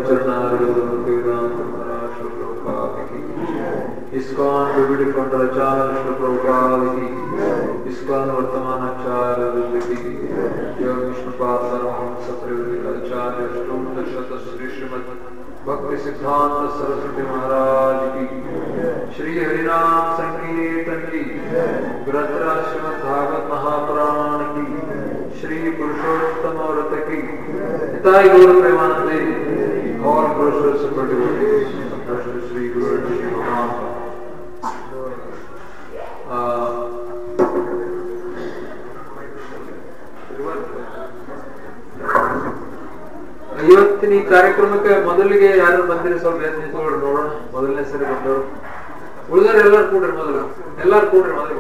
चरणारविंद महाराज प्रभुपाद की इस्कॉन विविध पंडराचार्य प्रभुपाद की इस्कॉन वर्तमान आचार्य वृंद की जय विष्णुपाद परमहंस परिवृताचार्य स्तोत्र श्री श्रीमद भक्ति सिद्धांत सरस्वती महाराज की श्री हरिनाम संकीर्तन की ग्रंथराज श्रीमद भागवत महापुराण की श्री पुरुषोत्तम व्रत की हिताई गौर प्रेमानंदे और पुरुषों से बड़े बड़े श्री गुरु श्री भगवान ಇವತ್ತಿನ ಈ ಕಾರ್ಯಕ್ರಮಕ್ಕೆ ಮೊದಲಿಗೆ ಯಾರು ಬಂದಿರಿ ಸ್ವಲ್ಪ ಎದ್ದು ನಿಂತ್ಕೊಳ್ಳಿ ನೋಡೋಣ ಮೊದಲನೇ ಸರಿ ಬಂದವರು ಉಳಿದವ್ರು ಎಲ್ಲಾರು ಕೂಡ್ರಿ ಮೊದಲು ಎಲ್ಲಾರು ಕೂಡ್ರಿ ಮೊದಲು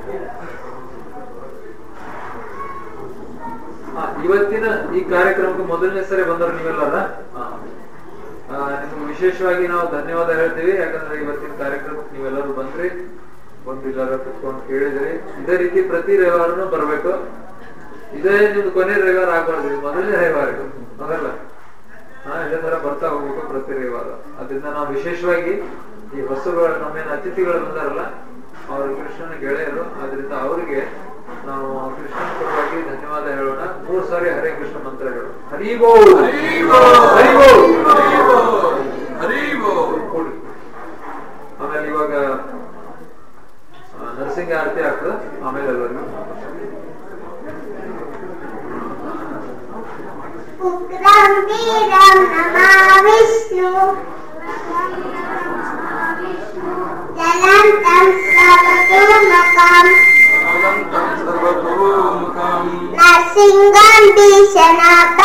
ಹಾ, ಇವತ್ತಿನ ಈ ಕಾರ್ಯಕ್ರಮಕ್ಕೆ ಮೊದಲನೇ ಸರಿ ಬಂದವರು ನೀವೆಲ್ಲರ ನಿಮ್ಗೆ ವಿಶೇಷವಾಗಿ ನಾವು ಧನ್ಯವಾದ ಹೇಳ್ತೀವಿ ಯಾಕಂದ್ರೆ ಇವತ್ತಿನ ಕಾರ್ಯಕ್ರಮಕ್ಕೆ ನೀವೆಲ್ಲರೂ ಬಂದ್ರಿ ಬಂದು ಎಲ್ಲಾರು ಕುತ್ಕೊಂಡು ಕೇಳಿದ್ರಿ ಇದೇ ರೀತಿ ಪ್ರತಿ ರವಿವಾರನು ಬರ್ಬೇಕು ಇದೇ ನಿಮ್ದು ಕೊನೆ ರವಿವಾರ ಆಗ್ಬಾರ್ದು ಇದು ಮೊದಲನೇ ರವಿವಾರ ಇದು ಮೊದಲ ಹಾ ಇದೇ ತರ ಬರ್ತಾ ಹೋಗ್ಬೇಕು ಪ್ರತಿ ರವಿವಾರ ಅದರಿಂದ ನಾವು ವಿಶೇಷವಾಗಿ ಈ ಹೊಸಗಳು ನಮ್ಮೇನು ಅತಿಥಿಗಳು ಬಂದಾರಲ್ಲ ಅವರು ಕೃಷ್ಣನ ಗೆಳೆಯರು ಅದರಿಂದ ಅವರಿಗೆ ನಾವು ಕೃಷ್ಣನ ಪರವಾಗಿ ಧನ್ಯವಾದ ಹೇಳೋಣ ಮೂರು ಸಾರಿ ಹರೇ ಕೃಷ್ಣ ಮಂತ್ರ ಹೇಳೋಣ ಹರಿಗೋ ಹರಿಗೋ ಕೊಡಿ ಆಮೇಲೆ ಇವಾಗ ಆ, ನರಸಿಂಹ ಆರತಿ ಆಗ್ತದೆ ಆಮೇಲೆ ಎಲ್ಲರಿಗೂ उग्रं वीरं नमा विष्णु जलन्तं सर्वतोमुखम् नरसिंहं भीषणाकारम्